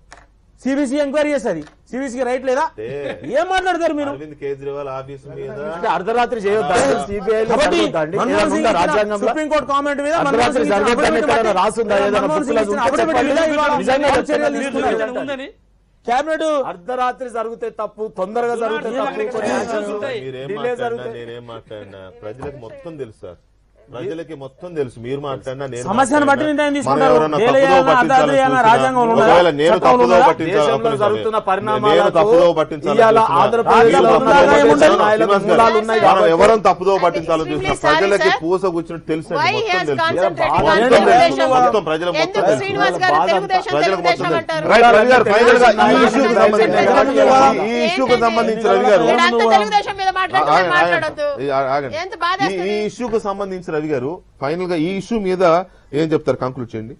S4: సిబిసి ఎంక్వైరీ చేస్తుంది సిబిసికి రైట్ లేదా
S1: ఏ.
S4: ఏం మాట్లాడతారు మీరు
S1: అరవింద్ కేజ్రీవాల్ ఆఫీస్ మీద
S6: అంటే అర్ధరాత్రి చేయొద్దా సిబిఐ
S4: కాబట్టి
S6: అండి
S4: మన్మోహన్ సింగ్ ఇచ్చిన
S6: రాజ్యాంగంలో
S4: సుప్రీంకోర్టు కామెంట్ మీద మన్మోహన్
S6: అర్ధరాత్రి
S4: సింగ్ ఇచ్చిన
S6: జరగొద్దని
S4: అఫిడవిట్
S6: ఎక్కడైనా
S4: బట్టి-
S6: రాసుందా? ఏదైనా
S4: మన్మోహన్ సింగ్
S6: బుక్లో
S4: ఇచ్చిన
S6: ఉంటే
S4: అఫిడవిట్ మీద
S6: చెప్పండి.
S4: ఇవాళ
S6: నిజంగా
S4: చర్యలు
S6: చెప్తాను.
S4: తీసుకున్నారు.
S5: ఏదైనా ఉందని
S4: కేబినెట్
S6: అర్ధరాత్రి జరిగితే తప్పు తొందరగా జరిగితే
S5: ఇలా
S6: తప్పు
S5: ఇక్కడ
S6: కొన్ని
S5: ఇక్కడ
S6: actions
S5: ఉంటాయి.
S1: మీరేం
S6: డిలే
S1: మాట్లాడినా
S6: జరిగితే
S1: నేనేం మాట్లాడినా ప్రజలకు మొత్తం తెలుసు సార్ ప్రజలకి మొత్తం తెలుసు మీరు మాట్లాడినా నేను
S4: సమస్యను బట్టి
S1: మాట్లాడినా,
S4: నిర్ణయం
S1: మనం
S4: తీసుకుంటారు.
S1: ఎవరన్నా
S4: డేలా
S1: తప్పుదో
S4: చేయాలా,
S1: పట్టించాలని
S4: అర్ధాలు చేయాలా,
S1: చూసినా,
S4: రాజ్యాంగం ఉన్నదా?
S1: ఒకవేళ నేను
S4: చట్టం
S1: తప్పుదో
S4: ఉన్నదా?
S1: పట్టించాలి
S6: దేశంలో జరుగుతున్న పరిణామాలకు
S1: నేను తప్పుదో పట్టించాలని
S6: ఇవాళ
S1: చూసినా,
S6: ఆంధ్రప్రదేశ్లో
S1: మీరు
S6: ఉన్న
S1: తప్పుదో
S6: తెలుగుదేశం
S1: పట్టించాలని
S6: నాయకులకు
S1: శ్రీనివాస్ గారు,
S6: మూలాలు ఉన్నాయి
S1: మనం
S6: కాబట్టి
S1: ఎవరం తప్పుదో పట్టించాలని చూసినా
S7: Simply sorry,
S1: ప్రజలకి
S7: sir.
S1: పూస కూర్చుని తెలుసు
S7: Why he has concentrated on
S6: మొత్తం
S7: తెలుగుదేశం?
S1: మొత్తం ప్రజల మొత్తం
S7: ఎందుకు
S1: తెలుసు.
S7: శ్రీనివాస్ గారు
S6: బాధ
S7: తెలుగుదేశం
S1: ప్రజలకు
S7: తెలుగుదేశం
S1: మొత్తం
S7: అంటారు
S1: రైట్ రవి గారు ఫైనల్ గా ఈ ఇష్యూకి
S7: ఏంటండి?
S1: సంబంధించి ఈ ఇష్యూకి సంబంధించి రవి గారు
S7: మీరంతా తెలుగుదేశం మీద మాట్లాడుతున్నారు మాట్లాడొద్దు
S1: ఆ- ఆగండి.
S7: ఎంత బాధ
S1: ఈ- ఈ ఇష్యూకి సంబంధించి రవి గారు ఫైనల్ గా ఈ ఇష్యూ మీద ఏం చెప్తారు కంక్లూడ్ చేయండి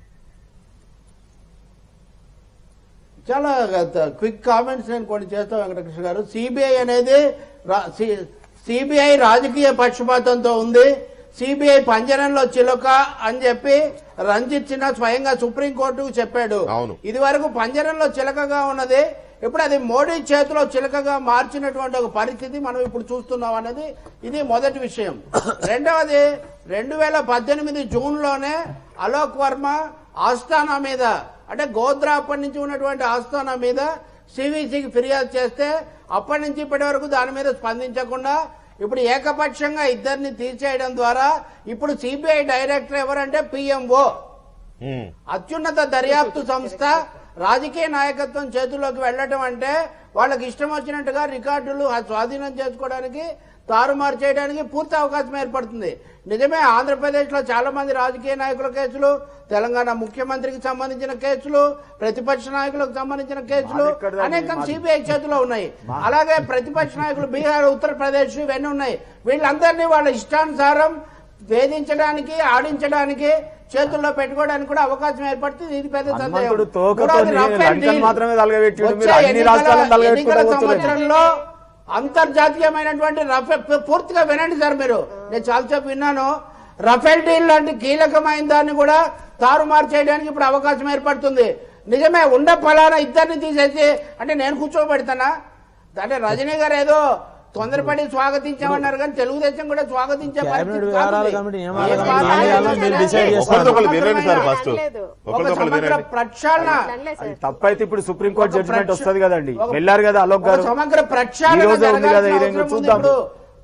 S2: చాలా క్విక్ కామెంట్స్ నేను కొన్ని చేస్తా వెంకటకృష్ణ గారు సిబిఐ అనేది సిబిఐ రాజకీయ పక్షపాతంతో ఉంది సిబిఐ పంజరంలో చిలుక అని చెప్పి రంజిత్ సిన్హా స్వయంగా సుప్రీంకోర్టుకు చెప్పాడు
S1: అవును.
S2: ఇది వరకు పంజరంలో చిలకగా ఉన్నది ఇప్పుడు అది మోడీ చేతిలో చిలకగా మార్చినటువంటి ఒక పరిస్థితి మనం ఇప్పుడు చూస్తున్నాం అనేది ఇది మొదటి విషయం రెండవది రెండు వేల పద్దెనిమిది జూన్ లోనే అలోక్ వర్మ ఆస్థానా మీద అంటే గోద్రా అప్పటి నుంచి ఉన్నటువంటి ఆస్థానా మీద సివిసికి ఫిర్యాదు చేస్తే అప్పటి నుంచి ఇప్పటి వరకు దాని మీద స్పందించకుండా ఇప్పుడు ఏకపక్షంగా ఇద్దరిని తీసేయడం ద్వారా ఇప్పుడు సిబిఐ డైరెక్టర్ ఎవరంటే పిఎంఓ
S1: ఉమ్.
S2: అత్యున్నత దర్యాప్తు సంస్థ రాజకీయ నాయకత్వం చేతుల్లోకి వెళ్ళటం అంటే వాళ్ళకి ఇష్టం వచ్చినట్టుగా రికార్డులు స్వాధీనం చేసుకోవడానికి తారుమారు చేయడానికి పూర్తి అవకాశం ఏర్పడుతుంది నిజమే ఆంధ్రప్రదేశ్ లో చాలా మంది రాజకీయ నాయకుల కేసులు తెలంగాణ ముఖ్యమంత్రికి సంబంధించిన కేసులు ప్రతిపక్ష నాయకులకు సంబంధించిన కేసులు
S6: మాది ఎక్కడిదండి?
S2: అనేకం
S6: మాది-
S2: సిబిఐ చేతిలో ఉన్నాయి అలాగే ప్రతిపక్ష నాయకులు బీహార్ ఉత్తరప్రదేశ్ ఇవన్నీ ఉన్నాయి వీళ్ళందరినీ వాళ్ళ ఇష్టానుసారం వేధించడానికి ఆడించడానికి చేతుల్లో పెట్టుకోవడానికి కూడా అవకాశం ఏర్పడుతుంది ఇది పెద్ద సందేహం.
S6: హనుమంతుడు తోకతో
S2: మూడవది రఫేల్
S6: లంకను
S2: డీల్.
S6: మాత్రమే తలగబెట్టిండు. మీరు
S2: వచ్చే
S6: అన్ని
S2: ఎన్నికల-
S6: రాష్ట్రాలను తలగబెట్టుకుంటూ
S2: ఎన్నికల
S6: కూర్చోలేదు.
S2: సంవత్సరంలో అంతర్జాతీయమైనటువంటి రఫేల్ పూర్తిగా వినండి సార్ మీరు నేను చాలాసేపు విన్నాను రఫేల్ డీల్ లాంటి కీలకమైన దాన్ని కూడా తారుమారు చేయడానికి ఇప్పుడు అవకాశం ఏర్పడుతుంది నిజమే ఉండ ఫలానా ఇద్దరిని తీసేసి అంటే నేను కూర్చోబెడతానా అంటే రజనీ గారు ఏదో తొందరపడి స్వాగతించామన్నారు కానీ తెలుగుదేశం కూడా స్వాగతించే
S4: కేబినెట్
S2: పరిస్థితి
S4: వ్యవహారాల
S2: కాదు ఇది.
S4: కమిటీ
S2: ఏ
S4: నియమాల కమిటీ
S2: పార్టీ
S4: ఏం చేయాలో
S2: అయినా
S4: మీరు
S2: సరే
S4: డిసైడ్ చేస్తారు.
S1: ఒకరికొకరు వినండి సార్ ఫస్ట్
S3: అనలేదు.
S2: ఒక
S1: ఒకరికొకరు
S2: సమగ్ర
S1: వినండి
S2: ప్రక్షాళన
S3: అనలేదు సార్.
S6: తప్పైతే ఇప్పుడు సుప్రీంకోర్టు
S2: ఒక
S6: జడ్జిమెంట్
S2: ప్రక్ష-
S6: వస్తుంది కదండి
S2: ఒక-
S6: వెళ్ళారు కదా అలోక్
S2: ఒక
S6: గారు
S2: సమగ్ర ప్రక్షాళన
S6: ఈ రోజే ఉంది కదా,
S2: జరగాల్సిన
S6: ఈ రెండు
S2: అవసరం ఉంది
S6: చూద్దాం.
S2: ఇప్పుడు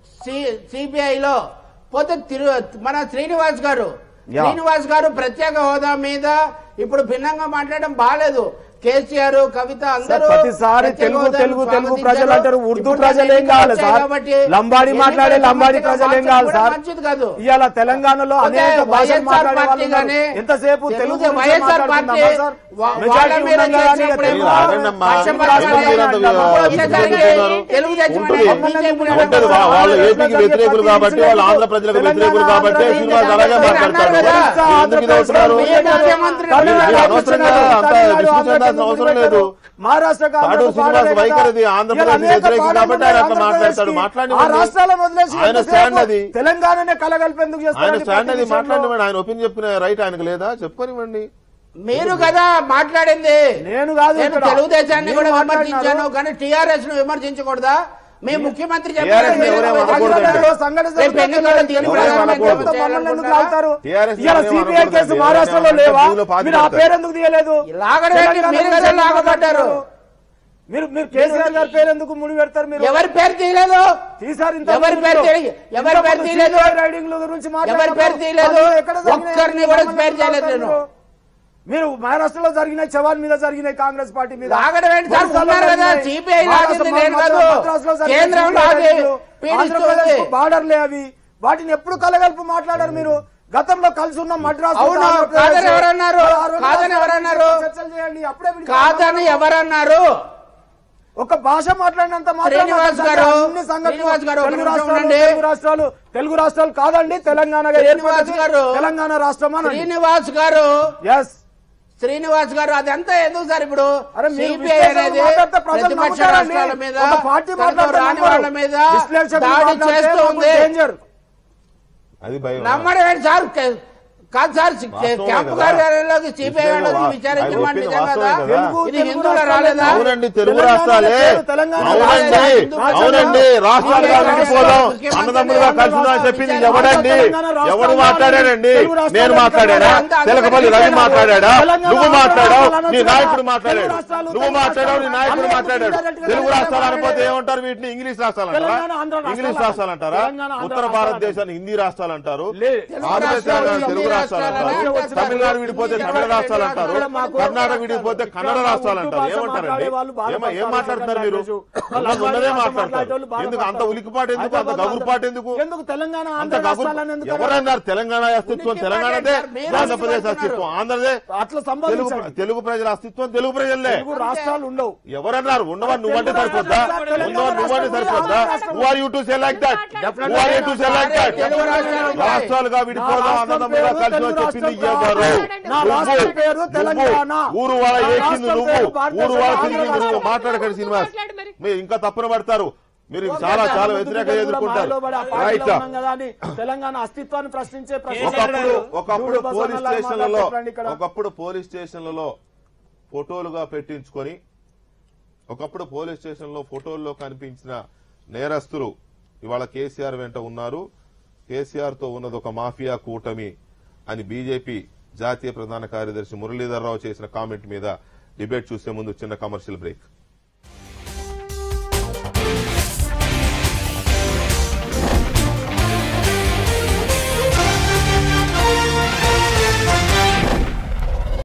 S2: సిబిఐ లో పోతే తిరు మన శ్రీనివాస్ గారు
S6: యా.
S2: శ్రీనివాస్ గారు ప్రత్యేక హోదా మీద ఇప్పుడు భిన్నంగా మాట్లాడడం బాగాలేదు కేసీఆర్ కవిత అందరూ
S6: ప్రతిసారి
S2: ప్రత్యేక
S6: తెలుగు
S2: హోదాను
S6: తెలుగు తెలుగు
S2: స్వాగతించారు.
S6: ప్రజలు అంటారు ఉర్దూ
S2: ఇప్పుడు
S6: ప్రజలు ఏం
S2: ఎన్నికలు
S6: కావాలి
S2: వచ్చాయి
S6: సార్
S2: కాబట్టి
S6: లంబాడి మాట్లాడే
S2: ఎన్నికల
S6: లంబాడి
S2: సమస్యగా
S6: ప్రజలు ఏం
S2: మార్చడం
S6: కావాలి
S2: కూడా
S6: సార్
S2: మంచిది కాదు
S6: ఇవాళ తెలంగాణలో
S2: పోతే
S6: అనేక భాషలు
S2: వైఎస్ఆర్
S6: మాట్లాడే
S2: పార్టీ
S6: వాళ్ళు ఉన్నారు.
S2: గానీ,
S6: ఎంతసేపు తెలుగు
S2: తెలుగు
S6: గురించే
S2: వైఎస్ఆర్ పార్టీ
S6: మాట్లాడుతున్నామా సార్?
S2: వా-
S6: మెజారిటీ
S2: వాళ్ళ మీద
S6: ఉన్నాం కదా అని
S2: చేసినప్పుడు
S6: తెలుగు
S2: ఏమో
S1: అదేనమ్మా.
S2: పక్షపాతం
S1: ఎందుకు
S2: అనేది
S1: మీరంత
S2: అప్పుడు
S1: విమర్శిస్తున్నారు?
S2: వచ్చేసరికి తెలుగుదేశం
S1: ఉంటుంది.
S2: అనేది బీజేపీ
S1: ఉంటుంది.
S2: అనేది
S1: వా- వాళ్ళు ఏపీకి వ్యతిరేకులు కాబట్టి వాళ్ళు ఆంధ్ర ప్రజలకు వ్యతిరేకులు కాబట్టి శ్రీనివాస్ అలాగే మాట్లాడతారు
S2: కదా.
S1: మీరు ఎందుకు ఇది అవుతున్నారు?
S2: మీ ముఖ్యమంత్రి
S1: మీరు అనవసరంగా అంత డిస్కషన్ చేయాల్సిన అవసరం లేదు
S6: మహారాష్ట్ర
S1: తాడు శ్రీనివాస్ వైఖరిది ఆంధ్రప్రదేశ్ వ్యతిరేకం కాబట్టి ఆయన అట్లా మాట్లాడతాడు మాట్లాడి
S6: ఆ రాష్ట్రాలను వదిలేసి
S1: ఆయన
S6: ఎంతసేపు
S1: స్టాండ్ అది
S6: తెలంగాణనే కలగలిపేందుకు
S1: ఆయన
S6: చేస్తారండి
S1: స్టాండ్
S6: ప్రతి
S1: అది
S6: విషయంలో?
S1: మాట్లాడినవాడు ఆయన ఒపీనియన్ చెప్పిన రైట్ ఆయనకు లేదా చెప్పుకోనివ్వండి
S2: మీరు కదా మాట్లాడింది
S6: నేను కాదు
S2: నేను
S6: ఇక్కడ.
S2: తెలుగుదేశాన్ని
S6: మీరు
S2: కూడా
S6: మాట్లాడినారు.
S2: విమర్శించాను కానీ టీఆర్ఎస్ ను విమర్శించకూడదా మీ ముఖ్యమంత్రి
S1: TRS
S2: చెప్పారు
S1: ని ఎవరేం అనకూడదండి.
S2: రేపు ఎన్నికల్లో దీని
S1: ఎవరేం
S2: ప్రధానమంత్రి
S1: అనకూడదు.
S2: ఎవరు
S6: మమ్మల్ని ఎందుకు
S2: చేయాలనుకుంటున్నారా?
S6: లాగుతారు?
S1: TRS
S6: ఇవాళ
S1: ఎవరేం
S6: సిబిఐ
S1: అనకూడదండి.
S6: కేసు మహారాష్ట్రలో
S1: ఎవరైనా
S6: లేవా
S1: జైలులో పాతి
S6: మీరు ఆ
S1: పెడతారు.
S6: పేరు ఎందుకు తీయలేదు
S2: లాగడం ఏంటి?
S6: తెలంగాణ
S2: మీరు
S6: గురించి
S2: కదా లాగబడ్డారు.
S6: మీరు మీరు కేసీఆర్ గారి పేరు ఎందుకు ముడి పెడతారు మీరు
S2: ఎవరి పేరు తీయలేదు
S6: తీసారు ఇంత
S2: ఎవరి
S6: ముందు.
S2: పేరు తీయలేదు? ఎవరి
S6: ఇంతకు
S2: పేరు
S6: ముందు
S2: తీయలేదు?
S6: CBI రైడింగ్ల గురించి
S2: ఎవరి
S6: మాట్లాడినప్పుడు
S2: పేరు తీయలేదు?
S6: అందులో ఎక్కడ జరిగినాయి?
S2: ఒక్కరిని కూడా
S6: మమ్మల్ని
S2: పేరు చేయలేదు
S6: మాట్లాడతారు
S2: నేను.
S6: మీరు. మీరు మహారాష్ట్రలో జరిగిన చవాన్ మీద జరిగినాయి కాంగ్రెస్ పార్టీ మీద
S2: లాగడం ఏంటి సార్?
S6: ఒరిస్సాలో
S2: ఉన్నారు కదా,
S6: జరిగినాయి.
S2: CBI లాగింది
S6: మహారాష్ట్ర-
S2: నేను కాదు.
S6: మద్రాసులో జరిగిన
S2: కేంద్రంలో
S6: CBI
S2: అది
S6: రైడింగ్లు.
S2: పీడిస్తుంది.
S6: ఆంధ్రప్రదేశ్కు బార్డర్లే అవి వాటిని ఎప్పుడు కలగలుపు మాట్లాడారు మీరు గతంలో కలిసి ఉన్న మద్రాసు
S2: అవును,
S6: ఆంధ్రప్రదేశ్
S2: కాదని ఎవరన్నారు?
S6: ఆ రోజు
S2: కాదని ఎవరన్నారు?
S6: చర్చలు చేయండి అప్పుడే వీడికి
S2: కాదని ఎవరన్నారు
S6: ఒక భాష మాట్లాడినంత మాత్రం
S2: శ్రీనివాస్ గారు,
S6: అన్ని సంఘటనలు
S2: శ్రీనివాస్ గారు, ఒక
S6: తెలుగు
S2: నిమిషం
S6: రాష్ట్రాలు
S2: ఉండండి.
S6: తెలుగు రాష్ట్రాలు తెలుగు రాష్ట్రాలు కాదండి తెలంగాణగా
S2: శ్రీనివాస్
S6: ఏర్పడింది.
S2: గారు,
S6: తెలంగాణ రాష్ట్రం అని
S2: శ్రీనివాస్ గారు
S6: ఎస్
S2: శ్రీనివాస్ గారు అదంతా ఎందుకు సార్ ఇప్పుడు
S6: అరే మీరు
S2: సిపిఐ
S6: విశ్లేషణ
S2: అనేది
S6: మాట్లాడితే ప్రజలు
S2: ప్రతిపక్ష
S6: నమ్ముతారండి.
S2: రాష్ట్రాల మీద
S6: ఒక పార్టీ
S2: తనతో
S6: మాట్లాడితే
S2: రాని
S6: నమ్మరు.
S2: వాళ్ళ మీద
S6: విశ్లేషకులు
S2: దాడి
S6: మాట్లాడితే
S2: చేస్తూ
S6: మాకు
S2: ఉంది
S6: డేంజర్
S1: అది భయం
S2: నమ్మడం ఏంటి సార్ కే- కాదు సార్
S1: వాస్తవమే
S2: క్యాంపు
S1: కదా.
S2: కార్యాలయంలోకి సిపిఐ వాళ్ళు వచ్చి
S1: వా-
S2: విచారించడం
S1: ఆయన
S2: నిజం
S1: ఒప్పిన
S2: కదా
S1: వాస్తవమే కదా.
S2: ఇది హిందువుల రాలేదా
S1: అవునండి తెలుగు
S6: తెలంగాణ
S1: రాష్ట్రాలే
S6: పేరు తెలంగాణ
S1: అవునండి
S2: రాష్ట్రం.
S1: అవునండి రాష్ట్రాలుగా
S2: రాష్ట్రం.
S1: విడిపోదాం
S2: ముఖ్యమంత్రి
S1: అన్నదమ్ములుగా కలిసి ఉందామని చెప్పింది ఎవడండి
S6: తెలంగాణ రాష్ట్రం
S1: ఎవడు మాట్లాడాడండి
S6: తెలుగు రాష్ట్రాలు
S1: నేను మాట్లాడాడా
S2: అంతా
S1: తెలకపల్లి రవి
S2: తెలంగాణ
S1: మాట్లాడాడా
S6: తెలంగాణ
S1: నువ్వు మాట్లాడావు
S6: రాష్ట్రాలు
S1: నీ
S6: అనొచ్చు
S1: నాయకుడు
S6: కదా.
S1: మాట్లాడాడు
S6: తెలుగు రాష్ట్రాలు,
S1: నువ్వు
S6: తెలుగు
S1: మాట్లాడావు నీ
S6: రాష్ట్రాలు
S1: నాయకుడు
S6: అన్నీ
S1: మాట్లాడాడు
S6: ఇండైరెక్ట్ గా
S1: తెలుగు రాష్ట్రాలు
S6: మాట్లాడాడు.
S1: అనకపోతే ఏమంటారు వీటిని ఇంగ్లీష్ రాష్ట్రాలు అంటారా
S6: తెలంగాణ, ఆంధ్ర రాష్ట్రాలు
S1: ఇంగ్లీష్ రాష్ట్రాలు అంటారా
S6: తెలంగాణ, ఆంధ్ర
S1: ఉత్తర
S6: రాష్ట్రాలు
S1: భారతదేశాన్ని హిందీ రాష్ట్రాలు అంటారు
S6: లే.
S1: ఆంధ్రప్రదేశ్
S2: రాష్ట్రాలు,
S1: తెలుగు
S2: హిందీ
S1: రాష్ట్రాలు అంటారు
S2: రాష్ట్రాలు,
S1: తమిళనాడు విడిపోతే తమిళ రాష్ట్రాలు అంటారు
S6: ఇక్కడ మాకు
S1: కర్ణాటక విడిపోతే కన్నడ రాష్ట్రాలు అంటారు
S6: భాష
S1: ఏమంటారండి
S6: మాట్లాడే వాళ్ళు బాధపడతారు.
S1: ఏమ- ఏం మాట్లాడుతున్నారు మీరు
S6: వాళ్ళు
S1: ఉన్నది ఉన్నదే
S6: భాష
S1: మాట్లాడతారు
S6: మాట్లాడేవాళ్ళు బాధపడతారు.
S1: ఎందుకు అంత ఉలికిపాటు ఎందుకు అంత గగురుపాటు ఎందుకు
S6: ఎందుకు తెలంగాణ
S1: అంత
S6: ఆంధ్ర
S1: గగురు
S6: రాష్ట్రాలను ఎందుకు
S1: ఎవరన్నారు తెలంగాణ అస్తిత్వం
S2: ఉలికిపాటు
S1: తెలంగాణదే
S2: సార్, మీరు
S1: ఆంధ్రప్రదేశ్
S2: ఉలికిపాటు
S1: అస్తిత్వం ఆంధ్రదే
S6: అట్లా
S1: తెలుగు
S6: సంబంధించండి
S1: తెలుగు ప్రజల అస్తిత్వం తెలుగు ప్రజలే
S6: తెలుగు రాష్ట్రాలు ఉండవు
S1: ఎవరన్నారు ఉండవని నువ్వంటే సరిపోద్దా
S6: తెలంగాణ
S1: ఉండవని నువ్వంటే
S6: రాష్ట్రం
S1: సరిపోద్దా
S6: రాష్ట్రం
S1: who are you to say like that who are you to say like that
S2: Telugu రాష్ట్రాలు ఉన్నాయి.
S1: రాష్ట్రాలుగా విడిపోదాం
S6: నా రాష్ట్రం
S1: అన్నదమ్ములుగా
S6: పేరు
S1: కలిసి
S6: తెలుగు
S1: చెప్పింది
S6: రాష్ట్రం
S1: ఎవరు
S6: నా
S1: నువ్వు.
S6: రాష్ట్రం పేరు
S1: నువ్వు.
S6: తెలంగాణ.
S1: ఊరు వాళ్ళ
S6: నా
S1: ఏకింది
S6: రాష్ట్రం
S1: నువ్వు
S6: పేరు భారతదేశం
S1: ఊరు వాళ్ళ
S6: ఆంధ్ర
S1: తిరిగింది నువ్వు
S6: రాష్ట్రం.
S1: మాట్లాడకండి శ్రీనివాస్
S7: మాట్లాడు మరి.
S1: మీరు ఇంకా తప్పున పడతారు మీరు చాలా చాలా వ్యతిరేకంగా ఎదుర్కొంటారు రైట్
S6: తెలంగాణ అస్తిత్వాన్ని ప్రశ్నించే ప్రశ్న
S1: ఒకప్పుడు ఒకప్పుడు
S6: చూడు
S1: పోలీస్
S6: బసవన్నలాగా
S1: స్టేషన్లలో
S6: మాట్లాడుతున్నాడు ఇక్కడ.
S1: ఒకప్పుడు పోలీస్ స్టేషన్లలో ఫోటోలుగా పెట్టించుకొని ఒకప్పుడు పోలీస్ స్టేషన్లో ఫోటోల్లో కనిపించిన నేరస్తులు ఇవాళ కేసీఆర్ వెంట ఉన్నారు కేసీఆర్ తో ఉన్నది ఒక మాఫియా కూటమి అని బీజేపీ జాతీయ ప్రధాన కార్యదర్శి మురళీధర్ రావు చేసిన కామెంట్ మీద డిబేట్ చూసే ముందు చిన్న కమర్షియల్ బ్రేక్